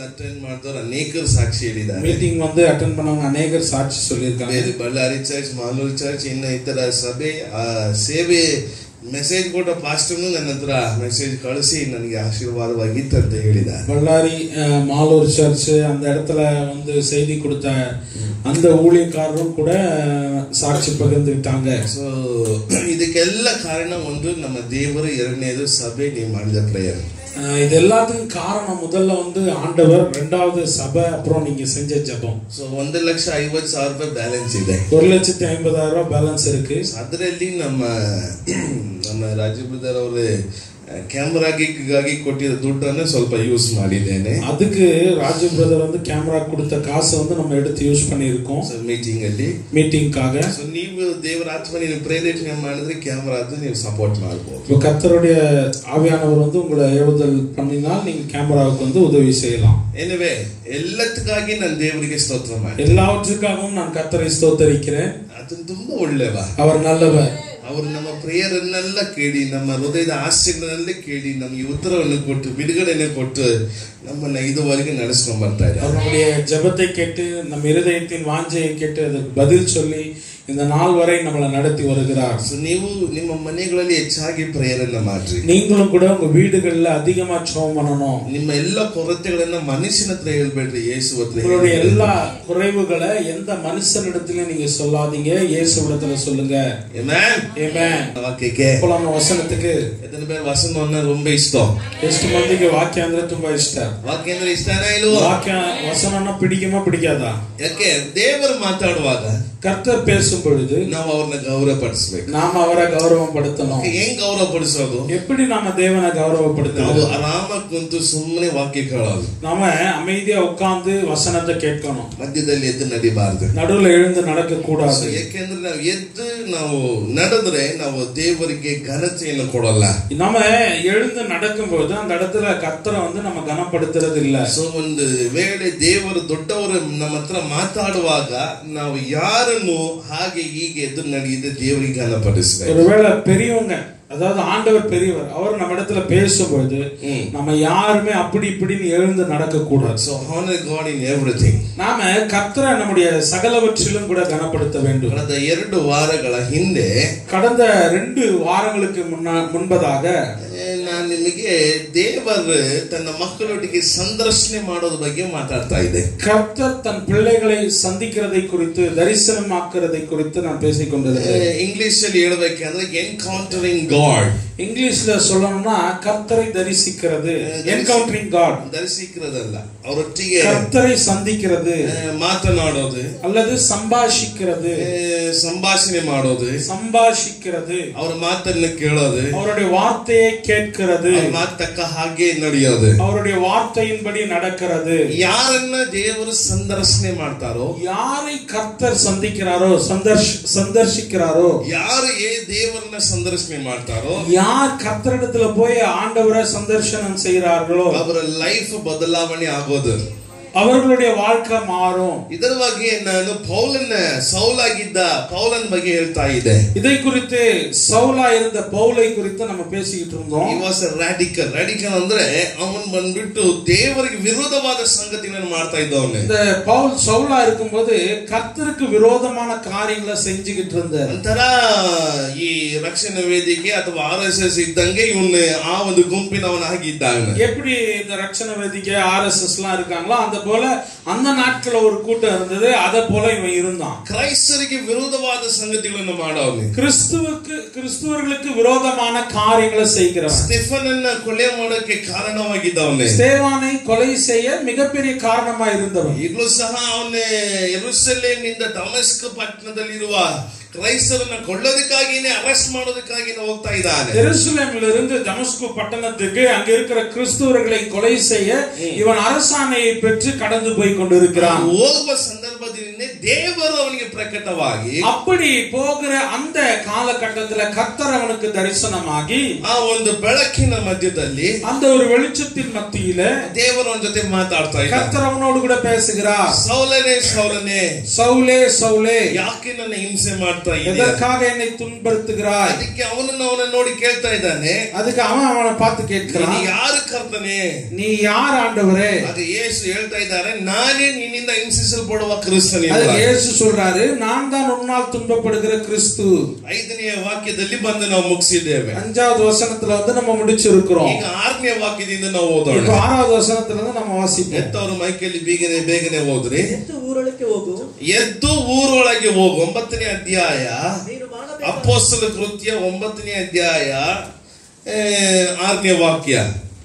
Attend ಮಾಡಿದವರು ಅನೇಕರು ಸಾಕ್ಷಿ ಹೇಳಿದ್ದಾರೆ மீட்டிங் வந்து அட்டன் பண்ணவங்க அநேகர் சாட்சி சொல்லியிருக்காங்க ಬೇರೆ ಬಳ್ಳಾರಿ ಚರ್ಚ್ ಮಾಲೂರು ಚರ್ಚ್ ಇನ್ನು ಇತರ ಸಭೆ ಆ ಸೇವೆ ಮೆಸೇಜ್ ಕೊಟ್ಟ ಪಾಸ್ಟರ್ನು ನನ್ನ ಹತ್ರ ಮೆಸೇಜ್ ಕಳಿಸಿ ನನಗೆ ಆಶೀರ್ವಾದವಾಗಿತ್ತು ಅಂತ ಹೇಳಿದ್ದಾರೆ பಳ್ಳாரி அஹ், மாலூர் சர்ச் அந்த இடத்துல வந்து செய்தி கொடுத்த அந்த ஊழியக்காரரும் கூட அஹ், சாட்சி பகிர்ந்துக்கிட்டாங்க ಸೊ ಇದಕ್ಕೆಲ್ಲ ಕಾರಣ ಒಂದು ನಮ್ಮ ದೇವರು ಎರಡನೇದು ಸಭೆ ನೀವು ಮಾಡಿದ ಪ್ರೇಯರ್ அஹ், இது எல்லாத்துக்கும் காரணம் முதல்ல வந்து ஆண்டவர் ரெண்டாவது சபை அப்புறம் நீங்க செஞ்ச ஜெபம் ಸೊ ಒಂದು ಲಕ್ಷ ಐವತ್ತು ಸಾವಿರ ರೂಪಾಯಿ ಬ್ಯಾಲೆನ್ಸ್ ಇದೆ ஒரு லட்சத்தி ஐம்பதாயிரம் ரூபாய் பேலன்ஸ் இருக்கு ಅದರಲ್ಲಿ ನಮ್ಮ ನಮ್ಮ ರಾಜೀವ್ ಬ್ರದರ್ ಅವರು ಕ್ಯಾಮ್ರಾಗಿಗಾಗಿ ಕೊಟ್ಟಿರೋ ದುಡ್ಡನ್ನು ಸ್ವಲ್ಪ ಯೂಸ್ ಮಾಡಿದ್ದೇನೆ அதுக்கு ராஜு பிரதர் வந்து கேமரா கொடுத்த காசை வந்து நம்ம எடுத்து யூஸ் பண்ணியிருக்கோம் ಮೀಟಿಂಗ್ ಅಲ್ಲಿ மீட்டிங்காக ಸೊ ನೀವು ದೇವರ ಆತ್ಮ ನೀವು ಪ್ರೇರೇಪಣೆ ಮಾಡಿದ್ರೆ ಕ್ಯಾಮ್ರಾ ಅದು ನೀವು ಸಪೋರ್ಟ್ ಮಾಡ್ಬೋದು இப்போ கர்த்தருடைய ஆவியானவர் வந்து உங்களை ஏவுதல் பண்ணினால் நீங்க கேமராவுக்கு வந்து உதவி செய்யலாம் ಎನಿವೆ ಎಲ್ಲದಕ್ಕಾಗಿ ನಾನು ದೇವರಿಗೆ ಸ್ತೋತ್ರ ಮಾಡಿ எல்லாவற்றுக்காகவும் நான் கர்த்தரை ஸ்தோத்தரிக்கிறேன் ಅದನ್ನು ತುಂಬಾ ಒಳ್ಳೆಯವ அவர் நல்லவர் ಅವರು ನಮ್ಮ ಪ್ರೇಯರನ್ನೆಲ್ಲ ಕೇಳಿ ನಮ್ಮ ಹೃದಯದ ಆಸೆಗಳನ್ನೆಲ್ಲ ಕೇಳಿ ನಮಗೆ ಉತ್ತರವನ್ನು ಕೊಟ್ಟು ಬಿಡುಗಡೆನೆ ಕೊಟ್ಟು ನಮ್ಮನ್ನ ಇದುವರೆಗೆ ನಡೆಸ್ಕೊಂಡ್ ಬರ್ತಾ ಇದ್ದಾರೆ அவர் நம்முடைய ஜெபத்தை கேட்டு நம் இருதயத்தின் வாஞ்சையை கேட்டு அதுக்கு பதில் சொல்லி இந்த நாள் வரை நம்மளை நடத்தி வருகிறார் ಸೊ ನೀವು ನಿಮ್ಮ ಮನೆಗಳಲ್ಲಿ ಹೆಚ್ಚಾಗಿ ಪ್ರೇಯರನ್ನ ಮಾಡ್ರಿ நீங்களும் கூட உங்க வீடுகள்ல அதிகமா ஜெபம் பண்ணணும் ನಿಮ್ಮ ಎಲ್ಲ ಕೊರತೆಗಳನ್ನ ಮನುಷ್ಯನ ಹತ್ರ ಹೇಳ್ಬೇಡ್ರಿ ಯೇಸು ಹತ್ರ உங்களுடைய ಹೇಳ್ಬೇಡ್ರಿ. எல்லா குறைவுகளை எந்த மனுஷனிடத்திலும் நீங்க சொல்லாதீங்க இயேசுவிடத்துல சொல்லுங்க Amen. Amen. ವಾಕ್ಯಕ್ಕೆ இப்போ நம்ம ವಸನத்துக்கு ಎத்தனை பேர் ವಸನವನ್ನ ரொம்ப ಇಷ್ಟ ಎಷ್ಟು ಮಂದಿಗೆ ವಾಕ್ಯ ಅಂದ್ರೆ ತುಂಬಾ ಇಷ್ಟ ವಾಕ್ಯ ಅಂದ್ರೆ ಇಷ್ಟನೇ ಇಲ್ವೋ ವಾಕ್ಯ ವಸನನ பிடிக்குமா பிடிக்காதா ಯಾಕೆ ದೇವರು ಮಾತಾಡುವಾಗ கர்த்தர் பேசும் பொழுது ನಾವು ಅವ್ರನ್ನ ಗೌರವ ಪಡಿಸ್ಬೇಕು நாம அவரை கௌரவப்படுத்தணும் ಹೆಂಗ್ ಗೌರವ ಪಡಿಸೋದು எப்படி நாம தேவனை ನಾವು கௌரவப்படுத்தணும் ಆರಾಮ ಕುಂತು ಸುಮ್ಮನೆ ವಾಕ್ಯ ಕೇಳೋದು நாம அமைதியா உட்கார்ந்து வசனத்தை கேட்கணும் ಮಧ್ಯದಲ್ಲಿ ಎದ್ದು ನಡಿಬಾರ್ದು நடுவுல எழுந்து நடக்க So, கூடாது ಯಾಕೆಂದ್ರೆ ನಾವು ಎದ್ದು ನಾವು ನಡೆದ್ರೆ ನಾವು ದೇವರಿಗೆ ಘನತೆಯನ್ನು ಕೊಡಲ್ಲ நாம எழுந்து நடக்கும்போது அந்த இடத்துல கர்த்தரை வந்து நம்ம கனப்படுத்துறது இல்ல ಸೊ ಒಂದು ವೇಳೆ ದೇವರು ದೊಡ್ಡವರು ನಮ್ಮ ಹತ್ರ ಮಾತಾಡುವಾಗ ನಾವು ಯಾರನ್ನು ಹಾಗೆ ಹೀಗೆ ಎದ್ದು ನಡೆಯದೆ ದೇವರಿಗೆ ಘನಪಡಿಸ್ಬೇಕು ஒருவேளை பெரியவங்க அதாவது ஆண்டவர் பெரியவர் அவர் நம்ம இடத்துல பேசும்போது ம். நம்ம யாருமே அப்படி இப்படின்னு எழுந்து நடக்க கூடாது so honour God in everything நாம கர்த்தரை நம்முடைய சகலவற்றிலும் கூட கனப்படுத்த வேண்டும் ಕಳೆದ ಎರಡು ವಾರಗಳ ಹಿಂದೆ கடந்த ரெண்டு வாரங்களுக்கு முன்னா முன்பதாக ಏ, ನಾನು ನಿಮಗೆ ದೇವರು ತನ್ನ ಮಕ್ಕಳೊಟ್ಟಿಗೆ ಸಂದರ್ಶನೆ ಮಾಡೋದ್ರ ಬಗ್ಗೆ ಮಾತಾಡ್ತಾ ಇದ್ದೆ கர்த்தர் தன் பிள்ளைகளை சந்திக்கிறதை குறித்து தரிசனமாக்குறதை குறித்து நான் பேசிக் கொண்டிருந்தேன் ಇಂಗ್ಲಿಷ್ ಅಲ್ಲಿ ಹೇಳ್ಬೇಕಂದ್ರೆ ಎನ್ಕೌಂಟರಿಂಗ್ ಗಾಡ್ இங்கிலீஷ்ல சொல்லணும்னா கர்த்தரை தரிசிக்கிறது என்கவுண்டரிங் காட் ಧರಿಸಿக்கிறದಲ್ಲ ಅವರೊಟ್ಟಿಗೆ கர்த்தரை சந்திக்கிறது ಆ, ಮಾತನಾಡೋದು அல்லது சம்பாஷிக்கிறது ಆ, ಸಂಭಾಷಣೆ ಮಾಡೋದು சம்பாஷிக்கிறது ಅವ್ರ ಮಾತನ್ನ ಕೇಳೋದು அவருடைய வார்த்தையை கேட்கிறது ಅವ್ರ ಮಾತು ತಕ್ಕ ಹಾಗೆ ನಡೆಯೋದು அவருடைய வார்த்தையின்படி நடக்கிறது ಯಾರನ್ನ ದೇವರು ಸಂದರ್ಶನೆ ಮಾಡ್ತಾರೋ யாரை கர்த்தர் சந்திக்கிறாரோ சந்தர்ஷ் சந்தர்ஷிக்கிறாரோ ಯಾರು ಏ ದೇವರನ್ನ ಸಂದರ್ಶನೆ ಮಾಡ್ತಾರೋ யார் கர்த்தரிடத்துல போய் ஆண்டவரை சந்தர்சனம் செய்கிறார்களோ ಅವರ ಲೈಫ್ ಬದಲಾವಣೆ ಆಗೋದು அவர்களுடைய வாழ்க்கை மாறும் ಇದರ ಬಗ್ಗೆ ನಾನು ಪೌಲನ್ನ ಸೌಲಾಗಿದ್ದ ಪೌಲನ್ ಬಗ್ಗೆ ಹೇಳ್ತಾ ಇದ್ದೆ இதை குறித்து சவுலா இருந்த பவுலை குறித்து நம்ம பேசிக்கிட்டு இருந்தோம் ಈ ವಾಸ್ ರಾಡಿಕಲ್ ರಾಡಿಕಲ್ ಅಂದ್ರೆ ಅವನ್ ಬಂದ್ಬಿಟ್ಟು ದೇವರಿಗೆ ವಿರೋಧವಾದ ಸಂಗತಿಗಳನ್ನು ಮಾಡ್ತಾ ಇದ್ದವನು இந்த பவுல் சவுலா இருக்கும்போது கர்த்தருக்கு விரோதமான காரியங்களை செஞ்சுக்கிட்டு இருந்தார் ಒಂಥರ ಈ ರಕ್ಷಣಾ ವೇದಿಕೆ ಅಥವಾ ಆರ್ ಎಸ್ ಎಸ್ ಇದ್ದಂಗೆ ಇವನು ಆ ಒಂದು ಗುಂಪಿನವನಾಗಿದ್ದಾನೆ எப்படி இந்த ரட்சண வேதிக்கை ஆர் எஸ் எஸ் எல்லாம் இருக்காங்களோ அந்த போல அந்த நாட்கள ஒரு கூட்டம் இருந்தது அத போல இவன் இருந்தான் ಕ್ರೈಸ್ತರಿಗೆ ವಿರೋಧವಾದ ಸಂಗತಿಗಳನ್ನು ಮಾಡೋನು கிறிஸ்துவுக்கு கிறிஸ்துவர்களுக்கு விரோதமான காரியங்களை செய்கிறவன் ಸ್ಟೆಫನನ್ನ ಕೊಲೆ ಮಾಡೋಕೆ ಕಾರಣವಾಗಿದ್ದವನೇ ஸ்தேவானை கொலை செய்ய மிகப்பெரிய காரணமா இருந்தவன் ಈಗಲೂ ಸಹ ಅವನೇ ಯೆರೂಸಲೇಮಿಂದ ಡಮಸ್ಕ್ ಪಟ್ಟಣದಲ್ಲಿರುವ ಕ್ರೈಸ್ತರನ್ನ ಕೊಳ್ಳೋದಕ್ಕಾಗಿನೇ ಅರೆಸ್ಟ್ ಮಾಡೋದಕ್ಕಾಗಿನೇ ಹೋಗ್ತಾ ಇದ್ದಾನೆ எருசலேமில் இருந்து தமஸ்கு பட்டணத்துக்கு அங்க இருக்கிற கிறிஸ்துவர்களை கொலை செய்ய இவன் அரசாணையை பெற்று கடந்து போய் கொண்டிருக்கிறான் ಹೋಗುವ ಸಂದರ್ಭದಲ್ಲಿ ದೇವರು ಅವನಿಗೆ ಪ್ರಕಟವಾಗಿ அப்படி போகிற அந்த காலகட்டத்துல கர்த்தர் அவனுக்கு தரிசனமாகி ಆ ಒಂದು ಬೆಳಕಿನ ಮಧ್ಯದಲ್ಲಿ அந்த ஒரு வெளிச்சத்தின் மத்தியில ದೇವರು ಅವನ ಜೊತೆ ಮಾತಾಡ್ತಾ ಇದ್ದ கர்த்தர் அவனோடு கூட பேசுகிறார் ಸೌಲನೇ ಸೌಲನೇ சவுலே சவுலே ಯಾಕೆ ನನ್ನ ಹಿಂಸೆ ಮಾಡ್ತಾ ಮಾಡ್ತಾ ಇದೀಯ எதற்காக என்னை துன்படுத்துகிறாய் ಅದಕ್ಕೆ ಅವನನ್ನು ಅವನ ನೋಡಿ ಕೇಳ್ತಾ ಇದ್ದಾನೆ அதுக்கு அவன் அவனை பார்த்து ನೀನು கேட்கிறான் ಯಾರು ಕರ್ತನೆ நீ யார் ஆண்டவரே ಆಗ ಯೇಸು ಹೇಳ್ತಾ ಇದ್ದಾರೆ ನಾನೇ ನಿನ್ನಿಂದ ಹಿಂಸಿಸಲ್ಪಡುವ ಕ್ರಿಸ್ತನೇ அதுக்கு ಅಂತ. இயேசு சொல்றாரு நான் தான் உன்னால் துன்பப்படுகிற கிறிஸ்து ಐದನೆಯ ವಾಕ್ಯದಲ್ಲಿ ಬಂದು ನಾವು ಮುಗಿಸಿದ್ದೇವೆ அஞ்சாவது வசனத்துல வந்து நம்ம முடிச்சிருக்கிறோம் ಈಗ ಆರನೇ ವಾಕ್ಯದಿಂದ ನಾವು ಓದೋಣ இப்ப ஆறாவது வசனத்துல இருந்து நம்ம வாசிப்போம் ಎತ್ತವರು ಮೈಕಲ್ಲಿ ಬೇಗನೆ ಬೇಗನೆ ಹೋದ್ರಿ ಎದ್ದು ಊರೊಳಕ್ಕೆ ಹೋಗು ಎದ್ದು ಊರೊಳಗೆ ಹೋಗು ಒಂಬತ್ತನೇ ಅಧ್ಯಾಯ ನೀನು ಮಾಡಬೇಕು ಅಪ್ಪೋಸ್ತಲ ಕೃತ್ಯ ಒಂಬತ್ತನೇ ಅಧ್ಯಾಯ ಆ, ಆರನೇ ವಾಕ್ಯ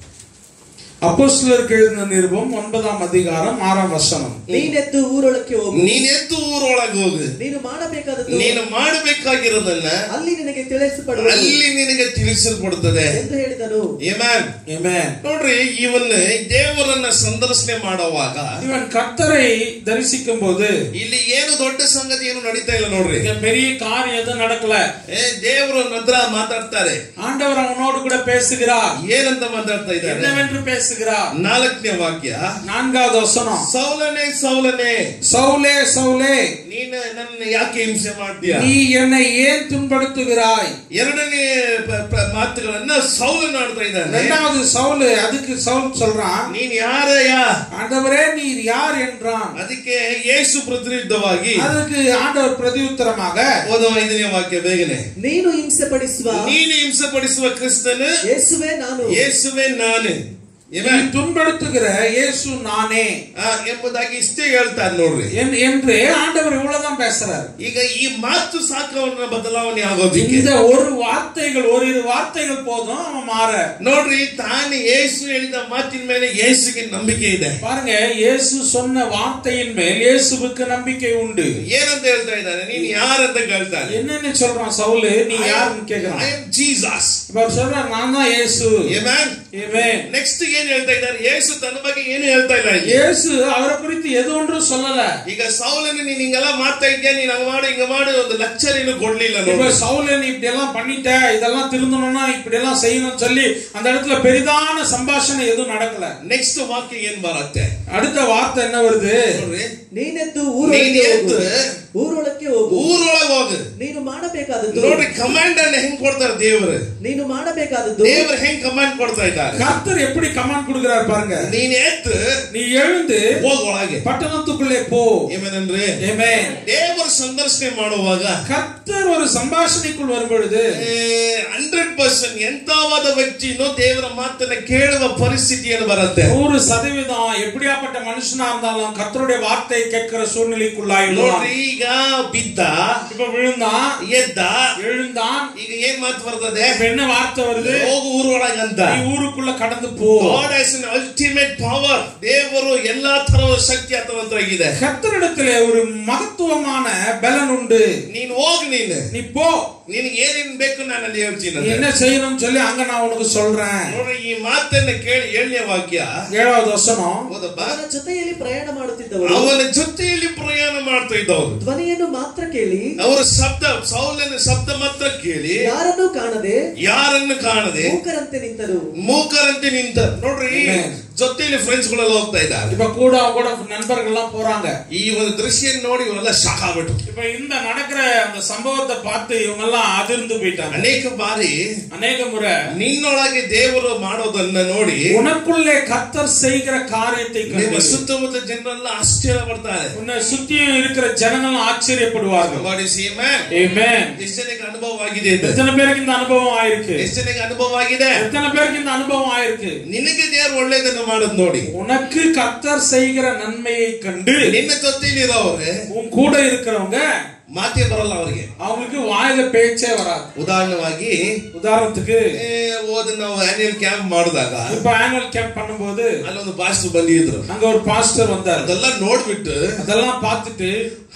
அப்போஸ்தலருக்கு எழுதின நிருபம் ஒன்பதாம் அதிகாரம் ஆறாம் வசனம் ನೀನೆದ್ದು ಊರೊಳಕ್ಕೆ ಹೋಗು ನೀನೆದ್ದು ಊರೊಳಗೆ ಹೋಗು ನೀನು ಮಾಡಬೇಕಾದದ್ದು ನೀನು ಮಾಡಬೇಕಾಗಿರೋದನ್ನ ಅಲ್ಲಿ ನಿನಗೆ ತಿಳಿಸಪಡುವುದು ಅಲ್ಲಿ ನಿನಗೆ ತಿಳಿಸಲ್ಪಡುತ್ತದೆ ಎಂದು ಹೇಳಿದನು Amen. Amen. ನೋಡ್ರಿ ಇವನ್ನ ದೇವರನ್ನ ಸಂದರ್ಶನೆ ಮಾಡುವಾಗ இவன் கர்த்தரை தரிசிக்கும் போது ಇಲ್ಲಿ ಏನು ದೊಡ್ಡ ಸಂಗತಿ ಏನು ನಡೀತಾ ಇಲ್ಲ ನೋಡ್ರಿ இங்க பெரிய காரியம் எதுவும் நடக்கல ಏ ದೇವರು ನದ್ರ ಮಾತಾಡ್ತಾರೆ ஆண்டவர் அவனோடு கூட பேசுகிறார் ಏನಂತ ಮಾತಾಡ್ತಾ ಇದ್ದಾರೆ என்னவென்று பேசுகிறார் ನಾಲ್ಕನೇ ವಾಕ್ಯ நான்காவது வசனம் ಸೌಲನೆ ಸೌಲನೆ சவுலே சவுலே ನೀನು ನನ್ನ ಯಾಕೆ ಹಿಂಸೆ ಮಾಡ್ತೀಯ நீ என்னை ஏன் துன்படுத்துகிறாய் ಎರಡನೇ ಪ- ಪ- ಮಾತುಗಳನ್ನ ಸೌಲನ್ ಆಡ್ತಾ ಇದ್ದಾನೆ இரண்டாவது சவுலு அதுக்கு சவுல் சொல்றான் ನೀನ್ ಯಾರಯ್ಯ ஆண்டவரே நீர் யார் என்றான் ಅದಕ್ಕೆ ಯೇಸು ಪ್ರತಿನಿಧಿತವಾಗಿ ಅದಕ್ಕೆ ஆண்டவர் பிரதியுத்தரமாக ಓದುವ ಐದನೇ ವಾಕ್ಯ ಬೇಗನೆ ನೀನು ಹಿಂಸೆ ಪಡಿಸುವ ನೀನು ಹಿಂಸೆ ಪಡಿಸುವ ಕ್ರಿಸ್ತನು ಯೇಸುವೆ ನಾನು ಯೇಸುವೆ ನಾನು நீ Amen. துன்படுத்துகிற இயேசு நானே ಆ, ಎಂಬುದಾಗಿ ಇಷ್ಟೇ ಹೇಳ್ತಾರೆ ನೋಡ್ರಿ என்- என்று ஆண்டவர் இவ்வளவுதான் பேசுறாரு ಈಗ ಈ ಮಾತು ಸಾಕವನ್ನ ಬದಲಾವಣೆ ಆಗೋದಿಕ್ಕೆ இந்த ஒரு வார்த்தைகள் ஓரிரு வார்த்தைகள் போதும் அவன் மாற ನೋಡ್ರಿ ತಾನು ಯೇಸು ಹೇಳಿದ ಮಾತಿನ ಮೇಲೆ ಯೇಸುಗೆ ನಂಬಿಕೆ ಇದೆ பாருங்க இயேசு சொன்ன வார்த்தையின் மேல் இயேசுவுக்கு நம்பிக்கை உண்டு ಏನಂತ ಹೇಳ್ತಾ ಇದ್ದಾನೆ ನೀನ್ ಯಾರಂತ ಕೇಳ್ತಾನೆ என்னன்னு சொல்றான் சவுலு நீ யாருன்னு கேக்குறான் ಐ ಆಮ್ ಜೀಸಸ್ இப்ப அவர் சொல்றார் நான் தான் இயேசு Amen. Amen. ನೆಕ್ಸ್ಟ್ ಏನ್ ಹೇಳ್ತಾ ಇದ್ದಾರೆ ಯೇಸು ತನ್ನ ಬಗ್ಗೆ ಏನು ಹೇಳ್ತಾ ಇಲ್ಲ ಇಲ್ಲಿ. இயேசு அவரை குறித்து எது ஒன்றும் சொல்லல ಈಗ ಸೌಲನ್ನು ನೀನ್ ಹಿಂಗೆಲ್ಲ ಮಾಡ್ತಾ ಇದ್ಯಾ ನೀನ್ ಹಂಗ ಮಾಡು ಹಿಂಗ ಮಾಡು ಒಂದು ಲೆಕ್ಚರ್ ಏನು ಕೊಡ್ಲಿಲ್ಲ இப்ப ನೋಡಿ சவுல நீ இப்படி எல்லாம் பண்ணிட்ட இதெல்லாம் திருந்தணும்னா இப்படி எல்லாம் செய்யணும்னு சொல்லி அந்த இடத்துல பெரிதான சம்பாஷணை எதுவும் நடக்கல ನೆಕ್ಸ್ಟ್ ವಾಕ್ಯ ಏನ್ ಬರುತ್ತೆ அடுத்த வார்த்தை என்ன வருது ನೋಡ್ರಿ ನೀನೆದ್ದು ನೀನ್ ಊರೊಳಕ್ಕೆ ಎದ್ದು ಹೋಗು ಊರೊಳಕ್ಕೆ ಹೋಗು ಊರೊಳಗೆ ಹೋಗು ನೀನು ಮಾಡಬೇಕಾದದ್ದು ನೋಡ್ರಿ ಕಮಾಂಡ್ ಅನ್ನ ಹೆಂಗ್ ಕೊಡ್ತಾರೆ ದೇವರು ನೀನು ಮಾಡಬೇಕಾದದ್ದು ದೇವರು ಹೆಂಗ್ ಕಮಾಂಡ್ ಕೊಡ್ತಾ ಇದ್ದಾರೆ கர்த்தர் எப்படி கமாண்ட் கொடுக்கிறார் பாருங்க ನೀನ್ ಎದ್ದು நீ எழுந்து ಹೋಗ್ ಒಳಗೆ பட்டணத்துக்குள்ளே போ ಏಮೇನಂದ್ರೆ Amen. ದೇವರ ಸಂದರ್ಶನೆ ಮಾಡುವಾಗ கர்த்தர் ஒரு சம்பாஷணைக்குள் வரும் பொழுது ಹಂಡ್ರೆಡ್ ಪರ್ಸೆಂಟ್ ಎಂತಾವಾದ ವ್ಯಕ್ತಿನೂ ದೇವರ ಮಾತನ್ನ ಕೇಳುವ ಪರಿಸ್ಥಿತಿಯನ್ನು ಬರುತ್ತೆ நூறு சதவீதம் எப்படியாப்பட்ட மனுஷனா இருந்தாலும் கர்த்தருடைய வார்த்தையை கேட்கிற சூழ்நிலைக்குள்ளாயிடுவான் ನೋಡ್ರಿ ಈಗ ಬಿದ್ದ இப்ப விழுந்தான் ಎದ್ದ எழுந்தான் ಈಗ ಏನ್ ಮಾತು ಬರ್ತದೆ இப்ப என்ன வார்த்தை வருது ಹೋಗು ಊರೊಳಗಂತ நீ ஊருக்குள்ள கடந்து போ God has an ultimate power ದೇವರು ಎಲ್ಲಾ ತರದ ಶಕ್ತಿ ಆತವಂತರಾಗಿದೆ கர்த்தரிடத்திலே ஒரு மகத்துவமான பலன் உண்டு ನೀನ್ ಹೋಗ್ ನೀನು நீ போ ನಿನಗೆ ಏನೇನ್ ಬೇಕು ನಾನು ಅಲ್ಲಿ ಹೇಳ್ತೀನಿ நீ என்ன செய்யணும்னு சொல்லி அங்க நான் உனக்கு சொல்றேன் ನೋಡ್ರಿ ಈ ಮಾತನ್ನ ಕೇಳಿ ಏಳನೇ ವಾಕ್ಯ ஏழாவது வசனம் ಹೌದಪ್ಪ ಅವನ ಜೊತೆಯಲ್ಲಿ ಪ್ರಯಾಣ ಮಾಡುತ್ತಿದ್ದವರು ಅವನ ಜೊತೆಯಲ್ಲಿ ಪ್ರಯಾಣ ಮಾಡ್ತಾ ಇದ್ದವರು ಧ್ವನಿಯನ್ನು ಮಾತ್ರ ಕೇಳಿ ಅವರ ಶಬ್ದ ಸೌಲನ ಶಬ್ದ ಮಾತ್ರ ಕೇಳಿ ಯಾರನ್ನೂ ಕಾಣದೆ ಯಾರನ್ನು ಕಾಣದೆ ಮೂಕರಂತೆ ನಿಂತರು ಮೂಕರಂತೆ ನಿಂತ ನೋಡ್ರಿ Amen. ಜೊತೆಯಲ್ಲಿ ಫ್ರೆಂಡ್ಸ್ ಗಳೆಲ್ಲ ಹೋಗ್ತಾ ಇದ್ದಾರೆ இப்ப கூட அவங்க கூட நண்பர்கள் எல்லாம் போறாங்க ಈ ಒಂದು ದೃಶ್ಯ ನೋಡಿ ಇವರೆಲ್ಲ ಶಾಕ್ ಆಗ್ಬಿಟ್ಟು இப்ப இந்த நடக்கிற அந்த சம்பவத்தை பார்த்து இவங்க எல்லாம் அதிர்ந்து போயிட்டாங்க ಅನೇಕ ಬಾರಿ அநேக முறை ನಿನ್ನೊಳಗೆ ದೇವರು ಮಾಡೋದನ್ನ ನೋಡಿ உனக்குள்ளே கர்த்தர் செய்கிற காரியத்தை ನಿಮ್ಮ கண்டு ಸುತ್ತಮುತ್ತ ಜನರೆಲ್ಲ ಆಶ್ಚರ್ಯ ಪಡ್ತಾರೆ உன்னை சுத்தியும் இருக்கிற ஜனங்கள் ஆச்சரியப்படுவார்கள் Somebody say amen. Amen. ಎಷ್ಟು ಜನಕ್ಕೆ ಅನುಭವ ಆಗಿದೆ ಇದು? எத்தனை பேருக்கு இந்த அனுபவம் ஆயிருக்கு ಎಷ್ಟು ಜನಕ್ಕೆ ಅನುಭವ ಆಗಿದೆ எத்தனை பேருக்கு இந்த அனுபவம் ஆயிருக்கு ನಿನಗೆ ದೇವರು ಒಳ್ಳೇದನ್ನು ಮಾಡೋದು ನೋಡಿ உனக்கு கர்த்தர் செய்கிற நன்மையை கண்டு ನಿನ್ನ ಜೊತೆಲಿ ಇರೋವ್ರೆ உன் கூட இருக்கிறவங்க ಮಾತೇ ಬರಲ್ಲ ಅವರಿಗೆ அவங்களுக்கு வாயில பேச்சே வராது ಉದಾಹರಣವಾಗಿ உதாரணத்துக்கு ಏ, ಹೋದ ನಾವು ಆನ್ಯುವಲ್ ಕ್ಯಾಂಪ್ ಮಾಡಿದಾಗ இப்ப ஆனுவல் கேம்ப் பண்ணும்போது ಅಲ್ಲೊಂದು ಪಾಸ್ಟರ್ ಬಂದಿದ್ರು அங்க ஒரு பாஸ்டர் வந்தார் ಅದೆಲ್ಲ ನೋಡ್ಬಿಟ್ಟು அதெல்லாம் பார்த்துட்டு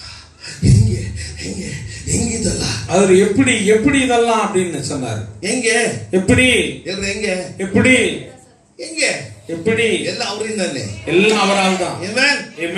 ಹೆಂಗೆ ಹೆಂಗೆ ಹೆಂಗಿದಲ್ಲ அவர் எப்படி எப்படி இதெல்லாம் அப்படின்னு சொன்னார் ಹೆಂಗೆ எப்படி ಎಲ್ರು ಹೆಂಗೆ எப்படி ಹೆಂಗೆ எப்படி ಎಲ್ಲ ಅವರಿಂದಾನೆ எல்லாம் அவரால் தான் Amen. Amen.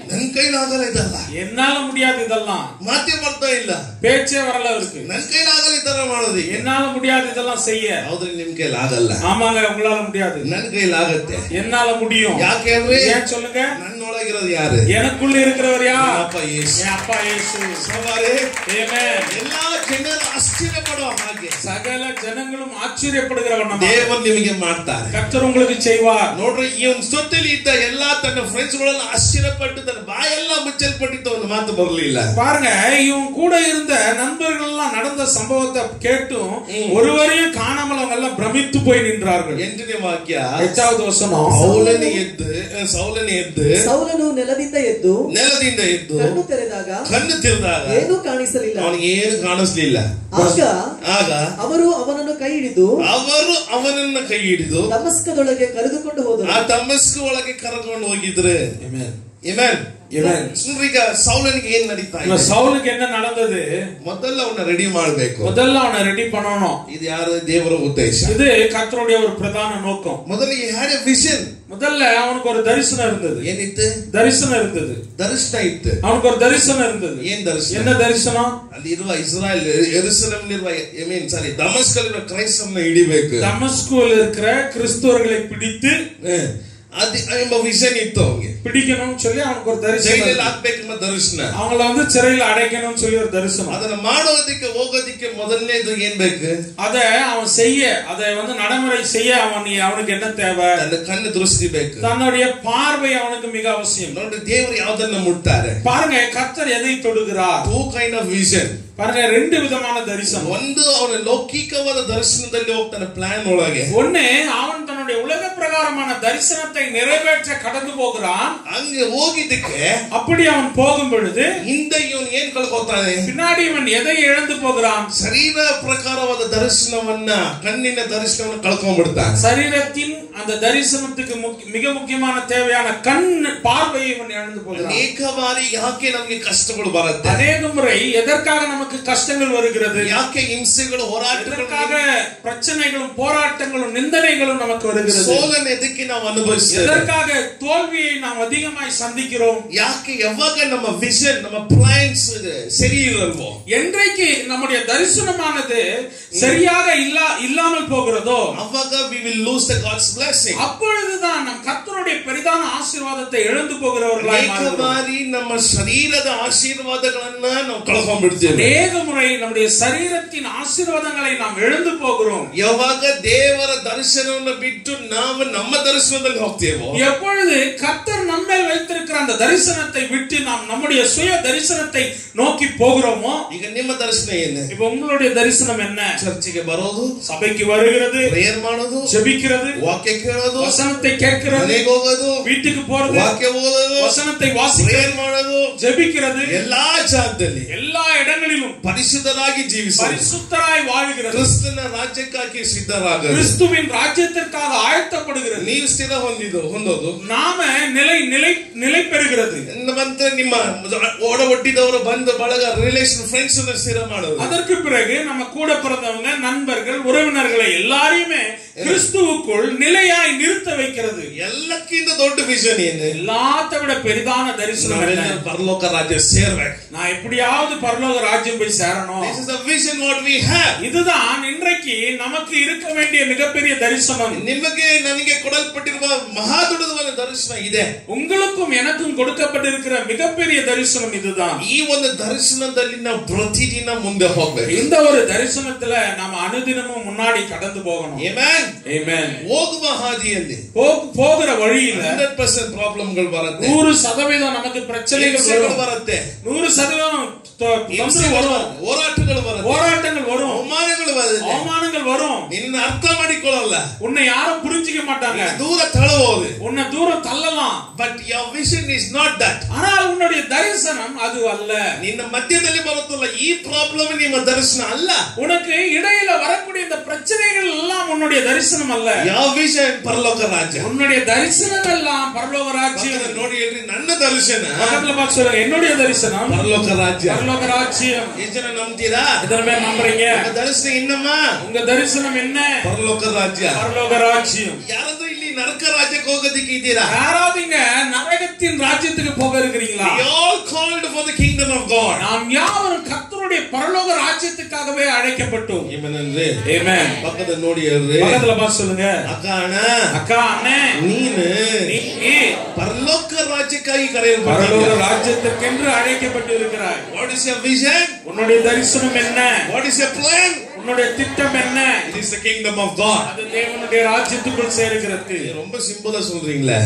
ನನ್ ಕೈಲಾಗಲ್ಲ ಇದಲ್ಲ என்னால முடியாது இதெல்லாம் ಮಾತೇ ಬರ್ತಾ ಇಲ್ಲ பேச்சே வரல அவருக்கு ನನ್ ಕೈಲಾಗಲ್ಲ ಈ ತರ ಮಾಡೋದಕ್ಕೆ என்னால முடியாது இதெல்லாம் செய்ய ಹೌದ್ರಿ ನಿಮ್ ಕೈಲಾಗಲ್ಲ ஆமாங்க உங்களால முடியாது ನನ್ ಕೈಲಾಗತ್ತೆ என்னால முடியும் ಯಾಕೆ ಹೇಳ್ರಿ ஏன் சொல்லுங்க ನನ್ನೊಳಗಿರೋದು ಯಾರು எனக்குள்ள இருக்கிறவர் யார் ಅಪ್ಪ ಯೇಸು என் அப்பா இயேசு ಸವಾರಿ Amen. ಎಲ್ಲಾ ಜನರು ಆಶ್ಚರ್ಯ ಪಡುವ ಹಾಗೆ சகல ஜனங்களும் ஆச்சரியப்படுகிறவன் நம்ம ದೇವರು ನಿಮಗೆ ಮಾಡ್ತಾರೆ கர்த்தர் உங்களுக்கு செய்வார் ನೋಡ್ರಿ ಇವನ್ ಸುತ್ತಲಿ ಇದ್ದ ಎಲ್ಲಾ ತನ್ನ ಫ್ರೆಂಡ್ಸ್ ಗಳೆಲ್ಲ ಆಶ್ಚರ್ಯಪಟ್ಟು ತನ್ನ ಬಾಯೆಲ್ಲ ಮುಚ್ಚಲ್ಪಟ್ಟಿತ್ತು ಒಂದು ಮಾತು ಬರಲಿಲ್ಲ பாருங்க இவன் கூட இருந்த நண்பர்கள் எல்லாம் நடந்த சம்பவத்தை கேட்டும் ஒருவரையும் காணாமல் அவங்க எல்லாம் பிரமித்து போய் நின்றார்கள் ಎಂಟನೇ ವಾಕ್ಯ எட்டாவது வசனம் ಸೌಲನೆ ಎದ್ದು ಸೌಲನೆ ಎದ್ದು ಸೌಲನು ನೆಲದಿಂದ ಎದ್ದು ನೆಲದಿಂದ ಎದ್ದು ಕಣ್ಣು ತೆರೆದಾಗ ಕಣ್ಣು ತಿರುದಾಗ ಏನೂ ಕಾಣಿಸಲಿಲ್ಲ ಅವನಿಗೆ ಏನು ಕಾಣಿಸ್ಲಿಲ್ಲ ಆಗ ಆಗ ಅವರು ಅವನನ್ನು ಕೈ ಹಿಡಿದು ಅವರು ಅವನನ್ನ ಕೈ ಹಿಡಿದು ದಮಸ್ಕದೊಳಗೆ ಕರೆದುಕೊಂಡು ಹೋದರು ಆ ತಮಸ್ಕು ಒಳಗೆ ಕರ್ಕೊಂಡು ಹೋಗಿದ್ರು Amen. ಇಮೇನ್ Amen. ನೋಡ್ರಿ ಈಗ ಸೌಲನಿಗೆ ಏನ್ ನಡೀತಾ இவன் ಇದೆ சவுலுக்கு என்ன நடந்தது ಮೊದಲ ಅವನ್ನ ರೆಡಿ ಮಾಡ್ಬೇಕು முதல்ல அவனை ரெடி பண்ணணும் ಇದು ಯಾರು ದೇವರ ಉದ್ದೇಶ இது கர்த்தருடைய ஒரு பிரதான நோக்கம் ಮೊದಲಿಗೆ ಹ್ಯಾಡ್ ಎ ವಿಷನ್ முதல்ல அவனுக்கு ஒரு தரிசனம் இருந்தது ಏನಿತ್ತು தரிசனம் இருந்தது ದರ್ಶನ ಇತ್ತು அவனுக்கு ஒரு தரிசனம் இருந்தது ಏನ್ ದರ್ಶನ என்ன தரிசனம் ಅಲ್ಲಿರುವ ಇಸ್ರಾಯೇಲ್ ಎರುಸಲೇಮ್ಲಿರುವ ಐ ಮೀನ್ ಸಾರಿ ದಮಸ್ಕಲ್ಲಿರುವ ಕ್ರೈಸ್ತರನ್ನ ಹಿಡಿಬೇಕು தமஸ்குவில் இருக்கிற கிறிஸ்துவர்களை பிடித்து ಹ. ಅದ್ ಎಂಬ ವಿಷನ್ ಇತ್ತು ಅವನಿಗೆ பிடிக்கணும்னு சொல்லி அவனுக்கு ஒரு தரிசனம் ಜೈಲಲ್ಲಿ இருந்தது. ಹಾಕ್ಬೇಕೆಂಬ ದರ್ಶನ அவங்கள வந்து சிறையில் அடைக்கணும்னு சொல்லி ஒரு தரிசனம் ಅದನ್ನ ಮಾಡೋದಕ್ಕೆ ಹೋಗೋದಕ್ಕೆ ಮೊದಲನೇದು ಏನ್ ಬೇಕು அத அவன் செய்ய அதை வந்து நடைமுறை செய்ய அவன் அவனுக்கு என்ன தேவை ತನ್ನ ಕಣ್ಣು ದೃಷ್ಟಿ ಬೇಕು தன்னுடைய பார்வை அவனுக்கு மிக அவசியம் ನೋಡ್ರಿ ದೇವರು ಯಾವ್ದನ್ನ ಮುಟ್ತಾರೆ பாருங்க கர்த்தர் எதை தொடுகிறார் ಟೂ ಕೈಂಡ್ ಆಫ್ ವಿಷನ್ பாருங்க ரெண்டு விதமான தரிசனம் ಒಂದು ಅವನ ಲೌಕಿಕವಾದ ದರ್ಶನದಲ್ಲಿ ಹೋಗ್ತಾನೆ ಪ್ಲಾನ್ ಒಳಗೆ ஒண்ணு அவன் தன்னுடைய உலக பிரகாரமான தரிசனத்தை நிறைவேற்ற கடந்து போகிறான் ಹಂಗೆ ಹೋಗಿದ್ದಕ್ಕೆ அப்படி அவன் போகும் பொழுது ಹಿಂದೆ ಇವನ್ ಏನ್ ಕಳ್ಕೊತಾನೆ பின்னாடி இவன் எதை இழந்து போகிறான் ಶರೀರ ಪ್ರಕಾರವಾದ ದರ್ಶನವನ್ನ ಕಣ್ಣಿನ ದರ್ಶನವನ್ನ ಕಳ್ಕೊಂಡ್ಬಿಡ್ತಾನೆ சரீரத்தின் அந்த தரிசனத்துக்கு முக்கிய- மிக முக்கியமான தேவையான கண் பார்வையை இவன் இழந்து போகிறான் ಅನೇಕ ಬಾರಿ ಯಾಕೆ ನಮ್ಗೆ ಕಷ್ಟಗಳು ಬರುತ್ತೆ அநேக முறை எதற்காக நமக்கு கஷ்டங்கள் வருகிறது ಯಾಕೆ ಹಿಂಸೆಗಳು ಹೋರಾಟಗಳು எதற்காக பிரச்சனைகளும் போராட்டங்களும் நிந்தனைகளும் நமக்கு வருகிறது ಸೋಲನ್ನ ಎದಕ್ಕೆ ನಾವು ಅನುಭವಿಸ್ತೇವೆ எதற்காக தோல்வியை நாம் அதிகமாய் சந்திக்கிறோம் ಯಾಕೆ ಯಾವಾಗ ನಮ್ಮ ವಿಷನ್ ನಮ್ಮ ಪ್ಲಾನ್ಸ್ ಸರಿ ಇರಲ್ವೋ என்றைக்கு நம்முடைய தரிசனமானது சரியாக இல்லா இல்லாமல் போகிறதோ ಅವಾಗ we will lose the God's blessing அப்பொழுதுதான் நம் கர்த்தருடைய பெரிதான ஆசீர்வாதத்தை இழந்து போகிறவர்களாய் ಅನೇಕ மாறுகிறோம் ಬಾರಿ ನಮ್ಮ ಶರೀರದ ಆಶೀರ್ವಾದಗಳನ್ನ ನಾವು ಕಳ್ಕೊಂಡ್ಬಿಡ್ತೇವೆ அநேக முறை நம்முடைய சரீரத்தின் ஆசீர்வாதங்களை நாம் இழந்து போகிறோம் ಯಾವಾಗ ದೇವರ ದರ್ಶನವನ್ನು ಬಿಟ್ಟು ನಾವು ನಮ್ಮ ದರ್ಶನದಲ್ಲಿ ಹೋಗ್ತೇವೋ எப்பொழுது கர்த்தர் நம்மேல் வைத்திருக்கிற அந்த தரிசனத்தை விட்டு நாம் நம்முடைய சுய தரிசனத்தை நோக்கி போகிறோமோ ಈಗ ನಿಮ್ಮ ದರ್ಶನ ಏನು இப்ப உங்களுடைய தரிசனம் என்ன ಚರ್ಚಿಗೆ ಬರೋದು சபைக்கு வருகிறது ಪ್ರೇಯರ್ ಮಾಡೋದು ஜெபிக்கிறது ವಾಕ್ಯ ಕೇಳೋದು வசனத்தை கேட்கிறது ಮನೆಗೆ ಹೋಗೋದು வீட்டுக்கு போறது ವಾಕ್ಯ ಓದೋದು வசனத்தை வாசிக்கிறது ಪ್ರೇಯರ್ ಮಾಡೋದು ஜெபிக்கிறது ಎಲ್ಲಾ ಜಾಗದಲ್ಲಿ எல்லா இடங்களிலும் ಪರಿಶುದ್ಧರಾಗಿ ಜೀವಿಸಿ பரிசுத்தராய் வாழ்கிறது ಕ್ರಿಸ್ತನ ರಾಜ್ಯಕ್ಕಾಗಿ ಸಿದ್ಧರಾಗದು கிறிஸ்துவின் ராஜ்யத்திற்காக ஆயத்தப்படுகிறது ನೀವು ಸ್ಥಿರ ಹೊಂದಿದ್ದು ಹೊಂದೋದು நாம நிலை நிலை நிலை பெறுகிறது ನಂತರ ನಿಮ್ಮ ಓಡ ಒಟ್ಟಿದವರು ಬಂದು ಬಳಗ ರಿಲೇಷನ್ ಫ್ರೆಂಡ್ಸ್ ಸ್ಥಿರ ಮಾಡೋದು அதற்கு பிறகு நம்ம கூட பிறந்தவங்க நண்பர்கள் உறவினர்களை எல்லாரையுமே கிறிஸ்துவுக்குள் நிலையாய் நிறுத்த வைக்கிறது ಎಲ್ಲಕ್ಕಿಂತ ದೊಡ್ಡ ವಿಷನ್ ಏನು எல்லாத்த விட பெரிதான தரிசனம் என்ன ನಾವೆಲ್ಲ ಪರಲೋಕ ರಾಜ್ಯ ಸೇರ್ಬೇಕು நான் எப்படியாவது பரலோக ராஜ்யம் போய் சேரணும் this is the vision what we have இதுதான் இன்றைக்கு நமக்கு இருக்க வேண்டிய மிகப்பெரிய தரிசனம் ನಿಮಗೆ ನನಗೆ ಕೊಡಲ್ಪಟ್ಟಿರುವ ಮಹಾದುಡದ ದರ್ಶನ ಇದೆ உங்களுக்கும் எனக்கும் கொடுக்கப்பட்டிருக்கிற மிகப்பெரிய தரிசனம் இதுதான் ಈ ಒಂದು ದರ್ಶನದಲ್ಲಿ ನಾವು ಪ್ರತಿದಿನ ಮುಂದೆ ಹೋಗ್ಬೇಕು இந்த ஒரு தரிசனத்துல நாம அனுதினமும் முன்னாடி கடந்து போகணும் Amen. Amen. ಹೋಗುವ ಹಾದಿಯಲ್ಲಿ போ- போகிற வழியில ಹಂಡ್ರೆಡ್ ಪರ್ಸೆಂಟ್ ಪ್ರಾಬ್ಲಮ್ಗಳು ಬರುತ್ತೆ நூறு சதவீதம் நமக்கு பிரச்சனைகள் ಹಿಂಸೆಗಳು வரும் ಬರುತ್ತೆ நூறு சதவீதம் தொ- தொந்தரவு ಹಿಂಸೆಗಳು வரும் ಬರುತ್ತೆ. ಹೋರಾಟಗಳು ಬರುತ್ತೆ போராட்டங்கள் வரும் ಅವಮಾನಗಳು ಬರುತ್ತೆ அவமானங்கள் வரும் ನಿನ್ನ ಅರ್ಥ ಮಾಡಿಕೊಳ್ಳಲ್ಲ உன்னை யாரும் புரிஞ்சுக்க மாட்டாங்க ದೂರ ತಳಬಹುದು உன்னை தூரம் தள்ளலாம் but your vision is not that ஆனால் உன்னுடைய தரிசனம் அது அல்ல ನಿನ್ನ ಮಧ್ಯದಲ್ಲಿ ಬರುತ್ತಲ್ಲ ಈ ಪ್ರಾಬ್ಲಮ್ ನಿಮ್ಮ ದರ್ಶನ ಅಲ್ಲ உனக்கு இடையில வரக்கூடிய இந்த பிரச்சனைகள் எல்லாம் உன்னுடைய தரிசனம் அல்ல ಯಾವ ವಿಷನ್ ಪರಲೋಕ ರಾಜ್ಯ உன்னுடைய தரிசனம் எல்லாம் பரலோக ராஜ்யம் ಪಕ್ಕದಲ್ಲಿ ನೋಡಿ ಹೇಳ್ರಿ ನನ್ನ ದರ್ಶನ பக்கத்துல பார்த்து சொல்லுங்க என்னுடைய தரிசனம் ಪರಲೋಕ ರಾಜ್ಯ பரலோக ராஜ்யம் ಎಷ್ಟು ಜನ ನಂಬ್ತೀರಾ எத்தனை பேர் நம்புறீங்க ನನ್ನ ದರ್ಶನ ಇನ್ನಮ್ಮ உங்க தரிசனம் என்ன ಪರಲೋಕ ರಾಜ್ಯ பரலோக ராஜ்யம் ಯಾರಾದ್ರೂ ಇಲ್ಲಿ ಇಲ್ಲಿ ನರಕ ರಾಜ್ಯಕ್ಕೆ ಹೋಗೋದಕ್ಕೆ ಇದ್ದೀರಾ யாராவது இங்க நரகத்தின் ராஜ்யத்துக்கு போக இருக்கிறீங்களா We all called for the kingdom of God. நாம் யாவரும் கர்த்தருடைய பரலோக ராஜ்யத்துக்காகவே அழைக்கப்பட்டோம் ಏಮನಂದ್ರೆ Amen. ಪಕ್ಕದ ನೋಡಿ ಹೇಳ್ರಿ பக்கத்துல பார்த்து சொல்லுங்க ಅಕ್ಕ ಅಣ್ಣ அக்கா அண்ணே ನೀನು நீ ಪರಲೋಕ ರಾಜ್ಯಕ್ಕಾಗಿ பரலோக ಕರೆಯಲ್ಪಟ್ಟಿದ್ದೀಯ ராஜ்யத்திற்கென்று அழைக்கப்பட்டு இருக்கிறாய் ವಾಟ್ ಇಸ್ ಯರ್ ವಿಷನ್ உன்னுடைய தரிசனம் என்ன ವಾಟ್ ಇಸ್ ಯರ್ ಪ್ಲಾನ್ உன்னுடைய திட்டம் என்ன it is the kingdom of God அது தேவனுடைய ராஜ்யத்துக்குள் சேருகிறது ரொம்ப சிம்பிளா சொல்றீங்களே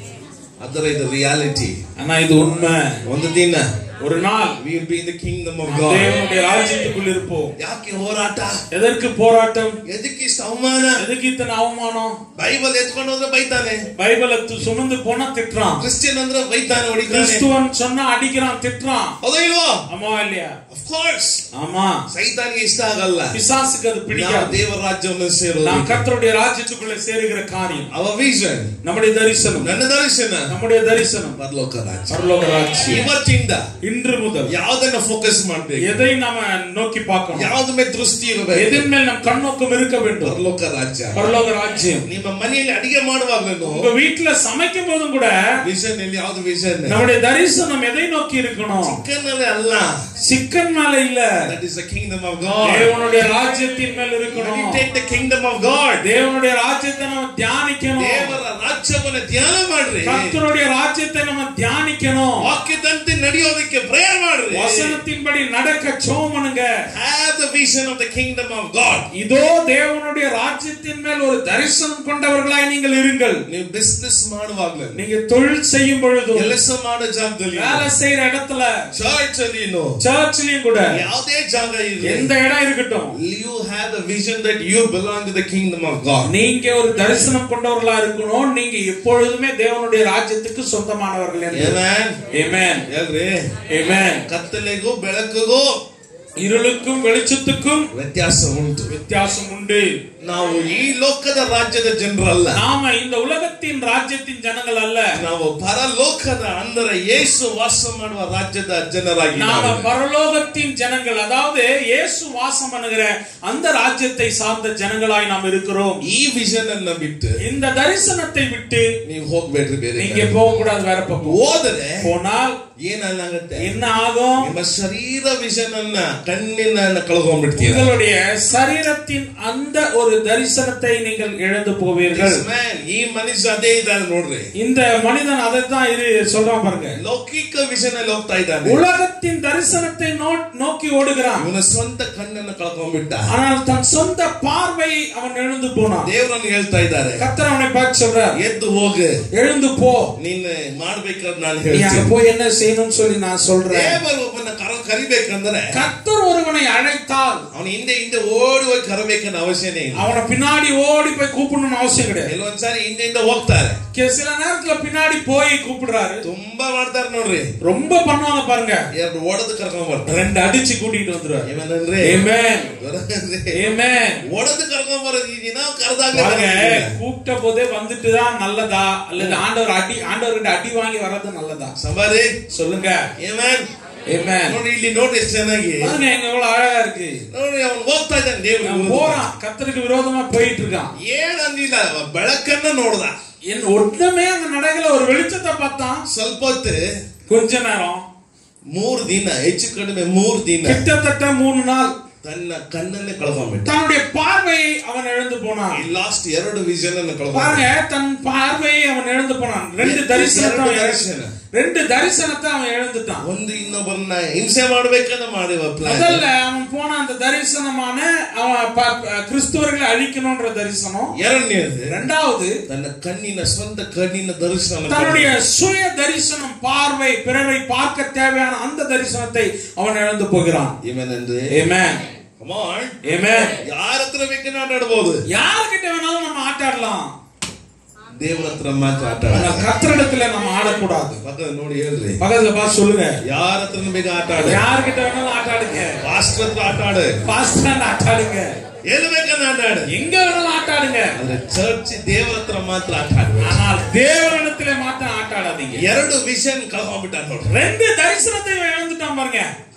ಅದರ ಇದು ರಿಯಾಲಿಟಿ ஆனா இது உண்மை ಒಂದು ದಿನ ஒரு நாள் we will be in the kingdom of God தேவனுடைய ராஜ்யத்துக்குள் இருப்போம் ಯಾಕೆ ಹೋರಾಟ எதற்கு போராட்டம் ಎದಕ್ಕೆ ಇಷ್ಟು ಅವಮಾನ எதுக்கு இத்தனை அவமானம் ಬೈಬಲ್ ಎತ್ಕೊಂಡು ಹೋದ್ರೆ ಬೈತಾನೆ பைபிளை து- சுமந்து போனா திட்டுறான் ಕ್ರಿಶ್ಚಿಯನ್ ಅಂದ್ರೆ ಬೈತಾನೆ ಹೊಡಿತಾನೆ கிறிஸ்துவன் சொன்னா அடிக்கிறான் திட்டுறான் ಹೌದಾ ಇಲ್ವೋ ஆமா இல்லையா ಆಫ್ ಕೋರ್ಸ್ ஆமா ಸೈತಾನಿಗೆ ಇಷ್ಟ ಆಗಲ್ಲ பிசாசுக்கு அது ನಾವು பிடிக்காது ದೇವರ ರಾಜ್ಯವನ್ನು ಸೇರೋದು நாம் கர்த்தருடைய ராஜ்யத்துக்குள்ள சேருகிற காரியம் ಅವ ವಿಷನ್ நம்முடைய தரிசனம் ನನ್ನ ದರ್ಶನ நம்முடைய தரிசனம் ಪರಲೋಕ ರಾಜ್ಯ பரலோக ராஜ்யம் ಇವತ್ತಿಂದ இன்று முதல் ಯಾವ್ದನ್ನ ಫೋಕಸ್ ಮಾಡ್ಬೇಕು எதை நாம நோக்கி பார்க்கணும் ಯಾವ್ದ ಮೇಲೆ ದೃಷ್ಟಿ ಇರಬೇಕು எதன் மேல் நம் கண்ணோக்கம் இருக்க வேண்டும் ಪರಲೋಕ ರಾಜ್ಯ பரலோக ராஜ்யம் ನಿಮ್ಮ ಮನೆಯಲ್ಲಿ ಅಡಿಗೆ ಮಾಡುವಾಗಲೂ உங்க வீட்டுல சமைக்கும் போதும் கூட ವಿಷನ್ ಅಲ್ಲಿ ಯಾವ್ದು ವಿಷನ್ நம்முடைய தரிசனம் எதை நோக்கி இருக்கணும் ಚಿಕನ್ ಅಲ್ಲಿ ಅಲ್ಲ சிக்கன் மேல இல்ல that is the kingdom of God தேவனுடைய ராஜ்யத்தின் மேல் இருக்கணும் meditate the kingdom of God தேவனுடைய ராஜ்யத்தை நம்ம தியானிக்கணும் ದೇವರ ರಾಜ್ಯವನ್ನ ಧ್ಯಾನ ಮಾಡ್ರಿ கர்த்தருடைய ராஜ்யத்தை நம்ம தியானிக்கணும் ವಾಕ್ಯದಂತೆ ನಡೆಯೋದಕ್ಕೆ ಪ್ರೇಯರ್ ಮಾಡ್ರಿ வசனத்தின்படி நடக்க சோம் பண்ணுங்க have the vision of the kingdom of God இதோ தேவனுடைய ராஜ்யத்தின் மேல் ஒரு தரிசனம் கொண்டவர்களாய் நீங்கள் இருங்கள் ನೀವು ಬಿಸ್ನೆಸ್ ಮಾಡುವಾಗ್ಲೂ நீங்க தொழில் செய்யும் பொழுதும் ಕೆಲಸ ಮಾಡೋ ಜಾಗದಲ್ಲಿ வேலை செய்யற இடத்துல ಚರ್ಚ್ ಅಲ್ಲಿ சர்ச்லயும் கூட ಯಾವುದೇ ಜಾಗ ಇರಲಿ எந்த இடம் இருக்கட்டும் you have the vision that you belong to the kingdom of God. நீங்க ஒரு தரிசனம் கொண்டவர்களா இருக்கணும் நீங்க எப்பொழுதுமே தேவனுடைய ராஜ்யத்துக்கு சொந்தமானவர்கள் என்று Amen. Amen. ಹೇಳ್ರಿ Amen. ಕತ್ತಲೆಗೂ ಬೆಳಕಿಗೂ இருளுக்கும் வெளிச்சத்துக்கும் ವ್ಯತ್ಯಾಸ ಉಂಟು வித்தியாசம் உண்டு ನಾವು ಈ ಲೋಕದ ರಾಜ್ಯದ ಜನರಲ್ಲ நாம இந்த உலகத்தின் ராஜ்யத்தின் ஜனங்கள் அல்ல ನಾವು ಪರಲೋಕದ ಅಂದರೆ ಯೇಸು ವಾಸ ಮಾಡುವ ರಾಜ್ಯದ ಜನರಾಗಿ நாம ನಾವು. பரலோகத்தின் ஜனங்கள் அதாவது இயேசு வாசம் பண்ணுகிற அந்த ராஜ்யத்தை சார்ந்த ஜனங்களாய் நாம் இருக்கிறோம் ಈ ವಿಷನ್ ಅನ್ನ ಬಿಟ್ಟು இந்த தரிசனத்தை விட்டு ನೀವು ಹೋಗ್ಬೇಡ್ರಿ ಬೇರೆ நீங்க ಕಡೆ. போக கூடாது வேற பக்கம் ಹೋದರೆ போனால் ಏನಾಗುತ್ತೆ என்ன ஆகும் ನಿಮ್ಮ ಶರೀರ ವಿಷನ್ ಅನ್ನ ಕಣ್ಣಿನ ಕಳ್ಕೊಂಡ್ಬಿಡ್ತೀರ உங்களுடைய சரீரத்தின் அந்த ஒரு தரிசனத்தை நீங்கள் இழந்து போவீர்கள் ಈ ಮನುಷ್ಯ ಅದೇ ಇದ್ದಾನೆ ನೋಡ್ರಿ இந்த மனிதன் அதைத்தான் இரு சொல்றான் பாருங்க ಲೌಕಿಕ ವಿಷನ್ ಅಲ್ಲಿ ಹೋಗ್ತಾ ಇದ್ದಾನೆ உலகத்தின் தரிசனத்தை நோ- நோக்கி ஓடுகிறான் ಇವನ ಸ್ವಂತ ಕಣ್ಣನ್ನು ಕಳ್ಕೊಂಡ್ಬಿಟ್ಟ ஆனால் தன் சொந்த பார்வை அவன் எழுந்து போனான் ದೇವ್ರನ್ನ ಹೇಳ್ತಾ ಇದ್ದಾರೆ கத்தர் அவனை பார்த்து சொல்றார் ಎದ್ದು ಹೋಗು எழுந்து போ ನೀನ್ ಮಾಡ್ಬೇಕಾದ್ ನಾನು நீ அங்க ಹೇಳ್ತೀನಿ போய் என்ன செய்யணும்னு சொல்லி நான் சொல்றேன் ದೇವರು ಒಬ್ಬನ ಕರ ಕರಿಬೇಕಂದ್ರೆ கத்தர் ஒருவனை அழைத்தால் ಅವನ ಹಿಂದೆ ಹಿಂದೆ ಓಡಿ ಹೋಗಿ ಕರಬೇಕನ್ನ ಅವಶ್ಯನೇ ಇಲ್ಲ அவனை பின்னாடி ஓடி போய் கூப்பிடணும்னு அவசியம் கிடையாது ಕೆಲವೊಂದ್ಸಾರಿ ಹಿಂದೆ ಹಿಂದೆ ಹೋಗ್ತಾರೆ கே- சில நேரத்துல பின்னாடி போய் கூப்பிடுறாரு ತುಂಬಾ ಮಾಡ್ತಾರೆ ನೋಡ್ರಿ ரொம்ப பண்ணுவாங்க பாருங்க ಎರಡು ಓಡದು ಕರ್ಕೊಂಡ್ ಬರ್ತಾರೆ ரெண்டு அடிச்சு கூட்டிட்டு வந்துருவாரு ಏಮನಂದ್ರೆ Amen. ಬರೋದಂದ್ರೆ Amen. ಓಡದು ಕರ್ಕೊಂಡ್ ಬರೋದು ಈ ದಿನ ಕರೆದಾಗ பாருங்க கூப்பிட்ட போதே வந்துட்டு தான் நல்லதா அல்லது ஆண்டவர் அடி ஆண்டவர்கிட்ட அடி வாங்கி வர்றது நல்லதா ಸಂಬಾರಿ சொல்லுங்க ಏಮನ್ Amen. ನೋಡಿ ಇಲ್ಲಿ ನೋಡಿ ಎಷ್ಟು ಚೆನ್ನಾಗಿ பாருங்க எங்க எவ்வளவு அழகா இருக்கு ನೋಡಿ ಅವನು ಹೋಗ್ತಾ ಇದ್ದಾನೆ ದೇವ್ರ அவன் போறான் கத்தருக்கு விரோதமா போயிட்டு இருக்கான் ಏನಂದಿಲ್ಲ ಬೆಳಕನ್ನ ನೋಡ್ದ என் ஒண்ணுமே அங்க நடக்கல ஒரு வெளிச்சத்தை பார்த்தான் ಸ್ವಲ್ಪ ಹೊತ್ತು கொஞ்ச நேரம் ಮೂರು ದಿನ ಹೆಚ್ಚು ಕಡಿಮೆ ಮೂರು ದಿನ கிட்டத்தட்ட மூணு நாள் ತನ್ನ ಕಣ್ಣನ್ನೇ ಕಳ್ಕೊಂಡ್ಬಿಟ್ಟ தன்னுடைய பார்வையை அவன் இழந்து போனான் ಈ ಲಾಸ್ಟ್ ಎರಡು ವಿಷನ್ ಅನ್ನು ಕಳ್ಕೊಂಡ பாருங்க தன் பார்வையை அவன் இழந்து போனான் ரெண்டு தரிசனத்தை அவன் இழந்து- ದರ್ಶನ ரெண்டு தரிசனத்தை அவன் இழந்துட்டான் ಒಂದು ಇನ್ನೊಬ್ಬರನ್ನ ಹಿಂಸೆ ಮಾಡ್ಬೇಕಂತ ಮಾಡಿವ ಪ್ಲಾನ್ முதல்ல அவன் போன அந்த தரிசனமான அவன் ப- கிறிஸ்துவர்களை அழிக்கணும்ன்ற தரிசனம் ಎರಡನೇದು ரெண்டாவது ತನ್ನ ಕಣ್ಣಿನ ಸ್ವಂತ ಕಣ್ಣಿನ ದರ್ಶನ தன்னுடைய சுய தரிசனம் பார்வை பிறரை பார்க்க தேவையான அந்த தரிசனத்தை அவன் இழந்து போகிறான் ಇವೇನಂದ್ರೆ Amen. Come on. Amen. ಯಾರ ಹತ್ರ ಬೇಕನ್ನ ಆಟಾಡ್ಬೋದು யாருக்கிட்ட வேணாலும் நம்ம ஆட்டாடலாம் ದೇವರ ಹತ್ರ ಮಾತ್ರ ಆಟ ஆனா கத்திரிடத்துல நம்ம ஆடக்கூடாது ಪಕ್ಕದ ನೋಡಿ ಹೇಳ್ರಿ பக்கத்துல பார்த்து சொல்லுங்க ಯಾರ ಹತ್ರ ಬೇಗ ಆಟ ಆಡ யாருக்கிட்ட வேணாலும் ஆட்டாடுங்க ಪಾಸ್ಟರ್ ಹತ್ರ ಆಟ ಆಡು பாஸ்டர் ஆட்டாடுங்க ಎಲ್ಲಿ ಬೇಕನ್ನ ಆಟ ಆಡು எங்க வேணாலும் ஆட்டாடுங்க ಆದ್ರೆ ಚರ್ಚ್ ದೇವರ ಹತ್ರ ಮಾತ್ರ ಆಟ ಆಡ್ಬೇಕು ஆனால் தேவனிடத்திலே மாத்திரம் ஆட்டாடாதீங்க ಎರಡು ವಿಷನ್ ಕಳ್ಕೊಂಡ್ಬಿಟ್ಟ ನೋಡ್ರಿ ரெண்டு தரிசனத்தை இவன் இழந்துட்டான் பாருங்க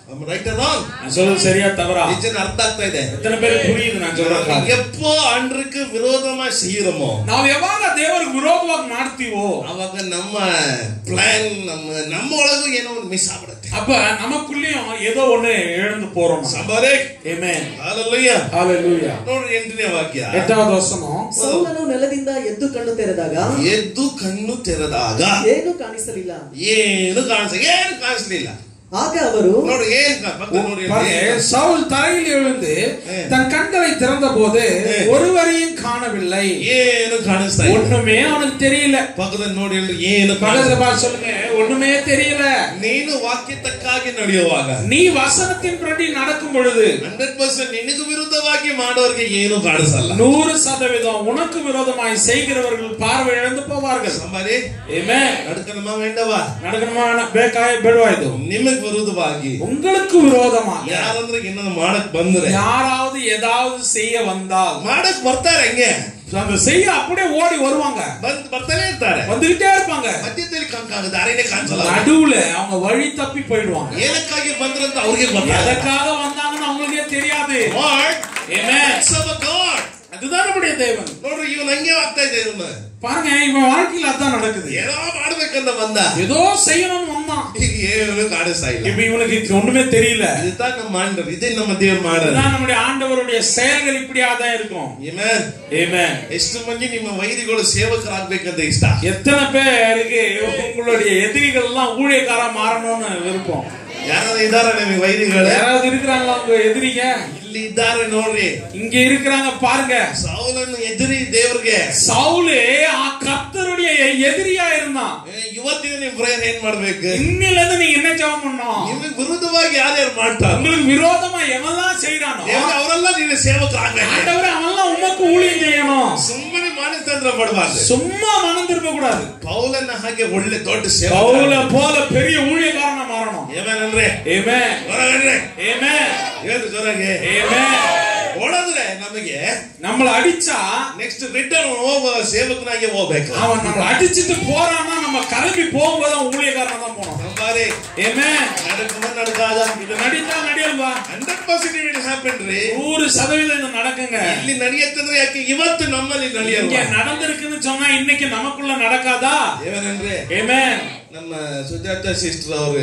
ರೈಟ್ ರಾಂಗ್ நான் சொல்றது சரியா தவறா ನಿಜನ ಅರ್ಥ ಆಗ್ತಾ ಇದೆ எத்தனை பேருக்கு புரியுது நான் சொல்ற காரியம்? ಎಪ್ಪೋ ಅಂಡ್ರಕ್ಕೆ ವಿರೋಧಮ செய்யறோமோ ನಾವು ಯಾವಾಗ ದೇವರಿಗೆ ವಿರೋಧವಾಗಿ ಮಾಡ್ತೀವೋ ಅವಾಗ ನಮ್ಮ ಪ್ಲಾನ್ ನಮ್ಮ ನಮ್ಮ ಒಳಗೂ ಏನೋ ಒಂದು ಮಿಸ್ ಆಗ್ಬಿಡುತ್ತೆ அப்ப நமக்குள்ளேயும் ஏதோ ஒண்ணு இழந்து போறோம் ಸಂಬಾರೇ Amen. Hallelujah Hallelujah. ನೋಡ್ರಿ ಎಂಟನೇ ವಾಕ್ಯ எட்டாவது வசனம் ಸೌಲನು ನೆಲದಿಂದ ಎದ್ದು ಕಣ್ಣು ತೆರೆದಾಗ ಎದ್ದು ಕಣ್ಣು ತೆರೆದಾಗ ಏನು ಕಾಣಿಸಲಿಲ್ಲ ಏನು ಕಾಣಿಸ ಏನು ಕಾಣಿಸ್ಲಿಲ್ಲ ಆಗ ಅವರು ನೋಡ್ರಿ ಏನ್ ಕಾ- ಪಕ್ಕ ನೋಡ್ರಿ பாருங்க ಇಲ್ಲಿ. சவுல் தரையில் எழுந்து ஏ. தன் கண்களை திறந்த போது ஏ. ஒருவரையும் காணவில்லை ಏನು ಕಾಣಿಸ್ತಾ ಇಲ್ಲ ஒண்ணுமே அவனுக்கு தெரியல ಪಕ್ಕದಲ್ಲಿ ನೋಡಿ ಇಲ್ಲಿ ಏನು பக்கத்துல ಕಾಣಿಸ್ತಾ பார்த்து சொல்லுங்க ஒண்ணுமே தெரியல ನೀನು ವಾಕ್ಯತಕ್ಕಾಗಿ ನಡೆಯುವಾಗ நீ வசனத்தின் பிரடி நடக்கும் பொழுது ಹಂಡ್ರೆಡ್ ಪರ್ಸೆಂಟ್ ನಿನಗೂ ವಿರುದ್ಧವಾಗಿ ಮಾಡೋರಿಗೆ ಏನು ಕಾಣಿಸಲ್ಲ நூறு சதவீதம் உனக்கு விரோதமாய் செய்கிறவர்கள் பார்வை இழந்து போவார்கள் ಸಂಬಾರಿ Amen. ನಡ್ಕನಮ್ಮ ವೇಂಡವಾ நடக்கணுமா ಬೇಕಾಯ ಬೇಡವಾ ಇದು ನಿಮಗ್ ವಿರುದ್ಧವಾಗಿ உங்களுக்கு விரோதமாக ಯಾರಂದ್ರೆ ಇನ್ನೊಂದು ಮಾಡಕ್ ಬಂದ್ರೆ யாராவது ஏதாவது செய்ய வந்தால் ಮಾಡಕ್ ಬರ್ತಾರೆ ಹಂಗೆ அந்த செய்ய அப்படியே ஓடி வருவாங்க ಬಂದ್ ಬರ್ತಾನೆ ಇರ್ತಾರೆ வந்துகிட்டே இருப்பாங்க ಮಧ್ಯದಲ್ಲಿ ಕಾಣ್ ದಾರಿನೇ ಕಾಣಿಸಲ್ಲ நடுவுல அவங்க வழி தப்பி போயிடுவாங்க ಏನಕ್ಕಾಗಿ ಬಂದ್ರಂತ ಅವ್ರಿಗೆ ಗೊತ್ತಾಗ எதற்காக வந்தாங்கன்னு அவங்களுக்கே தெரியாது God, Amen. it's of a God. அதுதான் நம்முடைய தேவன் ನೋಡ್ರಿ ಇವನ್ ಹಂಗೆ ಆಗ್ತಾ ಇದೆ ಇವನು பாருங்க இவன் வாழ்க்கையில அதான் நடக்குது ಏನೋ ಮಾಡ್ಬೇಕಂತ ಬಂದ ஏதோ செய்யணும்னு வந்தான் ಈಗ ಏನು ಕಾಣಿಸ್ತಾ ಇಲ್ಲ இப்ப இவனுக்கு இது ஒண்ணுமே தெரியல இதுதான் நம்ம ஆண்டர் இதே நம்ம ದೇವ್ರ ಮಾಡಲ್ಲ இதுதான் நம்முடைய ஆண்டவருடைய செயல்கள் இப்படியா தான் இருக்கும் Amen. Amen. ಎಷ್ಟು ಮಂದಿ ನಿಮ್ಮ ವೈರಿಗಳು ಸೇವಕರಾಗ್ಬೇಕಂತ ಇಷ್ಟ எத்தனை பேருக்கு உங்களுடைய எதிரிகள் எல்லாம் ஊழியக்காரா மாறணும்னு விருப்பம் ಯಾರಾದ್ರೂ ಇದಾರ ನಿಮಗೆ ವೈರಿಗಳು யாராவது இருக்கிறாங்களா உங்க எதிரிங்க ಇಲ್ಲಿ ಇದ್ದಾರೆ ನೋಡ್ರಿ இங்க இருக்கிறாங்க பாருங்க ಸಾವುಲನ್ನು ಎದುರಿ ದೇವ್ರಿಗೆ சவுலு ஆ கர்த்தருடைய எதிரியா இருந்தான் ಏ, ಇವತ್ತಿನ ನಿಮ್ ಪ್ರೇಯರ್ ಏನ್ ಮಾಡ್ಬೇಕು இன்னில இருந்து நீங்க என்ன ஜெபம் பண்ணோம் ನಿಮಗೆ ವಿರುದ್ಧವಾಗಿ ಯಾರ್ಯಾರು ಮಾಡ್ತಾರೆ உங்களுக்கு விரோதமா எவெல்லாம் செய்யறானோ ದೇವ್ರು ಅವರೆಲ್ಲ ನೀನು ಸೇವಕರಾಗ್ಬೇಕು ஆண்டவரே அவன்லாம் உமக்கு ஊழியம் செய்யணும் ಸುಮ್ಮನೆ ಮಾನಸ್ತಂತ್ರ ಪಡಬಾರ್ದು சும்மா மனம் திரும்ப கூடாது ಪೌಲನ್ನ ಹಾಗೆ ಒಳ್ಳೆ ದೊಡ್ಡ ಸೇವಕ பவுல போல பெரிய ஊழியக்காரனா மாறணும் ಏಮೇನಂದ್ರೆ Amen. ಹೊರಗಣ್ರೆ Amen. ಹೇಳ್ರಿ ಜೋರಾಗಿ Amen. ಹೊಡೆದ್ರೆ ನಮಗೆ நம்மள அடிச்சா ನೆಕ್ಸ್ಟ್ ರಿಟರ್ನ್ ಹೋಗುವ ಸೇವಕನಾಗಿ ಹೋಗ್ಬೇಕು அவன் நம்மள அடிச்சிட்டு போறான்னா நம்ம கிளம்பி போகும்போது அவன் ஊழியக்காரனா தான் போனோம் ನಂಬಾರಿ Amen. ನಡಕ ನಡಕಾದ இது நடித்தா நடியல்வா ಹಂಡ್ರೆಡ್ ಪರ್ಸೆಂಟ್ ಇಟ್ ಹ್ಯಾಪನ್ ರೀ நூறு சதவீதம் இது நடக்குங்க ಇಲ್ಲಿ ನಡೆಯತ್ತಂದ್ರೆ ಯಾಕೆ ಇವತ್ತು ನಮ್ಮಲ್ಲಿ இங்க ನಡೆಯಲ್ವಾ நடந்திருக்குன்னு சொன்னா இன்னைக்கு நமக்குள்ள நடக்காதா ಏನೇನಂದ್ರೆ Amen. ನಮ್ಮ ಸುಜಾತ ಸಿಸ್ಟರ್ ಅವರು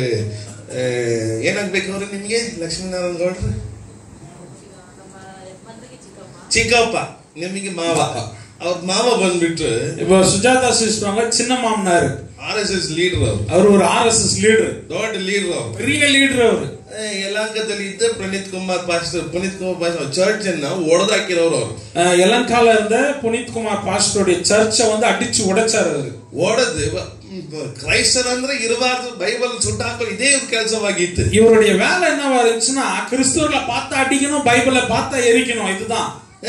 ಏನಾಗ್ಬೇಕು ಅವ್ರು ನಿಮ್ಗೆ ಲಕ್ಷ್ಮೀನಾರಾಯಣ ಗೌಡ್ರು ಚಿಕ್ಕಪ್ಪ ನಿಮಗೆ ಮಾವ ಅವ್ರ ಮಾವ ಬಂದ್ಬಿಟ್ಟು இப்போ சுஜாதா சிஸ்டவங்க சின்ன மாமனாரு ಆರ್ ಎಸ್ ಎಸ್ ಲೀಡರ್ ಅವರು அவர் ஒரு ஆர்எஸ்எஸ் லீடர் ದೊಡ್ಡ ಲೀಡರ್ ಅವರು பெரிய லீடர் அவரு ಯಲಾಂಕದಲ್ಲಿ ಇದ್ದ Praneeth Kumar pastor Puneeth Kumar pastor church ಅನ್ನ ಒಡೆದಾಕಿರೋರು ಅವರು அஹ், எலங்கால இருந்த புனித் குமார் பாஸ்டருடைய சர்ச்சை வந்து அடிச்சு உடைச்சாரு அவரு ಒಡೆದು ಕ್ರೈಸ್ತರ್ ಅಂದ್ರೆ ಇರಬಾರ್ದು ಬೈಬಲ್ ಸುಟ್ಟಾಕೋ ಇದೇ ಇವ್ರ ಕೆಲಸವಾಗಿತ್ತು இவருடைய வேலை என்னவா இருந்துச்சுன்னா கிறிஸ்துவர்களை பார்த்தா அடிக்கணும் பைபிளை பார்த்தா எரிக்கணும் இதுதான்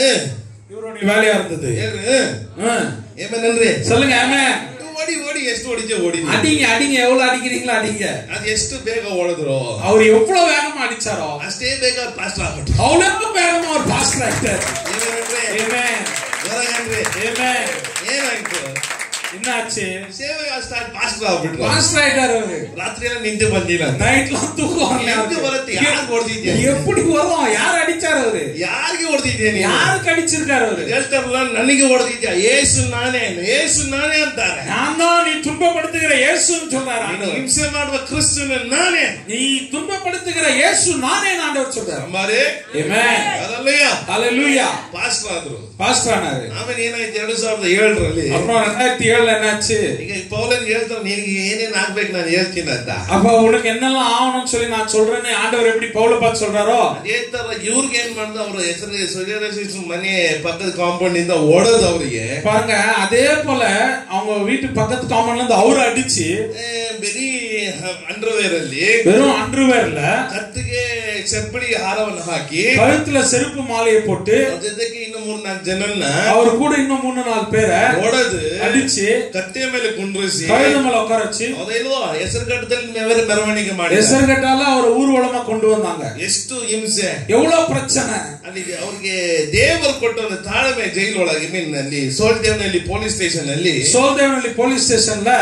இவருடைய வேலையா இருந்தது ಹೇಳ್ರಿ அஹ், ಏಮೇನಲ್ರಿ சொல்லுங்க ஆமென். ಓಡಿ ಓಡಿ ಎಷ್ಟು ಹೊಡಿಜೆ ಓಡಿ அடிங்க அடிங்க எவ்வளவு அடிக்கிறீங்களோ அடிங்க ಅದು ಎಷ್ಟು ಬೇಗ ಓಡಿದ್ರು அவர் எவ்வளவு வேகமா அடிச்சாரோ ಅಷ್ಟೇ ಬೇಗ ಪಾಸ್ಟರ್ ಆಗ್ಬಿಟ್ರು அவ்வளவு வேகமா ஒரு பாஸ்டர் ஆயிட்டார் ಏನೇನಂದ್ರೆ Amen. ಹೊರಗನ್ರಿ Amen. ಏನಾಯ್ತು என்னாச்சு ಸೇವೆ ಸ್ಟಾರ್ಟ್ ಪಾಸ್ಟರ್ ಆಗ್ಬಿಟ್ರು பாஸ்டர் ஆயிட்டாரு அவரு ರಾತ್ರಿ ಎಲ್ಲ ನಿಂತು ಬಂದಿಲ್ಲ நைட்லாம் தூக்கம் வரல எங்க ಬರುತ್ತೆ? அவருக்கு. யார் ಹೊಡ್ದಿದ್ಯಾ? எப்படி வரும் யார் அடிச்சாரு அவரு ಯಾರಿಗೆ ಹೊಡೆದಿದ್ಯಾ ನೀನು யாருக்கு அடிச்சிருக்காரு அவரு ಹೇಳ್ತಾರಲ್ಲ ನನಗೆ ಹೊಡೆದಿದ್ಯಾ ಏಸು ನಾನೇ ಏಸು ನಾನೇ ಅಂತಾರೆ நான் தான் நீ துன்பப்படுத்துகிற இயேசுன்னு சொல்றாரு ನೀನು ஆண்டவர். ಹಿಂಸೆ ಮಾಡುವ ಕ್ರಿಸ್ತನ ನಾನೇ நீ துன்பப்படுத்துகிற இயேசு நானே ஆண்டவர் சொல்றாரு ಅಂಬಾರಿ Amen. ಅದಲ್ಲಯ್ಯ ஹalleluya ಪಾಸ್ಟರ್ ಆದ್ರು பாஸ்டர் ஆனாரு ಆಮೇಲೆ ಏನಾಯ್ತು ಎರಡ್ ಸಾವಿರದ ಏಳರಲ್ಲಿ அப்புறம் ரெண்டாயிரத்தி ஏழுல என்னாச்சு ಈಗ ಪೌಲನ್ ಹೇಳ್ತಾರೆ ನಿನಗೆ ಏನೇನ್ ಆಗ್ಬೇಕು ನಾನು ಹೇಳ್ತೀನಿ ಅಂತ அப்ப உனக்கு என்னெல்லாம் ஆகணும்னு சொல்லி நான் சொல்றேன்னு ஆண்டவர் எப்படி பவுல பார்த்து சொல்றாரோ ಅದೇ ತರ ಇವ್ರಿಗೆ ಏನ್ ಮಾಡ್ದ ಅವ್ರ ಹೆಸರು ಸುಜಯರ ಮನೆ ಪಕ್ಕದ ಕಾಂಪೌಂಡ್ ಇಂದ ಓಡೋದು ಅವರಿಗೆ பாருங்க அதே போல அவங்க வீட்டு பக்கத்து காம்பவுண்ட்ல இருந்து அவரு அடிச்சு ಬರೀ ಅಂಡರ್ವೇರ್ ಅಲ್ಲಿ வெறும் அண்டர்வேர்ல ಕತ್ತಿಗೆ ಚಪ್ಪಡಿ ಹಾರವನ್ನು ಹಾಕಿ கழுத்துல செருப்பு மாலையை போட்டு ಅದ್ರ ಜೊತೆಗೆ ಇನ್ನು ಮೂರ್ ನಾಲ್ಕು ಜನನ್ನ அவர் கூட இன்னும் மூணு நாலு பேரை ಓಡೋದು அடிச்சு ಕತ್ತೆಯ ಮೇಲೆ ಕುಂಡ್ರಿಸಿ கழுத மேல உட்கார வச்சு ಅದೇಲ್ವೋ ಹೆಸರು ಘಟ್ಟದಲ್ಲಿ ಮೆವರ ಮೆರವಣಿಗೆ ಮಾಡಿ எசர்கட்டால அவர் ஊர்வலமா கொண்டு வந்தாங்க ಎಷ್ಟು ಹಿಂಸೆ எவ்வளவு பிரச்சனை ಅಲ್ಲಿಗೆ ಅವ್ರಿಗೆ ದೇವರು ಕೊಟ್ಟ ಒಂದು ತಾಳ್ಮೆ ಜೈಲೊಳಗೆ ಮೀನ್ ಅಲ್ಲಿ ಸೋಲ್ದೇವ್ನಲ್ಲಿ ಪೊಲೀಸ್ ಸ್ಟೇಷನ್ ಅಲ್ಲಿ சோல்தேவனல்லி போலீஸ் ஸ்டேஷன்ல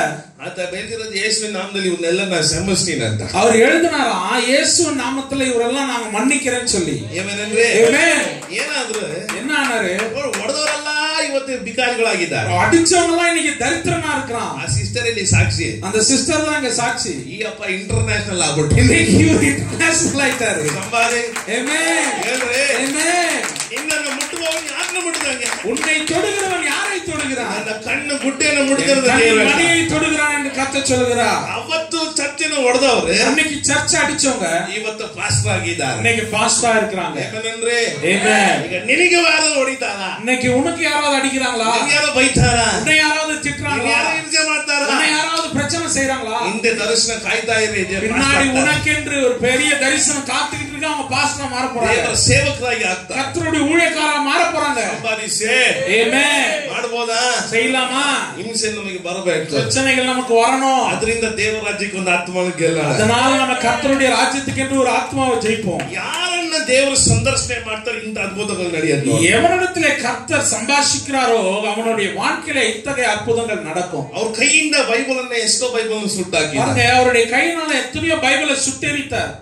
ಆತ ಬೆಳೆದಿರೋದು ಯೇಸುವಿನ ನಾಮದಲ್ಲಿ ಇವನ್ನೆಲ್ಲ ನಾನು ಕ್ಷಮಿಸ್ತೀನಿ ಅಂತ அவர் எழுதினாரா இயேசு நாமத்துல இவரெல்லாம் நாங்க மன்னிக்கிறேன்னு சொல்லி ಏನೇನಂದ್ರೆ Amen. ಏನಾದ್ರು என்ன ஆனாரு ಹೊಡೆದವರೆಲ್ಲ ಇವತ್ತು ಬಿಕಾರಿಗಳಾಗಿದ್ದಾರೆ அடிச்சவங்க எல்லாம் இன்னைக்கு தரித்திரமா இருக்கிறான் ಆ ಸಿಸ್ಟರ್ ಇಲ್ಲಿ ಸಾಕ್ಷಿ அந்த சிஸ்டர் தான் இங்க சாட்சி ಈ ಅಪ್ಪ ಇಂಟರ್ನ್ಯಾಷನಲ್ ಆಗ್ಬಿಟ್ಟು இன்னைக்கு இவர் இன்டர்நேஷனல் ஆயிட்டாரு ಸಂಬಾರಿ Amen. ಹೇಳ್ರಿ Amen. ಇನ್ನನ್ನು ಮುಟ್ಟುವವನು ಯಾರನ್ನ ಮುಟ್ಟಿದಂಗೆ உன்னை தொடுகிறவன் யாரை தொடுகிறான் ನನ್ನ ಕಣ್ಣು ಗುಡ್ಡೆಯನ್ನು ಮುಟ್ಟಿದಿರೋದು தன் ದೇವರು மணியை தொடுகிறான் என்று கத்த சொல்லுகிறார் ಅವತ್ತು ಚರ್ಚಿನ ಹೊಡೆದವ್ರೆ அன்னைக்கு சர்ச் அடிச்சவங்க ಇವತ್ತು ಪಾಸ್ಟರ್ ಆಗಿದ್ದಾರೆ இன்னைக்கு பாஸ்டா இருக்கிறாங்க ಯಾಕಂದ್ರೆ Amen. ಈಗ ನಿನಗೆ ವಾರ ಹೊಡಿತಾರ இன்னைக்கு உனக்கு யாராவது அடிக்கிறாங்களா ಯಾರೋ ಬೈತಾರ உன்னை யாராவது திட்டுறாங்களா ಯಾರೋ ಹಿಂಸೆ ಮಾಡ್ತಾರ உன்னை யாராவது பிரச்சனை செய்யறாங்களா ಹಿಂದೆ ದರ್ಶನ ಕಾಯ್ತಾ ಇರಿ ದೇವ್ರ பின்னாடி ಪಾಸ್ಟರ್ உனக்கென்று ஒரு பெரிய தரிசனம் காத்துக்கிட்டு இருக்கு அவங்க பாஸ்டா மாற போறாங்க ದೇವರ ಸೇವಕರಾಗಿ ಆಗ್ತಾರೆ கர்த்தருடைய ஊழியக்காரா மாற போறாங்க ಸಂಪಾದಿಸೆ Amen. ಮಾಡ್ಬೋದಾ செய்யலாமா ಹಿಂಸೆ ನಮಗೆ ಬರಬೇಕು பிரச்சனைகள் நமக்கு வரணும் ಅದರಿಂದ ದೇವರ ರಾಜ್ಯಕ್ಕೆ ಒಂದು ಆತ್ಮನ ಗೆಲ್ಲ அதனால நம்ம கர்த்தருடைய ராஜ்யத்துக்கு என்று ஒரு ஆத்மாவை ஜெயிப்போம் ಯಾರನ್ನ ದೇವರು ಸಂದರ್ಶನೆ ಮಾಡ್ತಾರೆ ಇಂಥ ಅದ್ಭುತಗಳು ನಡೆಯೋದು ನೋಡಿ. எவனிடத்திலே கர்த்தர் சம்பாஷிக்கிறாரோ அவனுடைய வாழ்க்கையில இத்தகைய அற்புதங்கள் நடக்கும் ಅವ್ರ ಕೈಯಿಂದ ಬೈಬಲ್ ಅನ್ನ ಎಷ್ಟೋ ಬೈಬಲ್ ಸುಟ್ಟಾಕಿ பாருங்க அவருடைய கையினால எத்தனையோ பைபிளை சுட்டெரித்தார்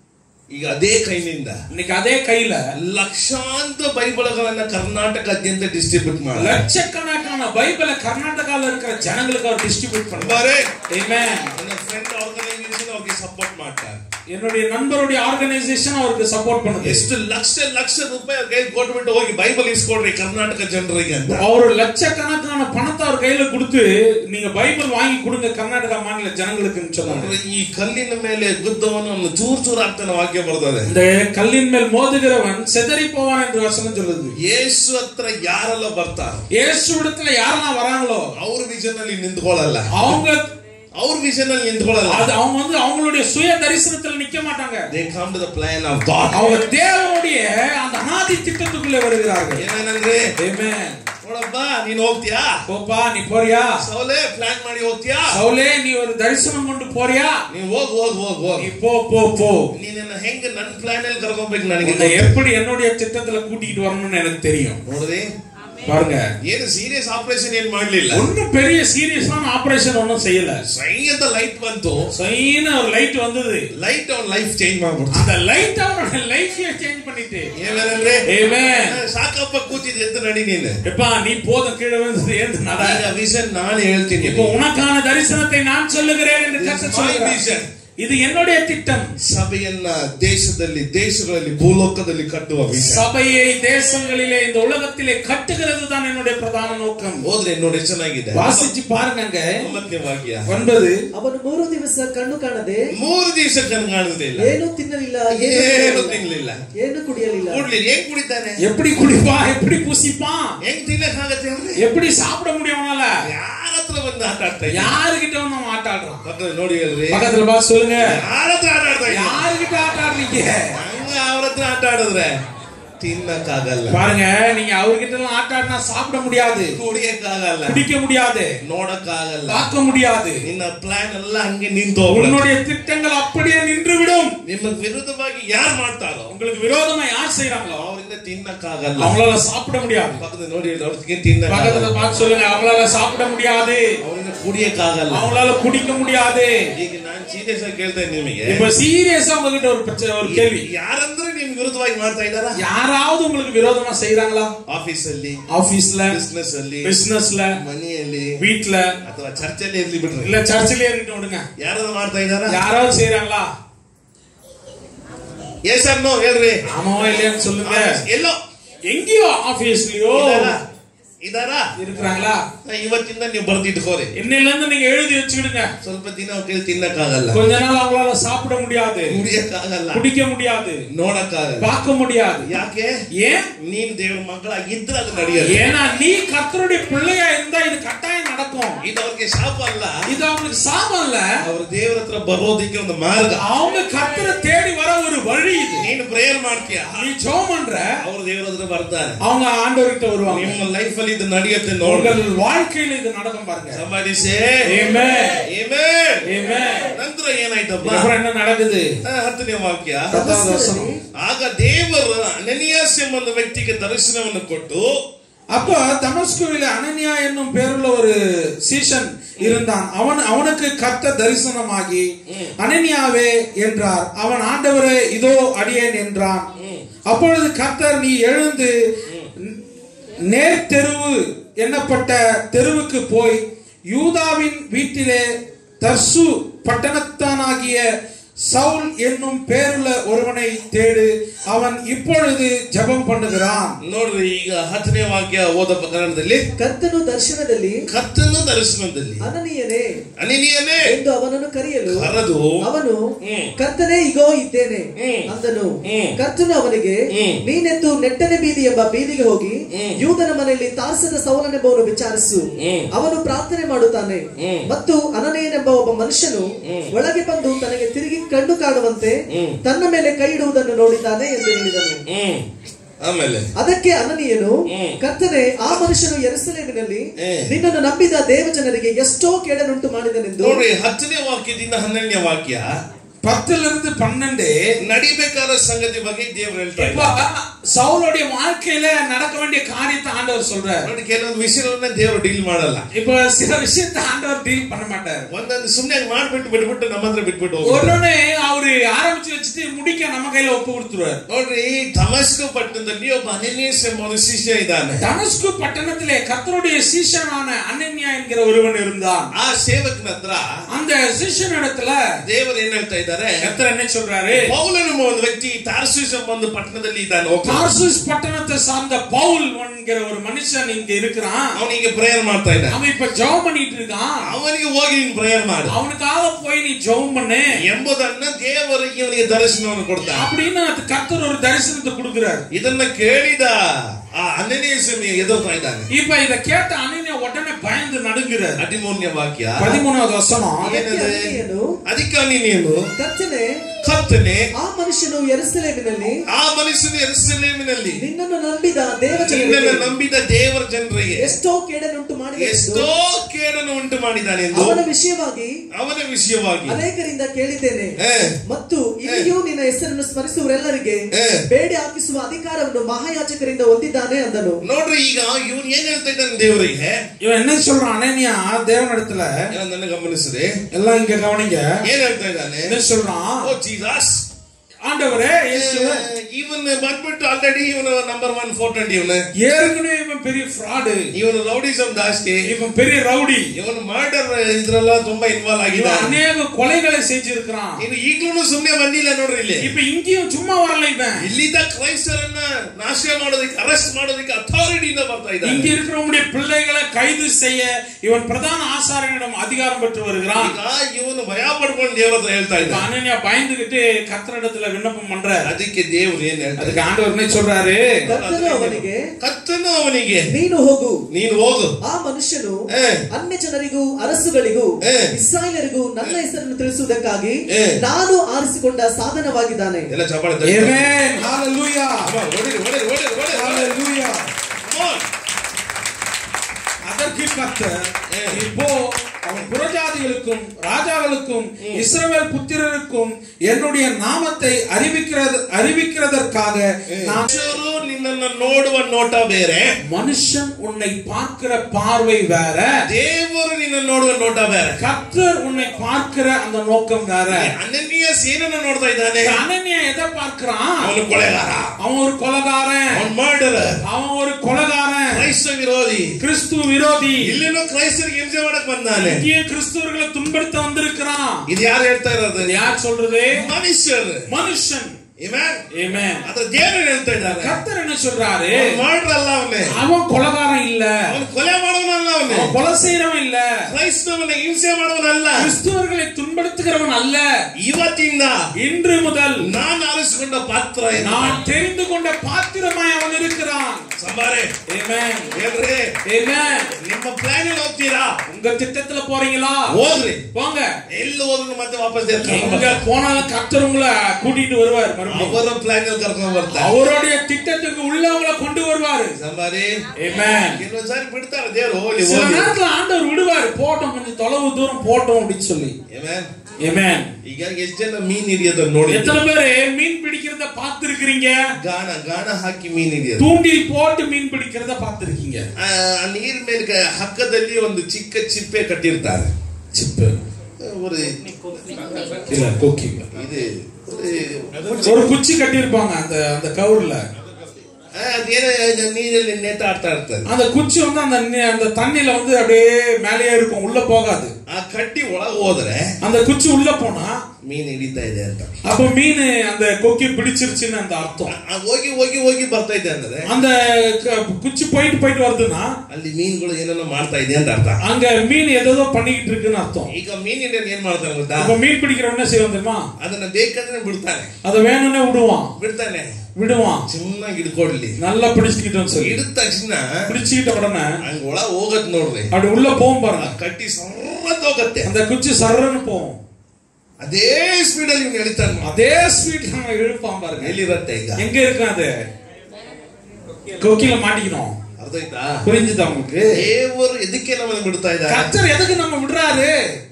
ಈಗ ಅದೇ ಕೈನಿಂದ இன்னைக்கு அதே கையில ಲಕ್ಷಾಂತರ ಬೈಬಲ್ಗಳನ್ನ ಕರ್ನಾಟಕದಾದ್ಯಂತ ಡಿಸ್ಟ್ರಿಬ್ಯೂಟ್ ಮಾಡಿ லட்சக்கணக்கான பைபிளை கர்நாடகால இருக்கிற ஜனங்களுக்கு அவர் டிஸ்ட்ரிபியூட் பண்ணுவார் ಬಾರೆ Amen. ನನ್ನ ಫ್ರೆಂಡ್ ಆರ್ಗನೈಸೇಷನ್ ಅವ್ರಿಗೆ ಸಪೋರ್ಟ್ ಮಾಡ್ತಾರೆ என்னுடைய நண்பருடைய ஆர்கனைசேஷன் அவருக்கு சப்போர்ட் பண்ணுது ಎಷ್ಟು ಲಕ್ಷ ಲಕ್ಷ ರೂಪಾಯಿ ಅವ್ರ ಕೈ ಕೊಟ್ಬಿಟ್ಟು ಹೋಗಿ ಬೈಬಲ್ ಇಸ್ಕೊಡ್ರಿ ಕರ್ನಾಟಕ ಜನರಿಗೆ ಅಂತ அவர் லட்சக்கணக்கான பணத்தை அவர் கையில கொடுத்து நீங்க பைபிள் வாங்கி கொடுங்க கர்நாடகா மாநில ஜனங்களுக்குன்னு சொன்னாங்க ಅಂದ್ರೆ ಈ ಕಲ್ಲಿನ ಮೇಲೆ ಗುದ್ದವನು ಚೂರ್ ಚೂರ್ ಆಗ್ತಾನೆ ವಾಕ್ಯ ಬರ್ತದೆ இந்த கல்லின் மேல் மோதுகிறவன் செதறி போவான் என்று வசனம் சொல்லுது ಯೇಸು ಹತ್ರ ಯಾರೆಲ್ಲ ಬರ್ತಾರ இயேசுவிடத்துல யாரெல்லாம் வராங்களோ ಅವ್ರ ವಿಷನ್ ಅಲ್ಲಿ ನಿಂತ್ಕೊಳ್ಳಲ್ಲ அவங்க ಅವ್ರ ವಿಷನ್ ಅಲ್ಲಿ ನಿಂತ್ಕೊಳ್ಳಲ್ಲ அது அவங்க வந்து அவங்களுடைய சுய தரிசனத்துல நிக்க மாட்டாங்க they come to the plan of God அவங்க தேவனுடைய அந்த அனாதி திட்டத்துக்குள்ளே வருகிறார்கள் ಏನೇನಂದ್ರೆ Amen. ನೋಡಪ್ಪ ನೀನ್ ಹೋಗ್ತೀಯಾ போப்பா நீ போறியா ಸೌಲೆ ಪ್ಲಾನ್ ಮಾಡಿ ಹೋಗ್ತೀಯಾ சவுலே நீ ஒரு தரிசனம் கொண்டு போறியா ನೀನ್ ಹೋಗ್ ಹೋಗ್ ಹೋಗ್ ಹೋಗ್ நீ போ போ போ ನೀನನ್ನ ಹೆಂಗ್ ನನ್ ಪ್ಲಾನ್ ಅಲ್ಲಿ ಕರ್ಕೊಂಬೇಕು ನನಗೆ உன்னை எப்படி என்னுடைய திட்டத்துல கூட்டிட்டு வரணும்னு எனக்கு தெரியும் ನೋಡ್ರಿ பாருங்க ಏನು ಸೀರಿಯಸ್ ಆಪರೇಷನ್ ಏನ್ ಮಾಡ್ಲಿಲ್ಲ ஒன்னும் பெரிய சீரியஸான ஆபரேஷன் ஒன்னும் செய்யல ಸೈ ಅಂತ ಲೈಟ್ ಬಂತು சைன ஒரு லைட் வந்தது ಲೈಟ್ ಅವನ್ ಲೈಫ್ ಚೇಂಜ್ ಮಾಡ್ಬಿಡ್ತು அந்த லைட் அவனோட லைஃபையே சேஞ்ச் பண்ணிட்டு ಏನೇನಂದ್ರೆ Amen. ಸಾಕಪ್ಪ ಕೂತಿದ್ ಎದ್ದು ನಡಿ ನೀನು எப்பா நீ போதும் கீழே விழுந்து ஏந்து நட ಈಗ ವಿಷನ್ ನಾನು ಹೇಳ್ತೀನಿ இப்போ உனக்கான தரிசனத்தை நான் சொல்லுகிறேன் என்று கர்த்தர் This is my சொல்லுகிறார். vision. இது என்னுடைய திட்டம் ಸಭೆಯನ್ನ ದೇಶದಲ್ಲಿ ದೇಶಗಳಲ್ಲಿ ಭೂಲೋಕದಲ್ಲಿ ಕಟ್ಟುವ ವಿಷಯ சபையை தேசங்களிலே இந்த உலகத்திலே கட்டுகிறது தான் என்னுடைய பிரதான நோக்கம் ಹೋದ್ರೆ ನೋಡಿ ಚೆನ್ನಾಗಿದೆ வாசிச்சு பாருங்க ಒಂಬತ್ತನೇ ವಾಕ್ಯ ஒன்பது ಅವನು ಮೂರು ದಿವಸ ಕಣ್ಣು ಕಾಣದೆ ಮೂರು ದಿವಸ ಕಣ್ ಕಾಣುದಿಲ್ಲ ಏನು ತಿನ್ನಲಿಲ್ಲ ಏನು ಏನು ತಿನ್ಲಿಲ್ಲ ಏನು ಕುಡಿಯಲಿಲ್ಲ ಕೂಡ್ಲಿ ಹೆಂಗ್ ಕುಡಿತಾನೆ எப்படி குடிப்பான் எப்படி புசிப்பான் ಹೆಂಗ್ ತಿನ್ನಕ್ಕಾಗತ್ತೆ ಅಂದ್ರೆ எப்படி சாப்பிட முடியும் அவனால ಯಾರ ಹತ್ರ ಬಂದು ಆಟ ಆಡ್ತಾ ಇದ್ದ யாருகிட்ட வந்து அவன் ஆட்ட ஆடுறான் ಪಕ್ಕದಲ್ಲಿ ನೋಡಿ ಹೇಳ್ರಿ பக்கத்துல பார்த்து சொல்லுங்க ಯಾರ ಹತ್ರ ಆಟ ಆಡ್ತಾ ಇದ್ದ யாருகிட்ட ஆட்ட ஆடுறீங்க ಹಂಗ ಅವ್ರ ಹತ್ರ ಆಟ ಆಡಿದ್ರೆ ತಿನ್ನಕ್ಕಾಗಲ್ಲ பாருங்க நீங்க அவர்கிட்ட எல்லாம் ஆட்ட ஆடினா சாப்பிட முடியாது ಕುಡಿಯಕ್ಕಾಗಲ್ಲ குடிக்க முடியாது ನೋಡಕ್ಕಾಗಲ್ಲ பார்க்க முடியாது ನಿನ್ನ ಪ್ಲಾನ್ ಎಲ್ಲ ಹಂಗೆ ನಿಂತು ಹೋಗ್ಬಿಡುತ್ತೆ. உன்னுடைய திட்டங்கள் அப்படியே நின்று விடும் ನಿಮ್ಮ ವಿರುದ್ಧವಾಗಿ ಯಾರು ಮಾಡ್ತಾರೋ உங்களுக்கு விரோதமா யார் செய்யறாங்களோ ಅವರಿಂದ ತಿನ್ನಕ್ಕಾಗಲ್ಲ அவங்களால சாப்பிட முடியாது ಪಕ್ಕದ ನೋಡಿ ಅವ್ರಿಗೆ ತಿನ್ನಕ್ಕಾಗಲ್ಲ பக்கத்துல பார்த்து சொல்லுங்க அவங்களால சாப்பிட முடியாது ಅವರಿಂದ ಕುಡಿಯಕ್ಕಾಗಲ್ಲ அவங்களால குடிக்க முடியாது ಈಗ ನಾನು ಸೀರಿಯಸ್ ಆಗಿ ಕೇಳ್ತಾ ಇದ್ದೀನಿ ನಿಮಗೆ இப்ப சீரியஸா உங்ககிட்ட ஒரு பிரச்சனை ஒரு கேள்வி ಯಾರಂದ್ರೆ ನಿಮ್ ವಿರುದ್ಧವಾಗಿ ಮಾಡ್ತಾ ಇದ್ದಾರ யாராவது உங்களுக்கு விரோதமா செய்யறாங்களா ಆಫೀಸ್ ಅಲ್ಲಿ ஆபீஸ்ல ಬಿಸ್ನೆಸ್ ಅಲ್ಲಿ பிசினஸ்ல ಮನೆಯಲ್ಲಿ வீட்ல ಅಥವಾ ಚರ್ಚಲ್ಲಿ ಇರ್ಲಿ ಬಿಡ್ರಿ இல்ல சர்ச்சிலே இருக்கட்டும் விடுங்க ಯಾರಾದ್ರೂ ಮಾಡ್ತಾ ಇದ್ದಾರ யாராவது செய்யறாங்களா ಎಸ್ ಸರ್ ನೋ ಹೇಳ್ರಿ ஆமாவா இல்லையான்னு சொல்லுங்க ಎಲ್ಲೋ எங்கேயோ ஆபீஸ்லயோ ಇದಾರಾ? ಇದಾರಾ இருக்கிறாங்களா ಇವತ್ತಿಂದ ನೀವು ಬರ್ದಿಟ್ಕೋರಿ இன்னையில இருந்து நீங்க எழுதி வச்சுக்கிடுங்க ಸ್ವಲ್ಪ ದಿನ ಅವ್ರ ಕೈಲಿ ತಿನ್ನಕ್ಕಾಗಲ್ಲ கொஞ்ச நாள் அவங்களால சாப்பிட முடியாது ಕುಡಿಯಕ್ಕಾಗಲ್ಲ குடிக்க முடியாது ನೋಡಕ್ಕಾಗಲ್ಲ பார்க்க முடியாது ಯಾಕೆ ஏன் ನೀನ್ ದೇವ್ರ ಮಕ್ಕಳಾಗಿದ್ರೆ ಅದು ನಡೆಯೋದು ஏன்னா நீ கர்த்தருடைய பிள்ளையா இருந்தா இது கட்டாயம் நடக்கும் ಇದು ಅವ್ರಿಗೆ ಶಾಪ ಅಲ್ಲ இது அவங்களுக்கு சாபம் இல்ல ಅವ್ರ ದೇವ್ರ ಹತ್ರ ಬರೋದಕ್ಕೆ ಒಂದು ಮಾರ್ಗ அவங்க கர்த்தரை தேடி வர ஒரு வழி இது ನೀನು ಪ್ರೇಯರ್ ಮಾಡ್ತೀಯ நீ ஜெபம் பண்ற ಅವ್ರ ದೇವ್ರ ಹತ್ರ ಬರ್ತಾರೆ அவங்க ஆண்டவர்கிட்ட வருவாங்க ನಿಮ್ಮ ಲೈಫ್ ಅಲ್ಲಿ ಇದು ನಡೆಯುತ್ತೆ ನೋಡ್ರಿ உங்கள் வாழ்க்கையில இது நடக்கும் பாருங்க ಸಂಪಾದಿಸಿ Amen. Amen. Amen. ನಂತರ ಏನಾಯ್ತಪ್ಪ அப்புறம் என்ன நடக்குது ಆ, ಹತ್ತನೇ ವಾಕ್ಯ ಹತ್ತಾவது ವಚನ. ಆಗ ದೇವರು ಅನನಿಯಾಸ್ ಎಂಬ ಒಂದು ವ್ಯಕ್ತಿಗೆ ದರ್ಶನವನ್ನು ಕೊಟ್ಟು அப்போ தமஸ்குவில அனனியா என்னும் பேருள்ள ஒரு சீஷன் இருந்தான் அவன் அவனுக்கு கர்த்த தரிசனமாகி அனனியாவே என்றார் அவன் ஆண்டவரே இதோ அடியேன் என்றான் அப்பொழுது கர்த்தர் நீ எழுந்து நேர் தெருவு எண்ணப்பட்ட தெருவுக்கு போய் யூதாவின் வீட்டிலே தர்சு பட்டணத்தானாகிய சவுல் என்னும் பேருள்ள ஒருவனை தேடு அவன் இப்பொழுது ஜெபம் பண்ணுகிறான் ನೋಡ್ರಿ ಈಗ ಹತ್ತನೇ ವಾಕ್ಯ ಓದ ಪ್ರಕರಣದಲ್ಲಿ ಕರ್ತನು ದರ್ಶನದಲ್ಲಿ ಕರ್ತನ ದರ್ಶನದಲ್ಲಿ ಅನನೀಯನೇ ಅನಿನಿಯನೇ ಎಂದು ಅವನನ್ನು ಕರೆಯಲು ಕರೆದು ಅವನು ಹ್ಮ್. ಕರ್ತನೇ ಇಗೋ ಇದ್ದೇನೆ ಹ್ಮ್. ಅಂದನು ಹ್ಮ್. ಕರ್ತನು ಅವನಿಗೆ ಹ್ಮ್. ನೀನೆದ್ದು ನೆಟ್ಟನೆ ಬೀದಿ ಎಂಬ ಬೀದಿಗೆ ಹೋಗಿ ಹ್ಮ್. ಯೂದನ ಮನೆಯಲ್ಲಿ ತಾರ್ಸದ ಸೌಲನೆಂಬವನು ವಿಚಾರಿಸು ಹ್ಮ್. ಅವನು ಪ್ರಾರ್ಥನೆ ಮಾಡುತ್ತಾನೆ ಹ್ಮ್. ಮತ್ತು ಅನನೀಯನೆಂಬ ಒಬ್ಬ ಮನುಷ್ಯನು ಹ್ಮ್. ಒಳಗೆ ಬಂದು ತನಗೆ ತಿರುಗಿ ಕಣ್ಣು ಕಾಣುವಂತೆ ಹ್ಮ್. ತನ್ನ ಮೇಲೆ ಕೈ ಇಡುವುದನ್ನು ನೋಡಿದ್ದಾನೆ ಎಂದು ಹೇಳಿದನು ಹ್ಮ್ ಆಮೇಲೆ ಅದಕ್ಕೆ ಅನನೀಯನು ಹ್ಮ್. ಕರ್ತನೆ ಆ ಮನುಷ್ಯನು ಯೆರೂಸಲೇಮಿನಲ್ಲಿ ಹ್ಮ್. ನಿನ್ನನ್ನು ನಂಬಿದ ದೇವಜನರಿಗೆ ಎಷ್ಟೋ ಕೇಡನುಂಟು ಮಾಡಿದನೆಂದು ನೋಡ್ರಿ ಹತ್ತನೇ ವಾಕ್ಯದಿಂದ ಹನ್ನೆರಡನೇ ವಾಕ್ಯ பத்துல இருந்து பன்னெண்டு ನಡಿಬೇಕಾದ ಸಂಗತಿ ಬಗ್ಗೆ ದೇವ್ರು ಹೇಳ್ತಾ இப்ப ಇದ್ದಾರೆ சவுலுடைய வாழ்க்கையில நடக்க வேண்டிய காரியத்தை ஆண்டவர் சொல்றாரு ನೋಡಿ ಕೆಲವೊಂದು ವಿಷಯಗಳನ್ನ ದೇವ್ರು ಡೀಲ್ ಮಾಡಲ್ಲ இப்ப சில விஷயத்தை ஆண்டவர் டீல் பண்ண மாட்டாரு ಒಂದೊಂದು ಸುಮ್ನೆ ಮಾಡ್ಬಿಟ್ಟು ಬಿಟ್ಬಿಟ್ಟು ನಮ್ಮ ಹತ್ರ ಬಿಟ್ಬಿಟ್ಟು ಹೋಗ್ಬಿಡ್ತಾರೆ. ஒன்னொன்னு அவரு ஆரம்பிச்சு வச்சுட்டு முடிக்க நம்ம கையில ஒப்பு கொடுத்துருவாரு ನೋಡ್ರಿ ತಮಸ್ಕು ಪಟ್ಟಣದಲ್ಲಿ ಒಬ್ಬ ಅನನ್ಯಸ್ ಎಂಬ ಒಂದು ಶಿಷ್ಯ ಇದ್ದಾನೆ தனுஷ்கு பட்டணத்திலே கர்த்தருடைய சீஷனான அனன்யா என்கிற ஒருவன் இருந்தான் ಆ ಸೇವಕನ ಹತ್ರ அந்த சீஷனிடத்துல ದೇವರು ಏನ್ ಹೇಳ್ತಾ ಇದ್ದಾರೆ கர்த்தர் என்ன சொல்றாரு ಪೌಲನ ಎಂಬ ಒಂದು ವ್ಯಕ್ತಿ ತಾರ್ಸಿಸ್ ಎಂಬ ಒಂದು ಪಟ್ಟಣದಲ್ಲಿ ಇದ್ದಾನೆ ಹೋಗ್ತಾನೆ. தார்சூஸ் பட்டணத்தை சார்ந்த பவுல் என்கிற ஒரு மனுஷன் இங்க இருக்கிறான் ಅವನಿಗೆ ಪ್ರೇಯರ್ ಮಾಡ್ತಾ ಇದ್ದಾನೆ அவன் இப்ப ஜெபம் பண்ணிட்டு இருக்கான் ಅವನಿಗೆ ಹೋಗಿ ನೀನು ಪ್ರೇಯರ್ ಮಾಡು அவனுக்காக போய் நீ ஜெபம் பண்ணு ಎಂಬುದನ್ನ ದೇವರು ಇವನಿಗೆ ದರ್ಶನವನ್ನು ಕೊಡ್ತಾನೆ அப்படின்னு அது கர்த்தர் ஒரு தரிசனத்தை கொடுக்கிறாரு ಇದನ್ನ ಕೇಳಿದ ಆ ಅನನೀಯಸನ್ನು ಎದುರ್ತಾ ಇದ್ದಾನೆ இப்ப இத கேட்ட அனன்யா உடனே பயந்து நடுங்கிறாரு ಹದಿಮೂರನೇ ವಾಕ್ಯ பதிமூணாவது வசனம் ಅದಕ್ಕೆ ಏನದು? ಅನನೀಯನು ಅದಕ್ಕೆ ನೀನು ಕರ್ತನೆ ಕರ್ತನೆ ಆ ಮನುಷ್ಯನು ಯೆರೂಸಲೇಮಿನಲ್ಲಿ ಆ ಮನುಷ್ಯನು ಎರುಸಲೇಮಿನಲ್ಲಿ ನಿನ್ನನ್ನು ನಂಬಿದ ನಿನ್ನನ್ನು ದೇವಜನರಿಗೆ ನಂಬಿದ ದೇವರ ಜನರಿಗೆ ಎಷ್ಟೋ ಕೇಡನುಂಟು ಮಾಡಿದ ಎಷ್ಟೋ ಕೇಡನ್ನು ಉಂಟು ಮಾಡಿದ್ದಾನೆ ಎಂದು ಅವನ ವಿಷಯವಾಗಿ ಅವನ ವಿಷಯವಾಗಿ ಅನೇಕರಿಂದ ಕೇಳಿದ್ದೇನೆ ಏ, ಮತ್ತು ಇಲ್ಲಿಯೂ ನಿನ್ನ ಹೆಸರನ್ನು ಸ್ಮರಿಸುವರೆಲ್ಲರಿಗೆ ಏ. ಬೇಡಿ ಹಾಕಿಸುವ ಅಧಿಕಾರವನ್ನು ಮಹಾಯಾಜಕರಿಂದ ಹೊಂದಿದ್ದಾನೆ ಅಂದನು ನೋಡ್ರಿ ಈಗ ಇವನು ಏನ್ ಹೇಳ್ತಾ ಇದ್ದಾನೆ ದೇವರಿಗೆ இவன் என்ன சொல்றான் அனன்யா தேவனிடத்துல ನನ್ನ ಗಮನಿಸಿದೆ எல்லாம் இங்க கவனிங்க ಏನ್ ಹೇಳ್ತಾ ಇದ್ದಾನೆ என்ன சொல்றான் ಓ ಜೀಸಸ್ ஆண்டவரே இயேசுவே, ಇವನ್ ಬಂದ್ಬಿಟ್ಟು ಆಲ್ರೆಡಿ ಇವನು ನಂಬರ್ ಒನ್ ಫೋರ್ ಟ್ವೆಂಟಿ ಇವನು ஏற்கனவே இவன் பெரிய ஃப்ராடு ಇವನು ರೌಡಿಸಮ್ ಜಾಸ್ತಿ இவன் பெரிய ரவுடி ಇವನು ಮರ್ಡರ್ ಇದ್ರೆಲ್ಲ ತುಂಬಾ ಇನ್ವಾಲ್ವ್ இவன் ಆಗಿದ್ದಾನೆ அநேக கொலைகளை செஞ்சிருக்கிறான் ಇನ್ನು ಈಗ್ಲೂ ಸುಮ್ನೆ ಬಂದಿಲ್ಲ ನೋಡ್ರಿ ಇಲ್ಲಿ இப்ப இங்கேயும் சும்மா வரல இவன் ಇಲ್ಲಿದ್ದ ಕ್ರೈಸ್ತರನ್ನ ನಾಶ ಮಾಡೋದಕ್ಕೆ ಅರೆಸ್ಟ್ ಮಾಡೋದಕ್ಕೆ ಅಥಾರಿಟಿಯಿಂದ ಬರ್ತಾ இங்க ಇದ್ದಾನೆ இருக்கிறவங்களுடைய பிள்ளைகளை கைது செய்ய இவன் பிரதான ஆசாரியனிடம் அதிகாரம் பெற்று வருகிறான் ಈಗ ಇವನು ಭಯ ಪಡ್ಕೊಂಡು ದೇವ್ರ ಹತ್ರ ಹೇಳ್ತಾ இப்ப ಇದ್ದಾನೆ அனன்யா பயந்துகிட்டு கர்த்தரிடத்துல விண்ணப்பம் பண்ற ಅದಕ್ಕೆ ದೇವ್ರು ಏನ್ ಹೇಳ್ತಾರೆ அதுக்கு ஆண்டவர் என்ன சொல்றாரு ಕರ್ತನು ಅವನಿಗೆ ಕತ್ತನು ಅವನಿಗೆ ನೀನು ಹೋಗು ನೀನು ಹೋಗು ಆ ಮನುಷ್ಯನು ಏ. ಅನ್ಯ ಜನರಿಗೂ ಅರಸುಗಳಿಗೂ ಏ. ಇಸ್ರಾಯೇಲರಿಗೂ ನನ್ನ ಹೆಸರನ್ನು ತಿಳಿಸುವುದಕ್ಕಾಗಿ ಏ. ನಾನು ಆರಿಸಿಕೊಂಡ ಸಾಧನವಾಗಿದ್ದಾನೆ ಎಲ್ಲ ಚಪಾಳೆ ತಟ್ಟಿ. Amen. Hallelujah. Come on, ಓಡಿರಿ, ಓಡಿರಿ, ಓಡಿರಿ, ಓಡಿರಿ. Hallelujah. Come on. அதற்கு கர்த்தர் இப்போ அவன் புறஜாதிகளுக்கும் ராஜாக்களுக்கும் இஸ்ரவேல் புத்திரருக்கும் என்னுடைய நாமத்தை அறிவிக்கிறது அறிவிக்கிறதற்காக நான் ಮನುಷ್ಯರು ನಿನ್ನನ್ನು ನೋಡುವ ನೋಟ ಬೇರೆ மனுஷன் உன்னை பார்க்கிற பார்வை வேற ದೇವರು ನಿನ್ನನ್ನು ನೋಡುವ ನೋಟ ಬೇರೆ கர்த்தர் உன்னை பார்க்கிற அந்த நோக்கம் வேற ಅನನ್ಯ ಸೇನನ್ನು ನೋಡ್ತಾ ಇದ್ದಾನೆ அனன்யா எதை பார்க்கிறான் ಅವನು ಕೊಳೆಗಾರ அவன் ஒரு கொலகாரன் ಅವನು ಮರ್ಡರ್ அவன் ஒரு கொலகாரன் ಕ್ರೈಸ್ತ ವಿರೋಧಿ கிறிஸ்து விரோதி ಇಲ್ಲಿನೂ ಕ್ರೈಸ್ತರಿಗೆ ಹಿಂಸೆ ಮಾಡಕ್ ಬಂದಾನೆ இங்கேயும் கிறிஸ்துவர்களை துன்படுத்த வந்திருக்கிறான் ಇದು ಯಾರು ಹೇಳ್ತಾ ಇರೋದು இது யார் சொல்றது ಮನುಷ್ಯರು மனுஷன் Amen? Amen. ಅದ್ರ ದೇವರು ಹೇಳ್ತಾ ಇದ್ದಾರೆ கர்த்தர் என்ன சொல்றாரு ಮರ್ಡರ್ ಅಲ್ಲ ಅವನೇ அவன் கொலகாரன் இல்ல ಅವನು ಕೊಲೆ ಮಾಡುವನಲ್ಲ ಅವನೇ அவன் கொலை செய்யறவன் இல்ல ಕ್ರೈಸ್ತವನ ಹಿಂಸೆ ಮಾಡುವನಲ್ಲ கிறிஸ்துவர்களை துன்படுத்துகிறவன் அல்ல ಇವತ್ತಿಂದ இன்று முதல் ನಾನು ಆರಿಸಿಕೊಂಡ ಪಾತ್ರ ಏನು? நான் தெரிந்து கொண்ட பாத்திரமாய் அவன் இருக்கிறான் ಸಂಬಾರೆ Amen. ಹೇಳ್ರಿ Amen. ನಿಮ್ಮ ಪ್ಲಾನ್ ಹೋಗ್ತೀರಾ உங்க திட்டத்துல போறீங்களா ಹೋಗ್ರಿ போங்க ಎಲ್ಲಿ ಹೋದ್ರು ಮತ್ತೆ ವಾಪಸ್ எங்க போனாலும் கர்த்தர் உங்களை கூட்டிட்டு வருவார் மறுபடியும் ಅವರ ಪ್ಲಾನ್ ಕರ್ಕೊಂಡ್ ಬರ್ತಾರೆ அவருடைய திட்டத்துக்கு உள்ளவங்களை கொண்டு வருவாரு ಸಂಬಾರಿ Amen. ಕೆಲವೊಂದ್ ಸಾರಿ ಬಿಡ್ತಾರೆ ದೇವ್ರು ಹೋಗ್ಲಿ சில ಹೋಗ್ಲಿ நேரத்துல ஆண்டவர் விடுவாரு போட்டோம் கொஞ்சம் தொலைவு தூரம் போட்டோம் அப்படின்னு சொல்லி Amen. Amen. ಈಗ ಎಷ್ಟು ಜನ ಮೀನ್ ಹಿಡಿಯೋದ ನೋಡಿ எத்தனை பேரு மீன் பிடிக்கிறத பார்த்திருக்கிறீங்க ಗಾಣ ಗಾಣ ಹಾಕಿ ಮೀನ್ ಹಿಡಿಯೋದು தூண்டில் போட்டு மீன் பிடிக்கிறத பார்த்திருக்கீங்க ಆ ಆ ನೀರ್ ಮೇಲೆ ಕ- ಹಕ್ಕದಲ್ಲಿ ಒಂದು ಚಿಕ್ಕ ಚಿಪ್ಪೆ ಕಟ್ಟಿರ್ತಾರೆ சிப்பு ஒரு இல்ல கொக்கி இது ஒரு ஒரு குச்சி கட்டியிருப்பாங்க அந்த அந்த கவுர்ல ಆ, ಅದೇನೋ ನೀರಲ್ಲಿ ನೇತಾಡ್ತಾ ಇರ್ತದೆ அந்த குச்சி வந்து அந்த நி- அந்த தண்ணியில வந்து அப்படியே மேலேயே இருக்கும் உள்ள போகாது ಆ ಕಟ್ಟಿ ಒಳಗೆ ಹೋದ್ರೆ அந்த குச்சி உள்ள போனா ಮೀನ್ ಹಿಡಿತಾ ಇದೆ ಅಂತ அப்ப மீன் அந்த கொக்கி பிடிச்சிருச்சுன்னு அந்த அர்த்தம் ಆ, ಹೋಗಿ ಹೋಗಿ ಹೋಗಿ ಬರ್ತಾ ಇದೆ ಅಂದ್ರೆ அந்த க- குச்சி போயிட்டு போயிட்டு வருதுன்னா ಅಲ್ಲಿ ಮೀನುಗಳು ಏನೇನೋ ಮಾಡ್ತಾ ಇದೆ ಅಂತ ಅರ್ಥ அங்க மீன் ஏதோ பண்ணிக்கிட்டு இருக்குன்னு அர்த்தம் ಈಗ ಮೀನ್ ಹಿಡಿಯೋದು ಏನ್ ಮಾಡ್ತಾನೆ ಗೊತ್ತಾ அப்ப மீன் பிடிக்கிறவன் என்ன செய்வான் தெரியுமா ಅದನ್ನ ಬೇಕಂದ್ರೆ ಬಿಡ್ತಾನೆ அதை வேணும்னே விடுவான் ಬಿಡ್ತಾನೆ விடுவான் ಚೆನ್ನಾಗಿ ಹಿಡ್ಕೊಡ್ಲಿ நல்லா பிடிச்சுக்கிட்டோன்னு சொல்லி ಹಿಡಿದ ತಕ್ಷಣ பிடிச்சுக்கிட்ட உடனே ಹಂಗ ಒಳ ಹೋಗತ್ ನೋಡ್ರಿ அப்படி உள்ள போகும் ಆ பாருங்க ಕಟ್ಟಿ ಸರ್ರತ್ ಹೋಗತ್ತೆ அந்த குச்சி சர்றன்னு போகும் ಅದೇ ಸ್ಪೀಡ್ ಅಲ್ಲಿ ಇವ್ನು ಎಳಿತಾನೆ அதே ஸ்பீட்ல நம்ம இழுப்பான் பாருங்க ಎಲ್ಲಿರತ್ತೆ ಈಗ எங்க இருக்கும் அது கொக்கில மாட்டிக்கணும் ಅರ್ಥ ಆಯ್ತಾ புரிஞ்சுதா உங்களுக்கு ದೇವರು ಎದಕ್ಕೆ ನಮ್ಮನ್ನು ಬಿಡ್ತಾ ಇದ್ದಾರೆ கத்தர் எதுக்கு நம்ம விடுறாரு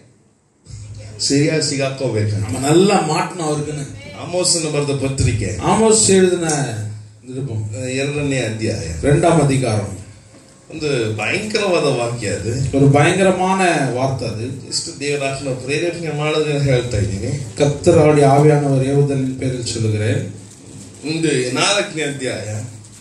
ಸರಿಯಾಗಿ ಸಿಗಾಕೋಬೇಕಂತ நம்ம நல்லா மாட்டணும் அவருக்குன்னு ಅಮೋಸನ ಬರೆದ ಪತ್ರಿಕೆ ஆமோஸ் எழுதின நிருபம் ಎರಡನೇ ಅಧ್ಯಾಯ ரெண்டாம் அதிகாரம் ಒಂದು ಭಯಂಕರವಾದ ವಾಕ್ಯ ಅದು ஒரு பயங்கரமான வார்த்தை அது ಎಷ್ಟು ದೇವರಾತ್ಮ ಪ್ರೇರೇಪಣೆ ಮಾಡೋದ್ರೆ ಹೇಳ್ತಾ ಇದ್ದೀನಿ கத்தர் அவருடைய ஆவியானவர் ஏவுதலின் பேரில் சொல்லுகிறேன் ಒಂದು ನಾಲ್ಕನೇ ಅಧ್ಯಾಯ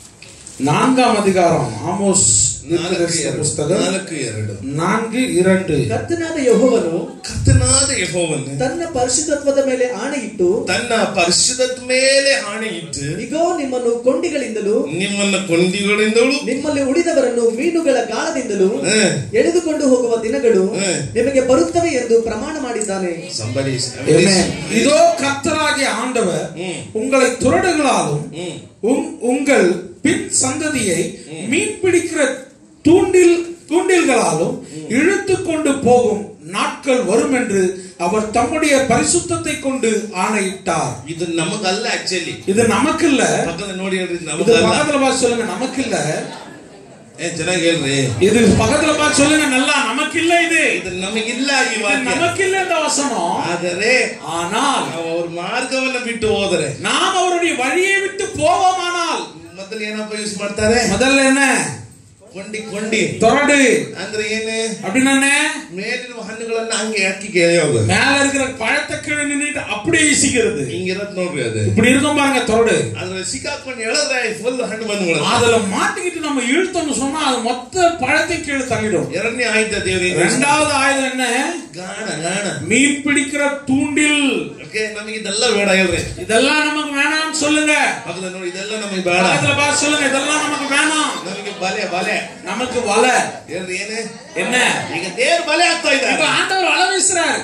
நான்காம் அதிகாரம் ஆமோஸ் ನಾಲ್ಕು தீர்க்கதரிசன ಎರಡು புஸ்தகம் ನಾಲ್ಕು ಎರಡು நான்கு இரண்டு ಕರ್ತನಾದ ಯೆಹೋವನು ಕರ್ತನಾದ ಯೆಹೋವನು ತನ್ನ ಪರಿಶುದ್ಧತ್ವದ ಮೇಲೆ ಆಣೆಯಿಟ್ಟು ತನ್ನ ಪರಿಶುದ್ಧದ ಮೇಲೆ ಆಣೆ ಇಟ್ಟು ಇಗೋ ನಿಮ್ಮನ್ನು ಕೊಂಡಿಗಳಿಂದಲೂ ನಿಮ್ಮನ್ನ ಕೊಂಡಿಗಳಿಂದಲೂ ನಿಮ್ಮಲ್ಲಿ ಉಳಿದವರನ್ನು ಮೀನುಗಳ ಗಾಳದಿಂದಲೂ ಹ್ಮ್. ಎಳೆದುಕೊಂಡು ಹೋಗುವ ದಿನಗಳು ಹ್ಮ್. ನಿಮಗೆ ಬರುತ್ತವೆ ಎಂದು ಪ್ರಮಾಣ ಮಾಡಿದ್ದಾನೆ Somebody- Amen. இதோ கர்த்தராகிய ஆண்டவர் ம். உங்களை துரடுகளாலும் ம். உங்- உங்கள் பின் சந்ததியை மீன் பிடிக்கிற தூண்டில் தூண்டில்களாலும் இழுத்து கொண்டு போகும் நாட்கள் வரும் என்று அவர் தம்முடைய பரிசுத்தத்தை கொண்டு ஆணையிட்டார் ಇದು ನಮಗಲ್ಲ ಆಕ್ಚುಲಿ இது நமக்கு இல்ல ಪಕ್ಕದ ನೋಡಿ ಹೇಳ್ರಿ இது ನಮಗಲ್ಲ பக்கத்துல பார்த்து சொல்லுங்க நமக்கு இல்ல ಏ ಚೆನ್ನಾಗಿ ಹೇಳ್ರಿ இது பக்கத்துல பார்த்து சொல்லுங்க நல்லா நமக்கு இல்ல இது ಇದು ನಮಗಿಲ್ಲ ಈ இது ವಾಕ್ಯ நமக்கு இல்ல இந்த வசனம் ಆದರೆ ஆனால் ನಾವು ಅವ್ರ ಮಾರ್ಗವನ್ನ ಬಿಟ್ಟು ಹೋದರೆ நாம் அவருடைய வழியை விட்டு போவோமானால் ಮೊದಲು ಏನಪ್ಪ ಯೂಸ್ ಮಾಡ್ತಾರೆ முதல்ல என்ன ಕೊಂಡಿ ಕೊಂಡಿ தொடடு ಅಂದ್ರೆ ಏನು அப்படின்னு என்ன ಮೇಲಿನ ಹಣ್ಣುಗಳನ್ನ ಹಂಗೆ ಹಾಕಿ ಕೇಳಿಯೋದು மேல இருக்கிற பழத்தை கீழே நின்னுட்டு அப்படியே வீசிக்கிறது ಹಿಂಗಿರತ್ ನೋಡ್ರಿ ಅದು இப்படி இருக்கும் பாருங்க தொடடு ಅದ್ರ ಸಿಕ್ಕಾಕೊಂಡು ಎಳೆದ್ರೆ ಫುಲ್ ಹಣ್ಣು ಬಂದ್ಬಿಡ அதுல மாட்டிக்கிட்டு நம்ம இழுத்தோம்னு சொன்னா அது மொத்த பழத்தை கீழே தள்ளிடும் ಎರಡನೇ ಆಯ್ತ ದೇವ್ರಿ ரெண்டாவது ஆயுதம் என்ன ಗಾಣ ಗಾಣ மீன் பிடிக்கிற தூண்டில் ಓಕೆ ನಮಗೆ ಇದೆಲ್ಲ ಬೇಡ ಹೇಳ್ರಿ இதெல்லாம் நமக்கு வேணாம்னு சொல்லுங்க ಪಕ್ಕದ ನೋಡಿ ಇದೆಲ್ಲ ನಮಗೆ ಬೇಡ பக்கத்துல பார்த்து சொல்லுங்க இதெல்லாம் நமக்கு வேணாம் ನಮಗೆ ಬಲೆ ಬಲೆ நமக்கு வலை ಹೇಳ್ರಿ ಏನೇ என்ன ಈಗ ದೇವ್ರ ಬಲೆ ಆಗ್ತಾ இப்ப ಇದ್ದಾರೆ ஆண்டவர் வலை வீசுறாரு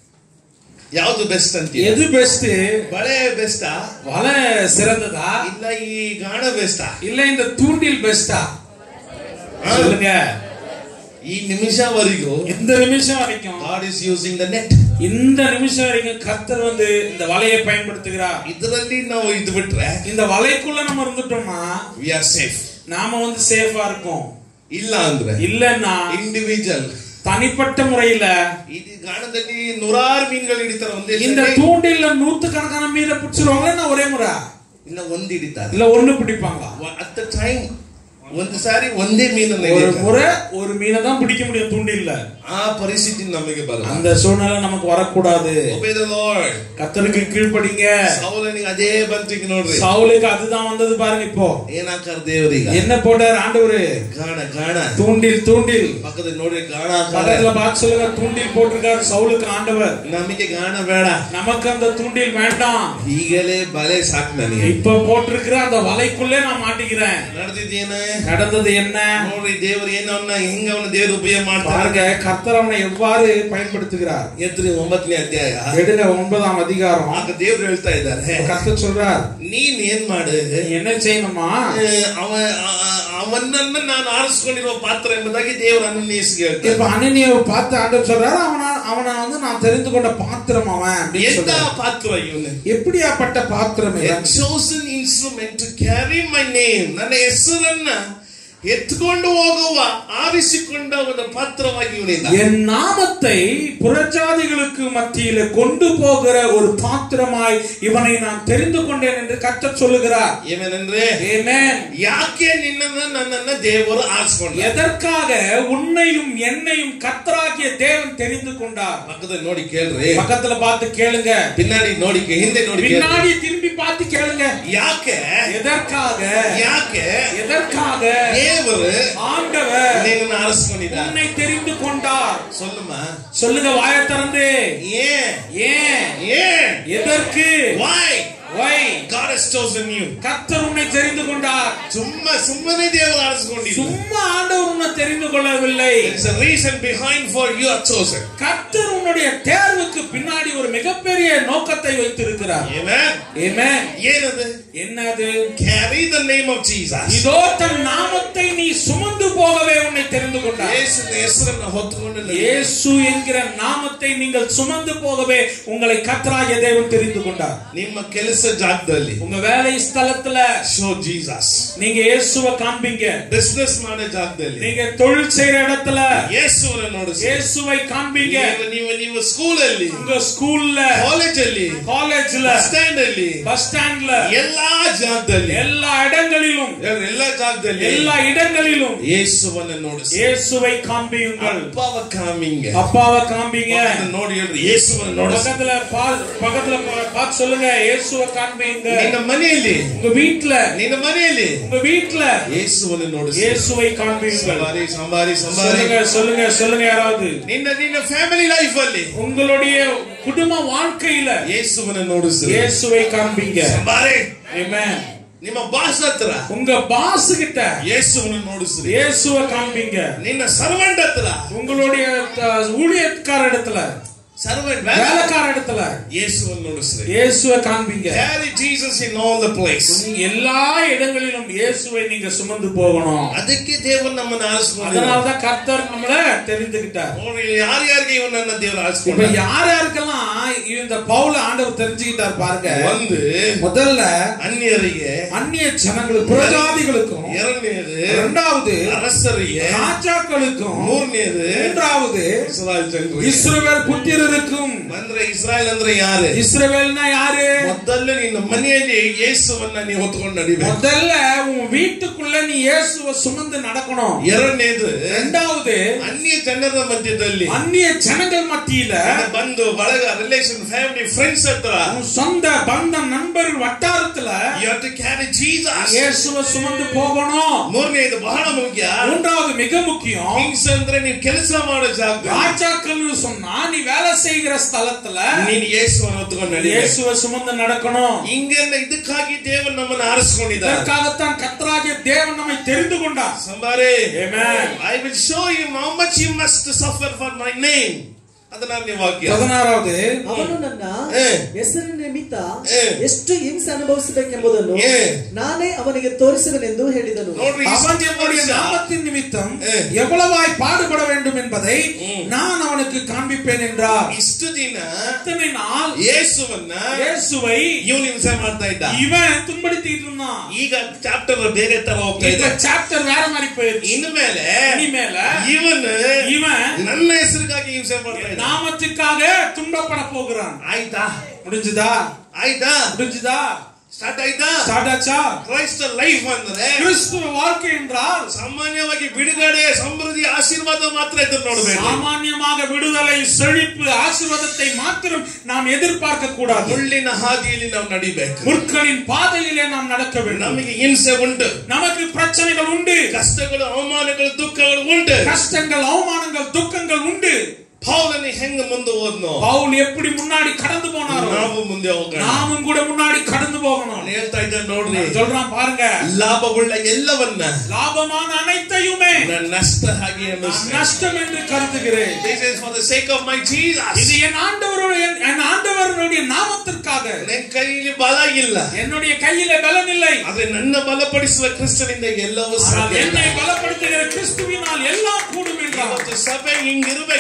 ಯಾವ್ದು ಬೆಸ್ಟ್ ಅಂತ எது பெஸ்ட் ಬಳೆ ಬೆಸ್ಟಾ வலை சிறந்ததா ಇಲ್ಲ ಈ ಗಾಣ ಬೆಸ್ಟಾ இல்ல இந்த தூண்டில் பெஸ்டா சொல்லுங்க ಈ ನಿಮಿಷವರೆಗೂ இந்த நிமிஷம் வரைக்கும் God is using the net இந்த நிமிஷம் வரைக்கும் கர்த்தர் வந்து இந்த வலையை பயன்படுத்துகிறார் ಇದರಲ್ಲಿ ನಾವು ಇದು ಬಿಟ್ರೆ இந்த வலைக்குள்ள நம்ம இருந்துட்டோம்னா ವಿ ಆರ್ ಸೇಫ್ நாம வந்து சேஃபா இருக்கோம் ಇಲ್ಲ ಅಂದ್ರೆ இல்லன்னா ಇಂಡಿವಿಜುವಲ್ தனிப்பட்ட முறையில ಈ ಗಾಣದಲ್ಲಿ ನೂರಾರು ಮೀನುಗಳು ಹಿಡಿತಾರೆ ಒಂದೇ இந்த ಸರಿ. தூண்டில்ல நூத்து கணக்கான மீனை பிடிச்சிருவாங்க நான் ஒரே முறை ಇಲ್ಲ ಒಂದ್ ಹಿಡಿತಾರೆ இல்ல ஒண்ணு பிடிப்பாங்களா ಅಟ್ ಟೈಮ್ ಒಂದು ಸಾರಿ ಒಂದೇ ಮೀನನ್ನ ஒரு ಹಿಡಿತಾರೆ. முறை ஒரு மீனை தான் பிடிக்க முடியும் தூண்டில்ல ಆ ಪರಿಸ್ಥಿತಿ ನಮಗೆ ಬರಲ್ಲ அந்த சூழ்நிலை நமக்கு வரக்கூடாது Obey the Lord. கத்தருக்கு கீழ்ப்படிங்க ಸೌಲನಿಗೆ ಅದೇ ಬಂತು ಈಗ ನೋಡ್ರಿ சவுலுக்கு அதுதான் வந்தது பாருங்க இப்போ ಏನಾಕಾರ ದೇವರೀಗ என்ன போட்டார் ஆண்டவரு ಗಾಣ ಗಾಣ தூண்டில் தூண்டில் ಪಕ್ಕದ ನೋಡ್ರಿ ಗಾಣ ಹಾಕಾರ பக்கத்துல பார்த்து சொல்லுங்க தூண்டில் போட்டிருக்காரு சவுலுக்கு ஆண்டவர் ನಮಗೆ ಗಾಣ ಬೇಡ நமக்கு அந்த தூண்டில் வேண்டாம் ಈಗಲೇ ಬಲೆ ಸಾಕು ನನಗೆ இப்ப போட்டிருக்கிற அந்த வலைக்குள்ளே நான் மாட்டிக்கிறேன் ನಡೆದಿದ್ದೇನ நடந்தது என்ன ನೋಡ್ರಿ ದೇವ್ರು ಏನೋ ಅವನ್ನ ಹೆಂಗ ಅವನ ದೇವ್ರ ಉಪಯೋಗ ಮಾಡ್ತಾರೆ பாருங்க கர்த்தர் அவனை எவ்வாறு பயன்படுத்துகிறார் ಎದ್ರಿ ಒಂಬತ್ತನೇ ಅಧ್ಯಾಯ எடுங்க ஒன்பதாம் அதிகாரம் ಆಗ ದೇವ್ರು ಹೇಳ್ತಾ ಇದ್ದಾರೆ கர்த்தர் சொல்றார் ನೀನ್ ಏನ್ ಮಾಡು நீ என்ன செய்யணுமா ಆ, ಅವ ಆ- ಆ- ಅವನನ್ನ ನಾನು ಆರಿಸ್ಕೊಂಡಿರುವ ಪಾತ್ರ ಎಂಬುದಾಗಿ ದೇವರು ಅನ್ವೇಷಿಗೆ இப்ப ಹೇಳ್ತಾರೆ அனனியாவை பார்த்து ஆண்டவர் சொல்றாரு அவன அவனை வந்து நான் தெரிந்து கொண்ட பாத்திரம் அவன் அப்படின்னு ಎಂತ சொல்றாரு ಪಾತ್ರ ಇವನು எப்படியாப்பட்ட பாத்திரம் A இவன்? chosen instrument to carry my name ನನ್ನ ಹೆಸರನ್ನ ಎತ್ಕೊಂಡು ಹೋಗುವ ಆರಿಸಿಕೊಂಡ ಒಂದು ಪಾತ್ರವಾಗಿ ಇವನಿಲ್ಲ என் நாமத்தை புறஜாதிகளுக்கு மத்தியில கொண்டு போகிற ஒரு பாத்திரமாய் இவனை நான் தெரிந்து கொண்டேன் என்று கர்த்தர் சொல்லுகிறார் ಏನೇನಂದ್ರೆ Amen. ಯಾಕೆ ನಿನ್ನನ್ನ ನನ್ನನ್ನ ದೇವರು ಆರಿಸ್ಕೊಂಡ எதற்காக உன்னையும் என்னையும் கர்த்தராகிய தேவன் தெரிந்து கொண்டார் ಪಕ್ಕದಲ್ಲಿ ನೋಡಿ ಕೇಳ್ರಿ பக்கத்துல பார்த்து கேளுங்க பின்னாடி ನೋಡಿ ಹಿಂದೆ ನೋಡಿ ಕೇಳ್ರಿ. பின்னாடி திரும்பி பார்த்து கேளுங்க ಯಾಕೆ எதற்காக ಯಾಕೆ எதற்காக ದೇವರು ஆண்டவர் ನಿನ್ನನ್ನು ಆರಿಸ್ಕೊಂಡಿದ್ದ உன்னை தெரிந்து கொண்டார் சொல்லுமா சொல்லுங்க வாய திறந்து ஏன் ஏன் ஏன் எதற்கு why Why? God has chosen you கர்த்தர் உன்னை தெரிந்து கொண்டார் சும்மா சுಮ್ಮನೆ ದೇವರು ಆರಿಸ್ಕೊಂಡಿಲ್ಲ சும்மா ஆண்டவர் உன்னை தெரிந்து கொள்ளவில்லை There is a reason behind for you are chosen கர்த்தர் உன்னுடைய தேர்வுக்கு பின்னாடி ஒரு மிகப்பெரிய நோக்கத்தை வைத்திருக்கிறார் Amen Amen. ಏನದು என்னது carry the name of Jesus இதோ தன் நாமத்தை நீ சுமந்து போகவே உன்னை தெரிந்து கொண்டார் ಯೇಸುವಿನ ಹೆಸರನ್ನ ಹೊತ್ತುಕೊಂಡು ನಡೆಯುವ. இயேசு என்கிற நாமத்தை நீங்கள் சுமந்து போகவே உங்களை கர்த்தராகிய தேவன் தெரிந்து கொண்டார் ನಿಮ್ಮ ಕೆಲಸ ಜಾಗದಲ್ಲಿ உங்க வேலை ஸ்தலத்துல ಶೋ ಜೀಸಸ್ நீங்க இயேசுவை காண்பீங்க ಬಿಸ್ನೆಸ್ ಮಾಡೋ ಜಾಗದಲ್ಲಿ நீங்க தொழில் செய்யற இடத்துல ಯೇಸುವನ್ನ ನೋಡಿಸಿ இயேசுவை காண்பீங்க ನೀವು ನೀವು ನೀವು ಸ್ಕೂಲ್ ಅಲ್ಲಿ உங்க ஸ்கூல்ல ಕಾಲೇಜ್ ಅಲ್ಲಿ காலேஜ்ல ಬಸ್ ಸ್ಟ್ಯಾಂಡ್ ಅಲ್ಲಿ பஸ் ஸ்டாண்ட்ல ಎಲ್ಲಾ ಜಾಗದಲ್ಲಿ எல்லா இடங்களிலும் ಹೇಳ್ರಿ, ಎಲ್ಲಾ ಜಾಗದಲ್ಲಿ எல்லா இடங்களிலும் ಯೇಸುವನ್ನ ನೋಡಿಸಿ இயேசுவை காண்பியுங்கள் ಅಪ್ಪವ ಕಾಮಿಂಗ அப்பாவை காண்பீங்க ನೋಡಿ ಹೇಳ್ರಿ ಯೇಸುವನ್ನ ನೋಡಿಸಿ பக்கத்துல பா- பக்கத்துல பா- பார்த்து சொல்லுங்க இயேசுவை காண்பீங்க ನಿನ್ನ ಮನೆಯಲ್ಲಿ உங்க வீட்ல ನಿನ್ನ ಮನೆಯಲ್ಲಿ உங்க வீட்ல ಯೇಸುವನ್ನ ನೋಡಿಸಿ இயேசுவை காண்பீங்கள் ಸಂಬಾರಿ ಸಂಬಾರಿ ಸಂಬಾರಿ சொல்லுங்க சொல்லுங்க சொல்லுங்க யாராவது ನಿನ್ನ ನಿನ್ನ ಫ್ಯಾಮಿಲಿ ಲೈಫ್ ಅಲ್ಲಿ உங்களுடைய குடும்ப வாழ்க்கையில ಯೇಸುವನ್ನ ನೋಡಿಸಿ இயேசுவை காண்பீங்க ಸಂಬಾರಿ Amen. ನಿಮ್ಮ ಬಾಸ್ ಹತ್ರ உங்க பாஸ் கிட்ட ಯೇಸುವನ್ನ ನೋಡಿಸ್ರಿ இயேசுவை காண்பீங்க ನಿನ್ನ ಸರ್ವೆಂಟ್ ಹತ್ರ உங்களுடைய அஹ், ஊழியக்கார இடத்துல ಸರ್ವೆಂಟ್ வேலைக்கார இடத்துல ಯೇಸುವನ್ನ ನೋಡಿಸ್ರಿ இயேசுவை காண்பீங்க carry Jesus in all the place நீங்க எல்லா இடங்களிலும் இயேசுவை நீங்க சுமந்து போகணும் ಅದಕ್ಕೆ ದೇವರು ನಮ್ಮನ್ನ ಆರಿಸ್ಕೊಂಡಿದ್ದಾರೆ அதனாலதான் கர்த்தர் நம்மள தெரிந்துகிட்டார் ನೋಡಿ ಯಾರ್ಯಾರಿಗೆ ಇವನನ್ನ ದೇವರು இப்ப ಆರಿಸ್ಕೊಂಡ யார் யாருக்கெல்லாம் இந்த பவுல ஆண்டவர் தெரிஞ்சுக்கிட்டார் பாருங்க ಒಂದು முதல்ல ಅನ್ಯರಿಗೆ அந்நிய ஜனங்களுக்கு புறஜாதிகளுக்கும் ಎರಡನೇದು இரண்டாவது ಅರಸರಿಗೆ ராஜாக்களுக்கும் ಮೂರನೇದು மூன்றாவது ಇಸ್ರಾಯೇಲ್ ಜನರಿಗೆ இஸ்ரவேல் புத்திரருக்கும் ಅಂದ್ರೆ ಇಸ್ರಾಯೇಲ್ ಅಂದ್ರೆ ಯಾರು இஸ்ரவேல்னா யாரு ಮೊದಲು ನಿನ್ನ ಮನೆಯಲ್ಲಿ ಯೇಸುವನ್ನ ನೀವು ಹೊತ್ಕೊಂಡು ನಡಿಬೇಕು முதல்ல உன் வீட்டுக்குள்ள நீ இயேசுவை சுமந்து நடக்கணும் ಎರಡನೇದು இரண்டாவது ಅನ್ಯ ಜನರ ಮಧ್ಯದಲ್ಲಿ அந்நிய ஜனங்கள் மத்தியில ನಿನ್ನ ಬಂಧು ಬಳಗ ರಿಲೇಷನ್ ಫ್ಯಾಮಿಲಿ ಫ್ರೆಂಡ್ಸ್ ಹತ್ರ உன் சொந்த பந்தம் நண்பர்கள் வட்டாரத்துல you have to carry Jesus இயேசுவை சுமந்து போகணும் ಮೂರನೇದು ಬಹಳ ಮುಖ್ಯ மூன்றாவது மிக முக்கியம் ಕಿಂಗ್ಸ್ ಅಂದ್ರೆ ನೀವು ಕೆಲಸ ಮಾಡೋ ಜಾಗ ராஜாக்கள்னு சொன்னா நீ வேலை செய்கிற ஸ்தலத்துல ನೀನು ಯೇಸುವನ್ನು ಹೊತ್ಕೊಂಡು ನಡಿ இயேசுவை சுமந்து நடக்கணும் ಹಿಂಗೆಲ್ಲ ಇದಕ್ಕಾಗಿ ದೇವರು ನಮ್ಮನ್ನು ಆರಿಸ್ಕೊಂಡಿದ್ದಾರೆ இதற்காகத்தான் கர்த்தராகிய தேவன் நம்மை தெரிந்து கொண்டார் ಸಂಬಾರಿ Amen. I will show you how much you must suffer for my name ಅದನ್ನ ನೀವು ವಾಕ್ಯ பதினாறாவது ಅವನು ನನ್ನ ಏ. ಹೆಸರಿನ ನಿಮಿತ್ತ ಏ. ಎಷ್ಟು ಹಿಂಸೆ ಅನುಭವಿಸಬೇಕೆಂಬುದನ್ನು ಏ. ನಾನೇ ಅವನಿಗೆ ತೋರಿಸುವೆನೆಂದು ಹೇಳಿದನು ನೋಡ್ರಿ அவன் ಇಷ್ಟು என்னுடைய ವರ್ಷ நாமத்தின் நிமித்தம் ஏ. எவ்வளவாய் பாடுபட வேண்டும் என்பதை நான் அவனுக்கு காண்பிப்பேன் என்றார் ಇಷ್ಟು ದಿನ இத்தனை நாள் ಯೇಸುವನ್ನ இயேசுவை ಇವನು ಹಿಂಸೆ ಮಾಡ್ತಾ ಇದ್ದ இவன் துன்படுத்திட்டு இருந்தான் ಈಗ ಚಾಪ್ಟರ್ ಬೇರೆ ತರ ಹೋಗ್ತಾ இந்த ಇದೆ சாப்டர் வேற மாதிரி போயிருச்சு ಇನ್ಮೇಲೆ இனிமேல ಇವನು இவன் ನನ್ನ ಹೆಸರಿಗಾಗಿ ಹಿಂಸೆ ಮಾಡ್ತಾ ಇದ್ದ நாமத்துக்காக துன்பப்பட போகிறான் ಆಯ್ತಾ முடிஞ்சுதா ಆಯ್ತಾ முடிஞ்சுதா ಸ್ಟಾರ್ಟ್ ಆಯ್ತಾ ஸ்டார்ட் ஆச்சா ಕ್ರೈಸ್ತ ಲೈಫ್ ಅಂದ್ರೆ கிறிஸ்துவ வாழ்க்கை என்றால் ಸಾಮಾನ್ಯವಾಗಿ ಬಿಡುಗಡೆ ಸಮೃದ್ಧಿ ಆಶೀರ್ವಾದ ಮಾತ್ರ ಇದ್ರು ನೋಡ್ಬೇಕು சாமானியமாக விடுதலை செழிப்பு ஆசீர்வாதத்தை மாத்திரம் நாம் எதிர்பார்க்க கூடாது ಮುಳ್ಳಿನ ಹಾದಿಯಲ್ಲಿ ನಾವು ನಡಿಬೇಕು முற்களின் பாதையிலே நாம் நடக்க வேண்டும் ನಮಗೆ ಹಿಂಸೆ ಉಂಟು நமக்கு பிரச்சனைகள் உண்டு ಕಷ್ಟಗಳು ಅವಮಾನಗಳು ದುಃಖಗಳು ಉಂಟು கஷ்டங்கள் அவமானங்கள் துக்கங்கள் உண்டு ಪೌಲನಿ ಹೆಂಗ ಮುಂದೆ ಹೋದ್ನೋ பவுல் எப்படி முன்னாடி கடந்து போனாரோ ನಾವು ಮುಂದೆ ಹೋಗೋಣ நாமும் கூட முன்னாடி கடந்து போகணும் ನಾನು ಹೇಳ್ತಾ ಇದ್ದೆ ನೋಡ್ರಿ சொல்றான் பாருங்க ಲಾಭವುಳ್ಳ ಎಲ್ಲವನ್ನ லாபமான அனைத்தையுமே ನಾನು ನಷ್ಟ ಹಾಗೆ நான் ಅನ್ನಿಸ್ತೇನೆ. நஷ்டம் என்று கருதுகிறேன் This is for the sake of my Jesus. இது என் ஆண்டவருடைய என் ஆண்டவருடைய நாமத்திற்காக ನನ್ನ ಕೈಯಲ್ಲಿ ಬಲ ಇಲ್ಲ என்னுடைய கையில பலன் இல்லை ಆದ್ರೆ ನನ್ನ ಬಲಪಡಿಸುವ ಕ್ರಿಸ್ತನಿಂದ ಎಲ್ಲವೂ ஆனால் ಸಾಧ್ಯ என்னை பலப்படுத்துகிற கிறிஸ்துவினால் எல்லாம் கூடும் என்றார் ಇವತ್ತು ಸಭೆ ಹಿಂಗಿರ್ಬೇಕಂದ್ರೆ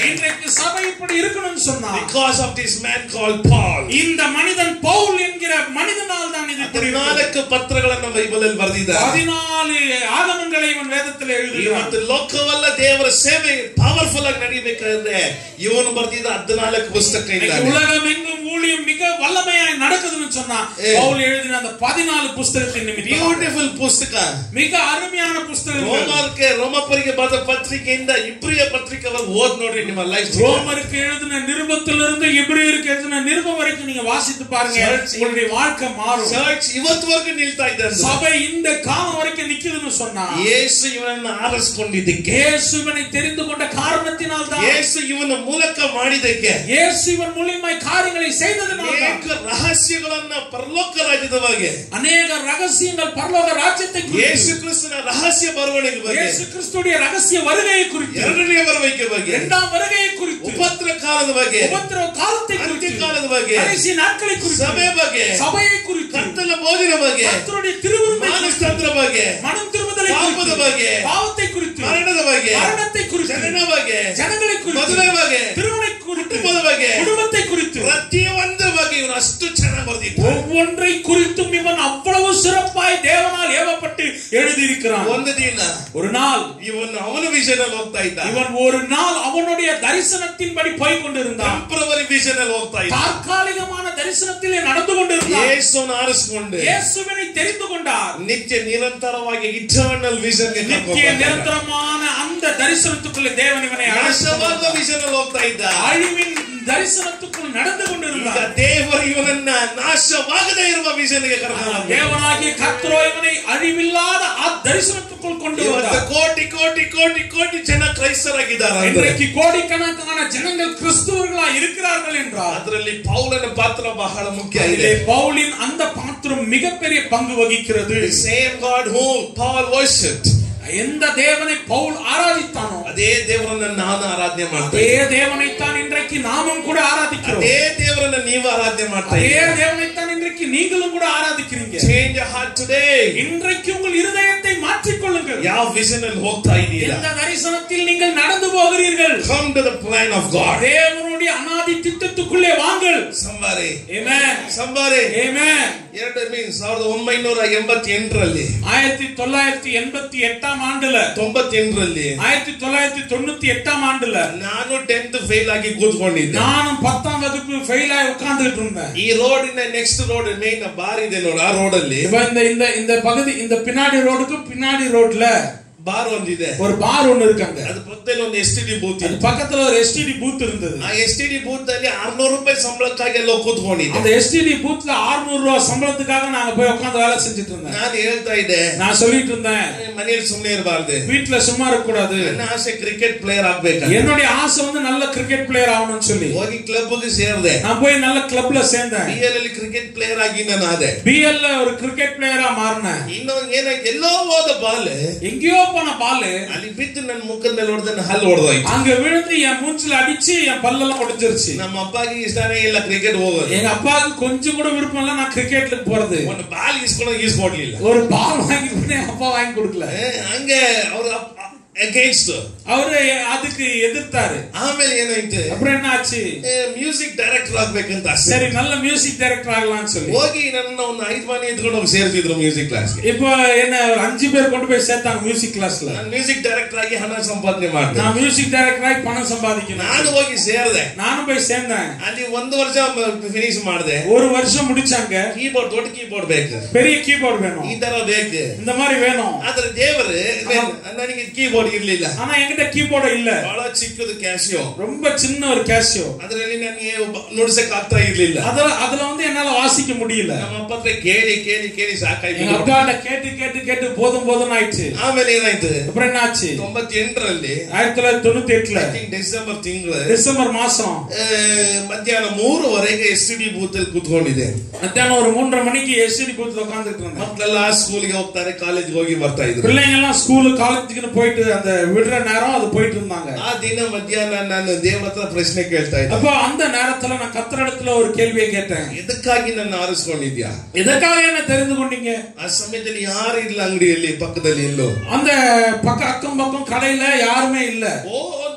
இன்றைக்கு சபை இப்படி இருக்கணும்னு சொன்னா Because of this man called Paul. இந்த மனிதன் பவுல் என்கிற மனிதனால் தான் இது இப்படி இருக்கிறது. ಹದಿನಾಲ್ಕು ಪತ್ರಗಳನ್ನು ಬೈಬಲಲ್ಲಿ ಬರೆದಿದ್ದಾರೆ பதினாலு ஆகமங்களை ಇವன் வேதத்தில் எழுதுகிறான் ಇವತ್ತು ಲೋಕವಲ್ಲ ದೇವರ ಸೇವೆ ಪವರ್ಫುಲ್ ಆಗಿ ನಡಿಬೇಕಾದ್ರೆ ಇವನು ಬರೆದಿದ್ದ ಹದಿನಾಲ್ಕು ಪುಸ್ತಕ இன்னைக்கு ಇದ್ದಾನೆ உலகம் எங்கும் ஊழியம் மிக வல்லமையாய் நடக்குதுன்னு சொன்னா ஏ. பவுல் எழுதின அந்த பதினாலு புஸ்தகத்தின் நிமித்தம் ಬ್ಯೂಟಿಫುಲ್ ಪುಸ್ತಕ மிக அருமையான புஸ்தகம் ರೋಮಕ್ಕೆ ರೋಮಪರಿಗೆ ಬರೆದ ಪತ್ರಿಕೆಯಿಂದ ಇಬ್ರಿಯ ಪತ್ರಿಕೆ ಓದ್ ನೋಡ್ರಿ ನಿಮ್ಮ ಲೈಫ್ ரோமருக்கு எழுதின நிருபத்திலிருந்து இப்ரியருக்கு எழுதின நிருபம் வரைக்கும் நீங்க வாசித்து பாருங்க Church. உங்களுடைய வாழ்க்கை மாறும் ಚರ್ಚ್ ಇವತ್ತುವರೆಗೂ ನಿಲ್ತಾ ಇದ್ದಾರೆ சபை இந்த காலம் வரைக்கும் நிக்குதுன்னு சொன்னா ಯೇಸು ಇವನನ್ನ ಆರಿಸ್ಕೊಂಡಿದ್ದಕ್ಕೆ இயேசுவனை தெரிந்து கொண்ட காரணத்தினால் தான் ಯೇಸು ಇವನ ಮೂಲಕ ಮಾಡಿದ್ದಕ್ಕೆ இயேசு இவன் மூலியமாய் காரியங்களை செய்ததனால் தான் ಅನೇಕ ರಹಸ್ಯಗಳನ್ನ ಪರಲೋಕ ರಾಜ್ಯದ ಬಗ್ಗೆ அநேக ரகசியங்கள் பரலோக ராஜ்யத்தை ಯೇಸು குறித்து ಕ್ರಿಸ್ತನ ರಹಸ್ಯ ಬರವಣಿಗೆ ಬಗ್ಗೆ இயேசு கிறிஸ்துடைய ரகசிய வருகையை குறித்து ಎರಡನೇ ಬರವಣಿಗೆ ಬಗ್ಗೆ இரண்டாம் வருகையை குறித்து ಉಪದ್ರ ಕಾಲದ ಬಗ್ಗೆ உபத்திரவ காலத்தை ಅಂತ್ಯ குறித்து ಕಾಲದ ಬಗ್ಗೆ கடைசி நாட்களை ಸಭೆ குறித்து ಬಗ್ಗೆ சபையை குறித்து ಕರ್ತನ ಬೋಧನ ಬಗ್ಗೆ கர்த்தருடைய திருவிருந்தை குறித்து ಮಾನಸ್ತಂತ್ರ ಬಗ್ಗೆ மனம் திரும்புதலை பாவத குறித்து ಬಗ್ಗೆ, பாவத்தை குறித்து ಮರಣದ ಬಗ್ಗೆ மரணத்தை குறித்து ಜನನ ಬಗ್ಗೆ ஜனங்களை குறித்து ಮದುವೆ ಬಗ್ಗೆ திருமணை குறித்து ಕುಟುಂಬದ ಬಗ್ಗೆ குடும்பத்தை குறித்து ಪ್ರತಿಯೊಂದು ಬಗ್ಗೆ ಇವನು ಅಷ್ಟು ಚೆನ್ನಾಗಿ ಬರೆದಿದ್ದಾನೆ ஒவ்வொன்றை குறித்தும் இவன் அவ்வளவு சிறப்பாய் தேவனால் ஏவப்பட்டு எழுதியிருக்கிறான் ಒಂದು ದಿನ ஒரு நாள் ಇವನು ಅವನ ವಿಷನ್ ಅಲ್ಲಿ ಹೋಗ್ತಾ ಇದ್ದ இவன் ஒரு நாள் அவனுடைய தரிசனத்தின்படி போய் கொண்டிருந்தான் ಟೆಂಪ್ರವರಿ ವಿಷನ್ ಅಲ್ಲಿ ಹೋಗ್ತಾ ಇದ್ದ தற்காலிகமான தரிசனத்திலே நடந்து கொண்டிருந்தான் ಯೇಸುವನ್ನು ಆರಿಸ್ಕೊಂಡು இயேசுவினை தெரிந்து கொண்டார் ನಿತ್ಯ ನಿರಂತರವಾಗಿ ಇಟರ್ನಲ್ ವಿಷನ್ நித்திய நிரந்தரமான அந்த தரிசனத்துக்குள்ளே தேவன் இவனை ನಾಶವಾದ அழைத்து ವಿಷನ್ ಅಲ್ಲಿ ಹೋಗ್ತಾ ಇದ್ದ அழிவின் தரிசனத்துக்குள் நடந்து ಈಗ கொண்டிருந்தார் ದೇವರು ಇವನನ್ನ ನಾಶವಾಗದೇ ಇರುವ ವಿಷನ್ಗೆ ಕರ್ಕೊಂಡು தேவனாகிய கர்த்தரோ இவனை அழிவில்லாத ಆ தரிசனத்துக்குள் கொண்டு ಇವತ್ತು வந்தார் ಕೋಟಿ ಕೋಟಿ ಕೋಟಿ ಕೋಟಿ ಜನ ಕ್ರೈಸ್ತರಾಗಿದ್ದಾರೆ ಅಂದ್ರೆ இன்றைக்கு கோடிக்கணக்கான ஜனங்கள் கிறிஸ்துவர்களா இருக்கிறார்கள் என்றால் ಅದರಲ್ಲಿ ಪೌಲನ ಪಾತ್ರ ಬಹಳ ಮುಖ್ಯ ಇದೆ அதிலே பவுலின் அந்த பாத்திரம் மிகப்பெரிய பங்கு வகிக்கிறது same God who Paul worship எந்த தேவனை பவுல் ஆராதித்தானோ ಅದೇ ದೇವರನ್ನ ನಾನು ಆರಾಧನೆ அதே ಮಾಡ್ತೇನೆ தேவனைத்தான் இன்றைக்கு நாமும் கூட ஆராதிக்கிறோம் ಅದೇ ದೇವರನ್ನ ನೀವು ಆರಾಧನೆ ಮಾಡ್ತಾ அதே ಇದ್ದೀರಾ தேவனைத்தான் இன்றைக்கு நீங்களும் கூட ஆராதிக்கிறீங்க ಚೇಂಜ್ ಹಾರ್ಟ್ ಟುಡೇ இன்றைக்கு உங்கள் இருதயத்தை மாற்றிக்கொள்ளுங்கள் ಯಾವ ವಿಷನ್ ಅಲ್ಲಿ ಹೋಗ್ತಾ ಇದ್ದೀರಾ இந்த தரிசனத்தில் நீங்கள் நடந்து போகிறீர்கள் come to the plan of God தேவனுடைய அனாதி திட்டத்துக்குள்ளே வாங்கள் ಸಂಬಾರಿ Amen. ಸಂಬಾರಿ Amen. ಎರಡು ಮೀನ್ ಸಾವಿರದ ಒಂಬೈನೂರ ಎಂಬತ್ತೆಂಟರಲ್ಲಿ ஆயிரத்தி தொள்ளாயிரத்தி எண்பத்தி எட்டாம் ஆண்டுல ತೊಂಬತ್ತೆಂಟರಲ್ಲಿ ஆயிரத்தி தொள்ளாயிரத்தி தொண்ணூத்தி எட்டாம் ஆண்டுல ನಾನು ಟೆಂತ್ ಫೇಲ್ ಆಗಿ ಕೂತ್ಕೊಂಡಿದ್ದೆ நானும் பத்தாம் வகுப்பு ஃபெயில் ஆகி உட்கார்ந்துட்டு இருந்தேன் ಈ ರೋಡಿನ ನೆಕ್ಸ್ಟ್ ರೋಡ್ ಮೇನ್ ಬಾರ್ ಇದೆ ನೋಡು ಆ ರೋಡ್ ಅಲ್ಲಿ இப்ப இந்த இந்த இந்த பகுதி இந்த பின்னாடி ரோடுக்கு பின்னாடி ரோட்ல ಬಾರ್ ಒಂದಿದೆ ஒரு பார் ஒண்ணு இருக்காங்க ಅದು ಪಕ್ಕದಲ್ಲಿ ಒಂದು ಎಸ್ ಟಿ ಡಿ ಬೂತ್ அது ಇದೆ பக்கத்துல ஒரு எஸ்டிடி பூத் இருந்தது ಆ ಎಸ್ ಟಿ ಡಿ ಬೂತ್ ಅಲ್ಲಿ ಆರ್ನೂರು ರೂಪಾಯಿ ಸಂಬಳಕ್ಕಾಗಿ ಎಲ್ಲ ಕೂತ್ಕೊಂಡಿದ್ದೆ அந்த எஸ்டிடி பூத்ல 600 ரூபாய் சம்பளத்துக்காக நாங்க போய் உட்கார்ந்து வேலை செஞ்சுட்டு இருந்தேன் ನಾನು ಹೇಳ್ತಾ ಇದ್ದೆ நான் சொல்லிட்டு இருந்தேன் ಮನೆಯಲ್ಲಿ ಸುಮ್ಮನೆ ಇರಬಾರ್ದು வீட்டுல சும்மா இருக்க கூடாது ನನ್ನ ಆಸೆ ಕ್ರಿಕೆಟ್ ಪ್ಲೇಯರ್ ಆಗ್ಬೇಕಂತ என்னுடைய ஆசை வந்து நல்ல கிரிக்கெட் பிளேயர் ஆகணும்னு சொல்லி ಹೋಗಿ ಕ್ಲಬ್ಗೆ ಸೇರಿದೆ நான் போய் நல்ல கிளப்ல சேர்ந்தேன் ಬಿ ಎಲ್ ಅಲ್ಲಿ ಕ್ರಿಕೆಟ್ ಪ್ಲೇಯರ್ ಆಗಿ ನಾನು ಆದೆ பிஎல்ல ஒரு கிரிக்கெட் பிளேயரா மாறினேன் ಇನ್ನೊಂದು ಏನ ಎಲ್ಲೋ ಹೋದ ಬಾಲ್ எங்கேயோ போன பால் ಅಲ್ಲಿ ಬಿದ್ದು ನನ್ನ ಮುಖದ ಮೇಲೆ ಹೊಡೆದ ನನ್ನ ಹಲ್ಲು ಹೊಡೆದೋಯ್ತು அங்க விழுந்து என் மூஞ்சில அடிச்சு என் பல்லெல்லாம் உடைஞ்சிருச்சு ನಮ್ಮ ಅಪ್ಪಗೆ ಇಷ್ಟನೇ ಇಲ್ಲ ಕ್ರಿಕೆಟ್ ಹೋಗೋದು எங்க அப்பாவுக்கு கொஞ்சம் கூட விருப்பம் இல்ல நான் கிரிக்கெட்ல போறது ಒಂದು ಬಾಲ್ ಇಸ್ಕೊಂಡು ಈಸ್ಕೊಡ್ಲಿಲ್ಲ ஒரு பால் வாங்கி கூட என் அப்பா வாங்கி கொடுக்கல ಏ, ಹಂಗೆ ಅವ್ರ ಅಗೇನ್ಸ್ಟ್ அவரு அதுக்கு எதிர்த்தாரு ಆಮೇಲೆ ಏನಾಯ್ತು அப்புறம் என்ன ஆச்சு ಮ್ಯೂಸಿಕ್ ಡೈರೆಕ್ಟರ್ ಆಗ್ಬೇಕಂತ ಆಸೆ சரி நல்ல மியூசிக் டைரக்டர் ஆகலாம்னு சொல்லி ಹೋಗಿ ನನ್ನ ಒಂದು ಐದು ಮನೆ ಎತ್ಕೊಂಡು ಹೋಗಿ ಸೇರ್ತಿದ್ರು ಮ್ಯೂಸಿಕ್ ಕ್ಲಾಸ್ಗೆ இப்போ என்ன ஒரு அஞ்சு பேர் கொண்டு போய் சேர்த்தாங்க மியூசிக் கிளாஸ்ல ನಾನು ಮ್ಯೂಸಿಕ್ ಡೈರೆಕ್ಟರ್ ಆಗಿ ಹಣ ಸಂಪಾದನೆ ಮಾಡಿದೆ நான் மியூசிக் டைரக்டர் ஆகி பணம் சம்பாதிக்கணும் ನಾನು ಹೋಗಿ ಸೇರಿದೆ நானும் போய் சேர்ந்தேன் ಅಲ್ಲಿ ಒಂದು ವರ್ಷ ಫಿನಿಶ್ ಮಾಡಿದೆ ஒரு வருஷம் முடிச்சாங்க ಕೀಬೋರ್ಡ್ ದೊಡ್ಡ ಕೀಬೋರ್ಡ್ ಬೇಕು பெரிய கீபோர்டு வேணும் ಈ ತರ ಬೇಕು இந்த மாதிரி வேணும் ಆದ್ರೆ ದೇವರು ನನಗೆ ಕೀಬೋರ್ಡ್ ಇರ್ಲಿಲ್ಲ ஆனா என்கிட்ட கீபோர்டு இல்ல ಬಹಳ ಚಿಕ್ಕದು ಕ್ಯಾಶಿಯೋ ரொம்ப சின்ன ஒரு கேஷியோ ಅದರಲ್ಲಿ ನನಗೆ ಒಬ್ಬ- ನುಡ್ಸಕ್ ಆಗ್ತಾ ಇರ್ಲಿಲ್ಲ அதுல அதுல வந்து என்னால வாசிக்க முடியல ನಮ್ಮ ಅಪ್ಪ ಹತ್ರ ಕೇಳಿ ಕೇಳಿ ಕೇಳಿ எங்க ಸಾಕಾಯ್ತು அப்பாட்ட கேட்டு கேட்டு கேட்டு போதும் போதும் ஆயிடுச்சு ಆಮೇಲೆ ಏನಾಯ್ತು அப்புறம் என்ன ஆச்சு ತೊಂಬತ್ತೆಂಟರಲ್ಲಿ ஆயிரத்தி தொள்ளாயிரத்தி தொண்ணூத்தி எட்டுல I think ಡಿಸೆಂಬರ್ ತಿಂಗಳು டிசம்பர் மாசம் ಮಧ್ಯಾಹ್ನ ಮೂರುವರೆಗೆ ಎಸ್ ಟಿ ಡಿ ಬೂತ್ ಅಲ್ಲಿ ಕೂತ್ಕೊಂಡಿದ್ದೆ மத்தியானம் ஒரு மூன்றரை மணிக்கு எஸ்டி பூத்துல உட்காந்துட்டு இருந்தேன் ಮಕ್ಕಳೆಲ್ಲ ಸ್ಕೂಲ್ಗೆ ಹೋಗ್ತಾರೆ ಕಾಲೇಜ್ಗೆ ಹೋಗಿ ಬರ್ತಾ ಇದ್ರು பிள்ளைங்க எல்லாம் ஸ்கூலு காலேஜுக்குன்னு போயிட்டு அந்த விடுற நேரம் அது போயிட்டு இருந்தாங்க ಆ ದಿನ ಮಧ್ಯಾಹ್ನ ನಾನು ದೇವ್ರ ಹತ್ರ ಪ್ರಶ್ನೆ ಕೇಳ್ತಾ ಇದ್ದೆ அப்போ அந்த நேரத்துல நான் கத்திரிடத்துல ஒரு கேள்வியை கேட்டேன் ಎದಕ್ಕಾಗಿ ನನ್ನ ಆರಿಸ್ಕೊಂಡಿದ್ಯಾ எதற்காக என்ன தெரிந்து கொண்டீங்க ಆ ಸಮಯದಲ್ಲಿ ಯಾರು ಇಲ್ಲ ಅಂಗಡಿಯಲ್ಲಿ ಪಕ್ಕದಲ್ಲಿ ಎಲ್ಲೋ அந்த பக்க அக்கம் பக்கம் கடையில யாருமே இல்ல ಓ ಅಂತ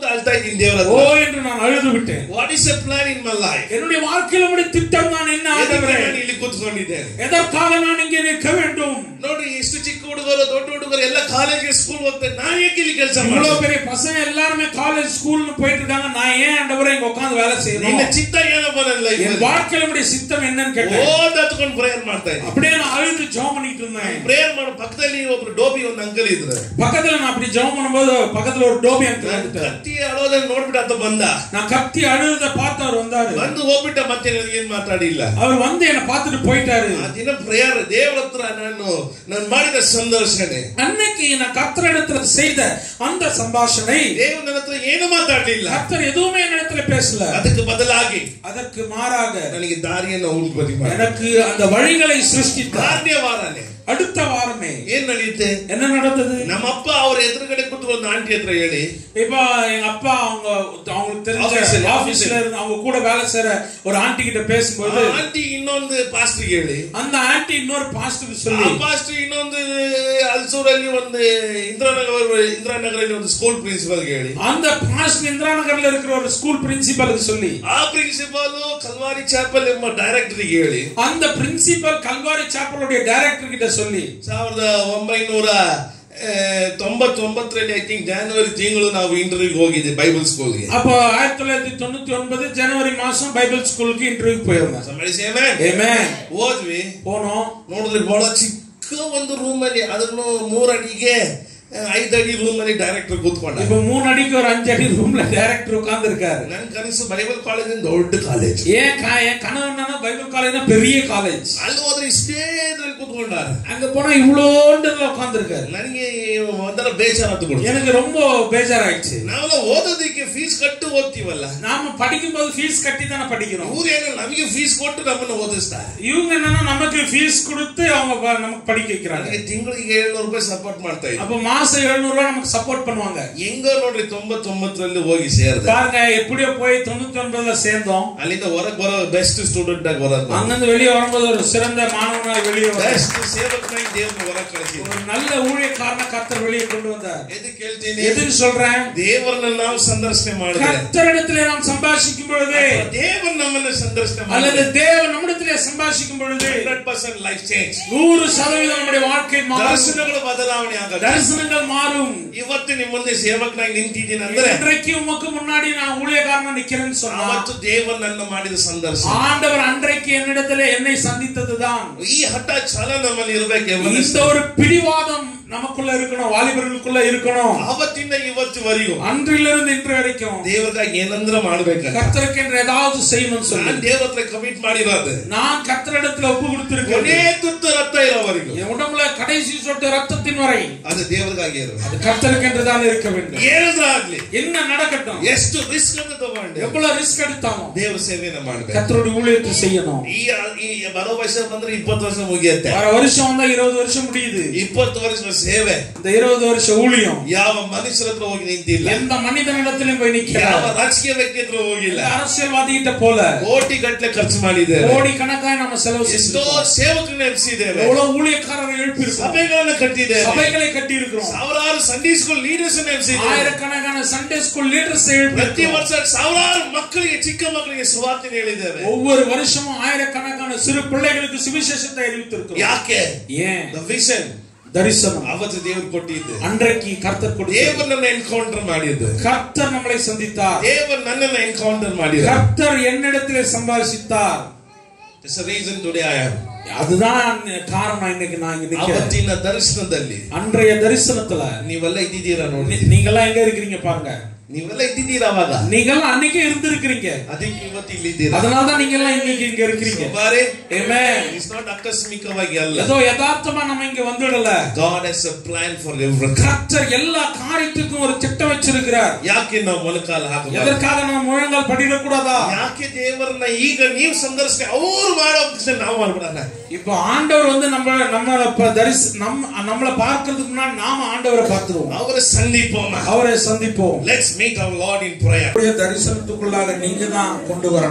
ಅಳ್ತಾ ಇದ್ದೀನಿ ದೇವರ ஓ என்று நான் அழுது விட்டேன் what is a plan in my life என்னுடைய வாழ்க்கையில உடைய திட்டம் தான் என்ன ஆண்டவரே ನಾನು ಇಲ್ಲಿ ಕೂತ್ಕೊಂಡಿದ್ದೇನೆ எதற்காக நான் இங்கே நிற்க வேண்டும் ನೋಡ್ರಿ ಎಷ್ಟು ಚಿಕ್ಕ ಹುಡುಗರು ದೊಡ್ಡ ಹುಡುಗರು ಎಲ್ಲ ಕಾಲೇಜ್ಗೆ ಸ್ಕೂಲ್ ಹೋಗ್ತಾರೆ ನಾನು ಯಾಕೆ ಇಲ್ಲಿ ಕೆಲಸ இவ்வளவு ಮಾಡೋದು பெரிய பசங்க எல்லாருமே காலேஜ் ஸ்கூல்னு போயிட்டு இருக்காங்க நான் ஏன் ஆண்டவரே இங்க உட்கார்ந்து வேலை ನಿನ್ನ செய்யணும் ಚಿತ್ತ ಏನಪ್ಪ ನನ್ನ ಲೈಫ್ என் வாழ்க்கையில உடைய சித்தம் என்னன்னு கேட்டேன் ಓದ್ ಹತ್ಕೊಂಡು ಪ್ರೇಯರ್ ಮಾಡ್ತಾ ಇದ್ದೀನಿ அப்படியே நான் அழுது ஜெபம் பண்ணிட்டு இருந்தேன் ಪ್ರೇಯರ್ ಮಾಡೋ ಪಕ್ಕದಲ್ಲಿ ಒಬ್ರು ಡೋಬಿ ಒಂದು ಅಂಕಲ್ ಇದ್ರು பக்கத்துல நான் அப்படி ஜெபம் பண்ணும்போது பக்கத்துல ஒரு டோபி அங்கிள் வந்துட்டாரு ಕತ್ತಿ ಅಳೋದನ್ನ ನೋಡ್ಬಿಟ್ಟು ಆತ ಬಂದ நான் கத்தி அழுத பார்த்து அவர் வந்தாரு ಬಂದು ಹೋಗ್ಬಿಟ್ಟ ಮತ್ತೆ ನನಗೆ ಏನ್ ಮಾತಾಡಿಲ್ಲ அவர் வந்து என்ன பார்த்துட்டு போயிட்டாரு ಆ ದಿನ ಪ್ರೇಯರ್ ದೇವ್ರ ಹತ್ರ ನಾನು ನಾನು ಮಾಡಿದ ಸಂದರ್ಶನೆ அன்னைக்கு நான் கர்த்தர் இடத்துல செய்த அந்த சம்பாஷணை ದೇವ್ರ ನನ್ನ ಹತ್ರ ಏನು ಮಾತಾಡ್ಲಿಲ್ಲ கர்த்தர் எதுவுமே என்னிடத்துல பேசல ಅದಕ್ಕೆ ಬದಲಾಗಿ அதற்கு மாறாக ನನಗೆ ದಾರಿಯನ್ನು ಉಳ್ಕೊಡಿ ಮಾಡಿ எனக்கு அந்த வழிகளை சிருஷ்டித்தார் ಮಾರನೇ ವಾರನೇ அடுத்த வாரமே ಏನ್ ನಡೆಯುತ್ತೆ என்ன நடந்தது ನಮ್ಮಪ್ಪ ಅವ್ರ ಎದುರುಗಡೆ ಕೂತು ಒಂದು ಆಂಟಿ ಹತ್ರ ಹೇಳಿ இப்ப எங்க அப்பா அவங்க அவங்களுக்கு தெரிஞ்ச Office ல, ஆபீஸ்ல இருந்து அவங்க கூட வேலை செய்யற ஒரு ஆண்டி கிட்ட பேசும்போது ಆಂಟಿ ಇನ್ನೊಂದು ಪಾಸ್ಟ್ರಿಗೆ ಹೇಳಿ அந்த ஆண்டி இன்னொரு பாஸ்டருக்கு ಆ சொல்லி ಪಾಸ್ಟರ್ ಇನ್ನೊಂದು ಅಲ್ಸೂರಲ್ಲಿ ಒಂದು ಇಂದಿರಾನಗರ ಇಂದಿರಾನಗರಲ್ಲಿ ಒಂದು ಸ್ಕೂಲ್ ಪ್ರಿನ್ಸಿಪಲ್ ಹೇಳಿ அந்த பாஸ்டர் இந்திரா நகர்ல இருக்கிற ஒரு ஸ்கூல் பிரின்சிபலுக்கு சொல்லி ಆ ಪ್ರಿನ್ಸಿಪಾಲ್ ಕಲ್ವಾರಿ ಚಾಪಲ್ ಎಂಬ ಡೈರೆಕ್ಟರ್ಗೆ ಹೇಳಿ அந்த பிரின்சிபல் கல்வாரி சாப்பலுடைய டைரக்டர் கிட்ட சொல்லி ಸಾವಿರದ ಒಂಬೈನೂರ ಆ, ತೊಂಬತ್ತೊಂಬತ್ತರಲ್ಲಿ ಐ ಥಿಂಕ್ ಜಾನ್ವರಿ ತಿಂಗಳು ನಾವು ಇಂಟರ್ವ್ಯೂಗೆ ಹೋಗಿದ್ದೆ ಬೈಬಲ್ ಸ್ಕೂಲ್ಗೆ அப்போ ஆயிரத்தி தொள்ளாயிரத்தி தொண்ணூத்தி ஒன்பது ஜனவரி மாசம் பைபிள் ஸ்கூலுக்கு இன்டர்வியூ போயிருந்தேன் ಸಂಬಳಿ ಸೇವೆ ஏமே ಹೋದ್ವಿ போனோம் ನೋಡಿದ್ರೆ ಬಹಳ ಚಿಕ್ಕ ಒಂದು ರೂಮ್ ಅಲ್ಲಿ ಅದನ್ನು ಮೂರಡಿಗೆ ಆ, ಐದಡಿ ರೂಮ್ ಅಲ್ಲಿ ಡೈರೆಕ್ಟರ್ ಕೂತ್ಕೊಂಡ இப்ப மூணு அடிக்கு ஒரு அஞ்சு அடி ரூம்ல டைரக்டர் உட்கார்ந்து இருக்காரு ನನ್ ಕನಸು ಬೈಬಲ್ ಕಾಲೇಜ್ ದೊಡ್ಡ ಕಾಲೇಜ್ ஏன் கா- என் கனவு என்னன்னா பைபிள் காலேஜ்னா பெரிய காலேஜ் ಅಲ್ಲಿ ಹೋದ್ರೆ ಇಷ್ಟೇ ಇದ್ರಲ್ಲಿ ಕೂತ್ಕೊಂಡಾರ அங்க போனா இவ்வளோன்றதுல உட்கார்ந்து இருக்காரு ನನಗೆ ಒಂಥರ ಬೇಜಾರು ಹತ್ತು ಕೊಡ್ತು எனக்கு ரொம்ப பேஜாராயிடுச்சு ನಾವೆಲ್ಲ ಓದೋದಕ್ಕೆ ಫೀಸ್ ಕಟ್ಟು ಓದ್ತೀವಲ್ಲ நாம படிக்கும் போது ஃபீஸ் கட்டி தானே படிக்கிறோம் ಊರೇನು ನಮಗೆ ಫೀಸ್ ಕೊಟ್ಟು ನಮ್ಮನ್ನು ಓದಿಸ್ತಾರೆ இவங்க என்னன்னா நமக்கு ஃபீஸ் கொடுத்து அவங்க ப- நமக்கு படிக்க வைக்கிறாங்க ನನಗೆ ತಿಂಗಳಿಗೆ ಏಳ್ನೂರು ರೂಪಾಯಿ ಸಪೋರ್ಟ್ ಮಾಡ್ತಾ ಇದ್ರು அப்ப மாசம் எழுநூறு ரூபாய் நமக்கு சப்போர்ட் பண்ணுவாங்க ಹೆಂಗೋ ನೋಡ್ರಿ ತೊಂಬತ್ತೊಂಬತ್ತರಲ್ಲಿ ಹೋಗಿ ಸೇರ್ದೆ பாருங்க எப்படியோ போய் தொண்ணூத்தி ஒன்பதுல சேர்ந்தோம் ಅಲ್ಲಿಂದ ಹೊರಗೆ ಬರೋ ಬೆಸ್ಟ್ ಸ್ಟೂಡೆಂಟ್ ಆಗಿ ಹೊರಗೆ அங்கிருந்து வெளியே வரும்போது ஒரு சிறந்த மாணவனாக வெளியே வர ಬೆಸ್ಟ್ ಸೇವಕನಾಗಿ ದೇವ್ರನ್ನ ಹೊರಗೆ ಕಳಿಸಿದ್ರು ஒரு நல்ல ஊழியக்காரன கர்த்தர் வெளியே கொண்டு வந்தார் ಎದಕ್ಕೆ ಹೇಳ್ತೀನಿ எதுக்கு சொல்றேன் ದೇವರನ್ನ ನಾವು ಸಂದರ್ಶನೆ ಮಾಡಿದ್ರೆ கர்த்தரிடத்திலே நாம் சம்பாஷிக்கும் பொழுது ದೇವರು ನಮ್ಮನ್ನ ಸಂದರ್ಶನೆ அல்லது ಮಾಡಿದ್ರೆ தேவன் நம்மிடத்திலே சம்பாஷிக்கும் பொழுது ಹಂಡ್ರೆಡ್ ಪರ್ಸೆಂಟ್ ಲೈಫ್ ಚೇಂಜ್ நூறு சதவீதம் நம்முடைய வாழ்க்கை மாறும் ದರ್ಶನಗಳು ಬದಲಾವಣೆ ಆಗುತ್ತೆ தரிசனங்கள் மாறும் ಇವತ್ತು ನಿಮ್ಮ ಮುಂದೆ ಸೇವಕನಾಗಿ ನಿಂತಿದ್ದೀನಿ ಅಂದ್ರೆ இன்றைக்கு உமக்கு முன்னாடி நான் ஊழியக்காரனா நிக்கிறேன்னு சொன்னா ಅವತ್ತು ದೇವರು ನನ್ನ ಮಾಡಿದ ಸಂದರ್ಶನ ஆண்டவர் அன்றைக்கு என்னிடத்திலே என்னை சந்தித்ததுதான் ಈ ಹಠ ಛಲ ನಮ್ಮಲ್ಲಿ ಇರಬೇಕು இந்த ஒரு பிடிவாதம் நமக்குள்ள இருக்கணும் வாலிபர்களுக்குள்ள இருக்கணும் ಅವತ್ತಿಂದ ಇವತ್ತುವರೆಗೂ அன்றிலிருந்து இன்று வரைக்கும் ದೇವರಿಗಾಗಿ ಏನಂದ್ರ ಮಾಡ್ಬೇಕಂತ கர்த்தருக்கு என்று ஏதாவது செய்யணும்னு சொல்லி ನಾನ್ ದೇವ್ರ ಹತ್ರ ಕಮಿಟ್ ಮಾಡಿರೋದು நான் கர்த்தரிடத்துல ஒப்பு கொடுத்திருக்கேன் ಕೊನೆ ತುತ್ತು ರಕ್ತ ಇರೋವರೆಗೂ என் உடம்புல கடைசி சொட்டு ரத்தத்தின் வரை ಅದು ದೇವ್ರಿಗಾಗಿ ಇರಬೇಕು அது கர்த்தருக்கு என்று தான் இருக்க வேண்டும் ಏನಾದ್ರೂ ಆಗ್ಲಿ என்ன நடக்கட்டும் ಎಷ್ಟು ರಿಸ್ಕ್ ಅನ್ನು ತಗೊಂಡು எவ்வளவு ரிஸ்க் எடுத்தாலும் ದೇವ್ರ ಸೇವೆನ ಮಾಡ್ಬೇಕು கர்த்தருடைய ஊழியத்தை செய்யணும் ಈ ಈ ಬರೋ ವರ್ಷ ಬಂದ್ರೆ ಇಪ್ಪತ್ತು ವರ್ಷ ಮುಗಿಯತ್ತೆ வர வருஷம் வந்தா இருபது வருஷம் முடியுது ಇಪ್ಪತ್ತು ವರ್ಷ ಸೇವೆ இந்த இருபது வருஷ ஊழியம் ಯಾವ ಮನುಷ್ಯರ ಹತ್ರ ಹೋಗಿ ನಿಂತಿಲ್ಲ எந்த மனிதனிடத்திலும் போய் ಯಾವ நிக்கிறார் ರಾಜಕೀಯ ವ್ಯಕ್ತಿ ಹತ್ರ ಹೋಗಿಲ್ಲ அரசியல்வாதி கிட்ட போல ಕೋಟಿ ಗಟ್ಟಲೆ ಖರ್ಚು ಮಾಡಿದ್ದೇವೆ கோடி கணக்காய் நம்ம செலவு ಎಷ್ಟೋ செஞ்சிருக்கோம் ಸೇವಕರನ್ನ ಎಬ್ಸಿದ್ದೇವೆ எவ்வளவு ஊழியக்காரரை எழுப்பியிருக்கோம் ಸಭೆಗಳನ್ನ ಕಟ್ಟಿದ್ದೇವೆ சபைகளை கட்டி இருக்கிறோம் ಸಾವಿರಾರು ಸಂಡೇ ಸ್ಕೂಲ್ ಲೀಡರ್ಸ್ ಎಬ್ಸಿದ್ದೇವೆ ஆயிரக்கணக்கான சண்டே ஸ்கூல் லீடர்ஸ் ಪ್ರತಿ எழுப்பியிருக்கிறோம் ವರ್ಷ ಸಾವಿರಾರು ಮಕ್ಕಳಿಗೆ ಚಿಕ್ಕ ಮಕ್ಕಳಿಗೆ ಸುವಾರ್ತೆ ಹೇಳಿದ್ದೇವೆ ஒவ்வொரு வருஷமும் ஆயிரக்கணக்கான சிறு பிள்ளைகளுக்கு சுவிசேஷத்தை அறிவித்திருக்கிறோம் ಯಾಕೆ ஏன் ದ ವಿಷನ್ தரிசனம் ಅವತ್ತು ದೇವರು ಕೊಟ್ಟಿದ್ದು அன்றைக்கு கர்த்தர் கொடுத்தார் ದೇವರು ಎನ್ಕೌಂಟರ್ ಮಾಡಿದ್ದು கர்த்தர் நம்மளை சந்தித்தார் ದೇವರು ನನ್ನನ್ನು ಎನ್ಕೌಂಟರ್ ಮಾಡಿದ கர்த்தர் என்னிடத்திலே சம்பாதித்தார் it's reason today I am அதுதான் காரணம் இன்னைக்கு நான் இங்க நிக்கிறேன் ಅವತ್ತಿನ ದರ್ಶನದಲ್ಲಿ அன்றைய தரிசனத்துல ನೀವೆಲ್ಲ ಇದ್ದಿದ್ದೀರಾ ನೋಡಿ நீ- நீங்கெல்லாம் எங்க இருக்கிறீங்க பாருங்க ನೀವೆಲ್ಲ ಇದ್ದಿದ್ದೀರಾ ಅವಾಗ நீங்கெல்லாம் அன்னைக்கே இருந்திருக்கிறீங்க ಅದಕ್ಕೆ ಇವತ್ತು ಇಲ್ಲಿದ್ದೀರಾ அதனாலதான் நீங்க எல்லாம் இன்னைக்கு இங்க இருக்கிறீங்க ಬಾರೆ Amen. ಇಟ್ಸ್ ನಾಟ್ ಆಕಸ್ಮಿಕವಾಗಿ ಅಲ್ಲ ஏதோ யதார்த்தமா நம்ம இங்க வந்துடல God has a plan for every கர்த்தர் எல்லா காரியத்துக்கும் ஒரு திட்டம் வச்சிருக்கிறார் ಯಾಕೆ ನಾವು ಮೊಲಕಾಲ ಹಾಕಬಾರ್ದು எதற்காக நம்ம முழங்கால் படிடக்கூடாதா ಯಾಕೆ ದೇವರನ್ನ ಈಗ ನೀವು ಸಂದರ್ಶನೆ ಅವ್ರು ಮಾಡೋ ಕೆಲಸ ನಾವು ಮಾಡ್ಬಿಡೋಣ இப்போ ஆண்டவர் வந்து நம்ம நம்ம இப்ப தரிசி நம்ம நம்மள பார்க்கிறதுக்கு முன்னாடி நாம ஆண்டவரை பார்த்துருவோம் ಅವರ ಸಂದೀಪೋಣ அவரை சந்திப்போம் let's meet our lord in prayer உங்களுடைய தரிசனத்துக்குள்ளாக நீங்க தான் கொண்டு வரணும்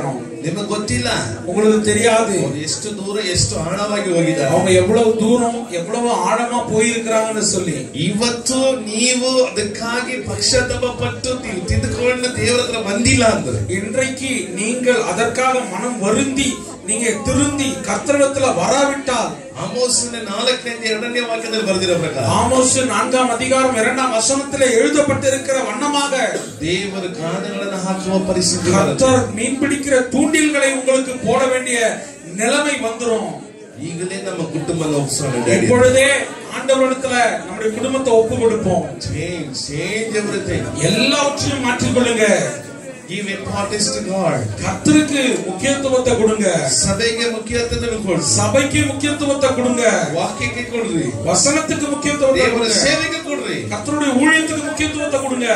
ನಿಮಗೆ ಗೊತ್ತಿಲ್ಲ உங்களுக்கு தெரியாது ಅವ್ರು ಎಷ್ಟು ದೂರ ಎಷ್ಟು ಆಳವಾಗಿ ಹೋಗಿದ್ದಾರೆ அவங்க எவ்வளவு தூரம் எவ்வளவு ஆழமா போயிருக்கிறாங்கன்னு சொல்லி ಇವತ್ತು ನೀವು ಅದಕ್ಕಾಗಿ ಪಕ್ಷತಾಪ ಪಟ್ಟು ನೀವು ತಿದ್ದುಕೊಂಡು ದೇವರ ಹತ್ರ ಬಂದಿಲ್ಲ ಅಂದ್ರೆ இன்றைக்கு நீங்கள் அதற்காக மனம் வருந்தி நீங்க திருந்தி கர்த்தரிடத்துல வராவிட்டால் ಆಮೋಸನ ನಾಲ್ಕನೇ ಎರಡನೇ ವಾಕ್ಯದಲ್ಲಿ ಬರೆದಿರೋ ಪ್ರಕಾರ ஆமோஸ் நான்காம் அதிகாரம் இரண்டாம் வசனத்திலே எழுதப்பட்டிருக்கிற வண்ணமாக ದೇವರ ಕಾರಣಗಳನ್ನು ಹಾಕುವ ಪರಿಸ್ಥಿತಿ ಬರುತ್ತೆ. கர்த்தர் மீன் பிடிக்கிற தூண்டில்களை உங்களுக்கு போட வேண்டிய நிலைமை வந்துரும் ಈಗಲೇ ನಮ್ಮ ಕುಟುಂಬನ ಒಪ್ಸೋಣ ಡ್ಯಾಡಿ இப்பொழுதே ஆண்டவரிடத்துல நம்முடைய குடும்பத்தை ஒப்பு கொடுப்போம் ಚೇಂಜ್ ಚೇಂಜ್ ಎವ್ರಿಥಿಂಗ್ எல்லாவற்றையும் மாற்றிக்கொள்ளுங்க ಗಿವ್ ಇಂಪಾರ್ಟೆನ್ಸ್ ಟು ಗಾಡ್ கர்த்தருக்கு முக்கியத்துவத்தை கொடுங்க ಸಭೆಗೆ ಮುಖ್ಯತ್ವತೆ ಕೊಡ್ರಿ சபைக்கு முக்கியத்துவத்தை கொடுங்க ವಾಕ್ಯಕ್ಕೆ ಕೊಡ್ರಿ வசனத்துக்கு முக்கியத்துவத்தை ದೇವರ கொடுங்க ಸೇವೆಗೆ ಕೊಡ್ರಿ கர்த்தருடைய ஊழியத்துக்கு முக்கியத்துவத்தை கொடுங்க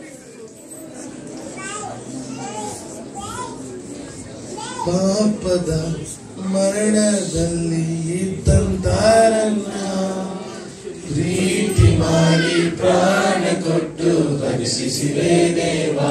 ಪಾಪದ ಮರಣದಲ್ಲಿ ಇದ್ದಂತಾರನ್ನ ಪ್ರೀತಿ ಮಾಡಿ ಪ್ರಾಣ ಕೊಟ್ಟು ರಕ್ಷಿಸಿದೆ ದೇವಾ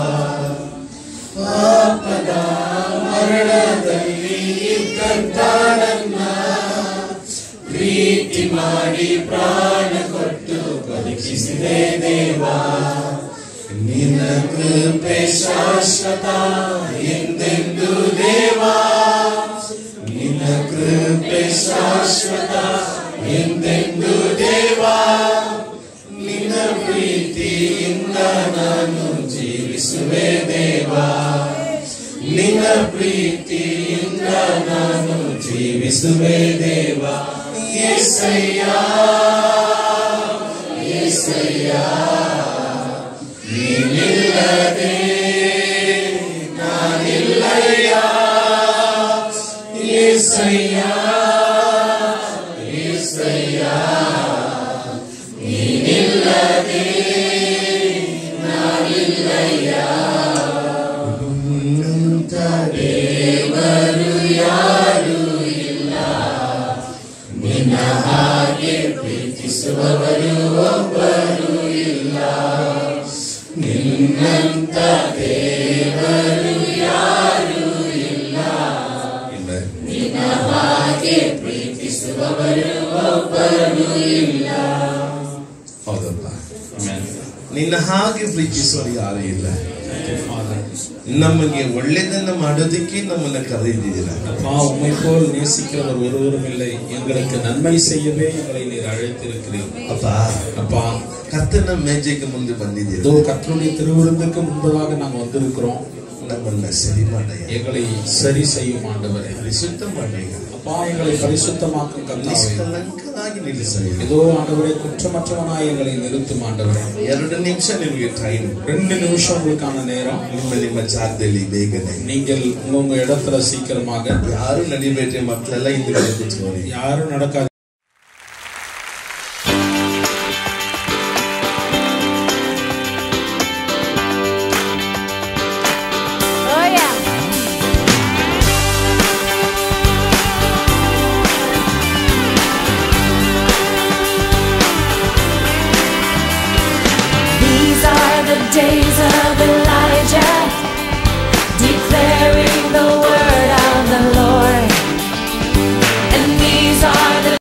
ಪಾಪದ ಮರಣದಲ್ಲಿ ಇದ್ದಂತಾರನ್ನ ಪ್ರೀತಿ ಮಾಡಿ ಪ್ರಾಣ ಕೊಟ್ಟು ಬದುಕಿಸಿದೆ ದೇವಾ ನಿನ್ನ ಕೃಪೆ ಶಾಶ್ವತ ಎಂದೆಂದು ದೇವಾ ನಿನ್ನ ಕೃಪೆ ಶಾಶ್ವತ ಎಂದೆಂದು ದೇವಾ ನಿನ್ನ ಪ್ರೀತಿಯಿಂದ ನಾನು ಜೀವಿಸುವೆ ದೇವಾ ನಿನ್ನ ಪ್ರೀತಿಯಿಂದ ನಾನು ಜೀವಿಸುವೆ ದೇವಾ ಎಸಯ್ಯ ಎಸಯ್ಯ ನೀನಿಲ್ಲದೆ ನಾನಿಲ್ಲಯ್ಯ ಏಸಯ್ಯ ಏಸಯ್ಯ ನೀನಿಲ್ಲದೆ ನಾನಿಲ್ಲಯ್ಯ ನಿನ್ನಂಥ ದೇವರು ಯಾರೂ ಇಲ್ಲ ನಿನ್ನ ಹಾಗೆ ಪ್ರೀತಿಸುವವರು ಒಬ್ಬರು ಇಲ್ಲ ನಿನ್ನಂತ ದೇವರು ಯಾರೂ ಇಲ್ಲ ನಿನ್ನ ಹಾಗೆ ಪ್ರೀತಿಸುವವರು ಒಬ್ಬರು ಇಲ್ಲ ಹೌದಪ್ಪ ನಿನ್ನ ಹಾಗೆ ಪ್ರೀತಿಸುವರು ಯಾರು ಇಲ್ಲ ನಮಗೆ ಒಳ್ಳೆಯದನ್ನ ಮಾಡೋದಕ್ಕೆ ನಮ್ಮನ್ನ ಕರೆದಿದ್ದೀರ அப்பா உம்மை போல் நேசிக்கிறவர் ஒருவரும் இல்லை எங்களுக்கு நன்மை செய்யவே எங்களை நீர் அழைத்திருக்கிறீர் ಅಪ್ಪ அப்பா ಕರ್ತನ ಮೇಜೆಗೆ ಮುಂದೆ ಬಂದಿದ್ದೀರ இதோ கர்த்தருடைய திருவிருந்துக்கு முன்பதாக நாங்க வந்திருக்கிறோம் ನಮ್ಮನ್ನ ಸರಿ ಮಾಡಯ್ಯ எங்களை சரி செய்யும் ஆண்டவரே ಪರಿಶುದ್ಧ ಮಾಡಯ್ಯ அப்பா எங்களை பரிசுத்தமாக்கும் கர்த்தாவே ನಿಷ್ಕಲಂಕರಾಗಿ ನಿಲ್ಲಿಸಯ್ಯ ஏதோ ஆண்டவரே குற்றமற்றவனாய் எங்களை நிறுத்தும் ஆண்டவரே ಎರಡು ನಿಮಿಷ ನಿಮಗೆ ಟೈಮ್ ரெண்டு நிமிஷம் உங்களுக்கான நேரம் ನಿಮ್ಮ ನಿಮ್ಮ ಜಾಗದಲ್ಲಿ ಬೇಗನೆ நீங்கள் உங்க உங்க இடத்துல சீக்கிரமாக ಯಾರು ನಡಿಬೇಡ್ರಿ ಮಕ್ಕಳೆಲ್ಲ ಹಿಂದ್ಗಡೆ ಕೂತ್ಕೊಳ್ಳಿ யாரும் நடக்காது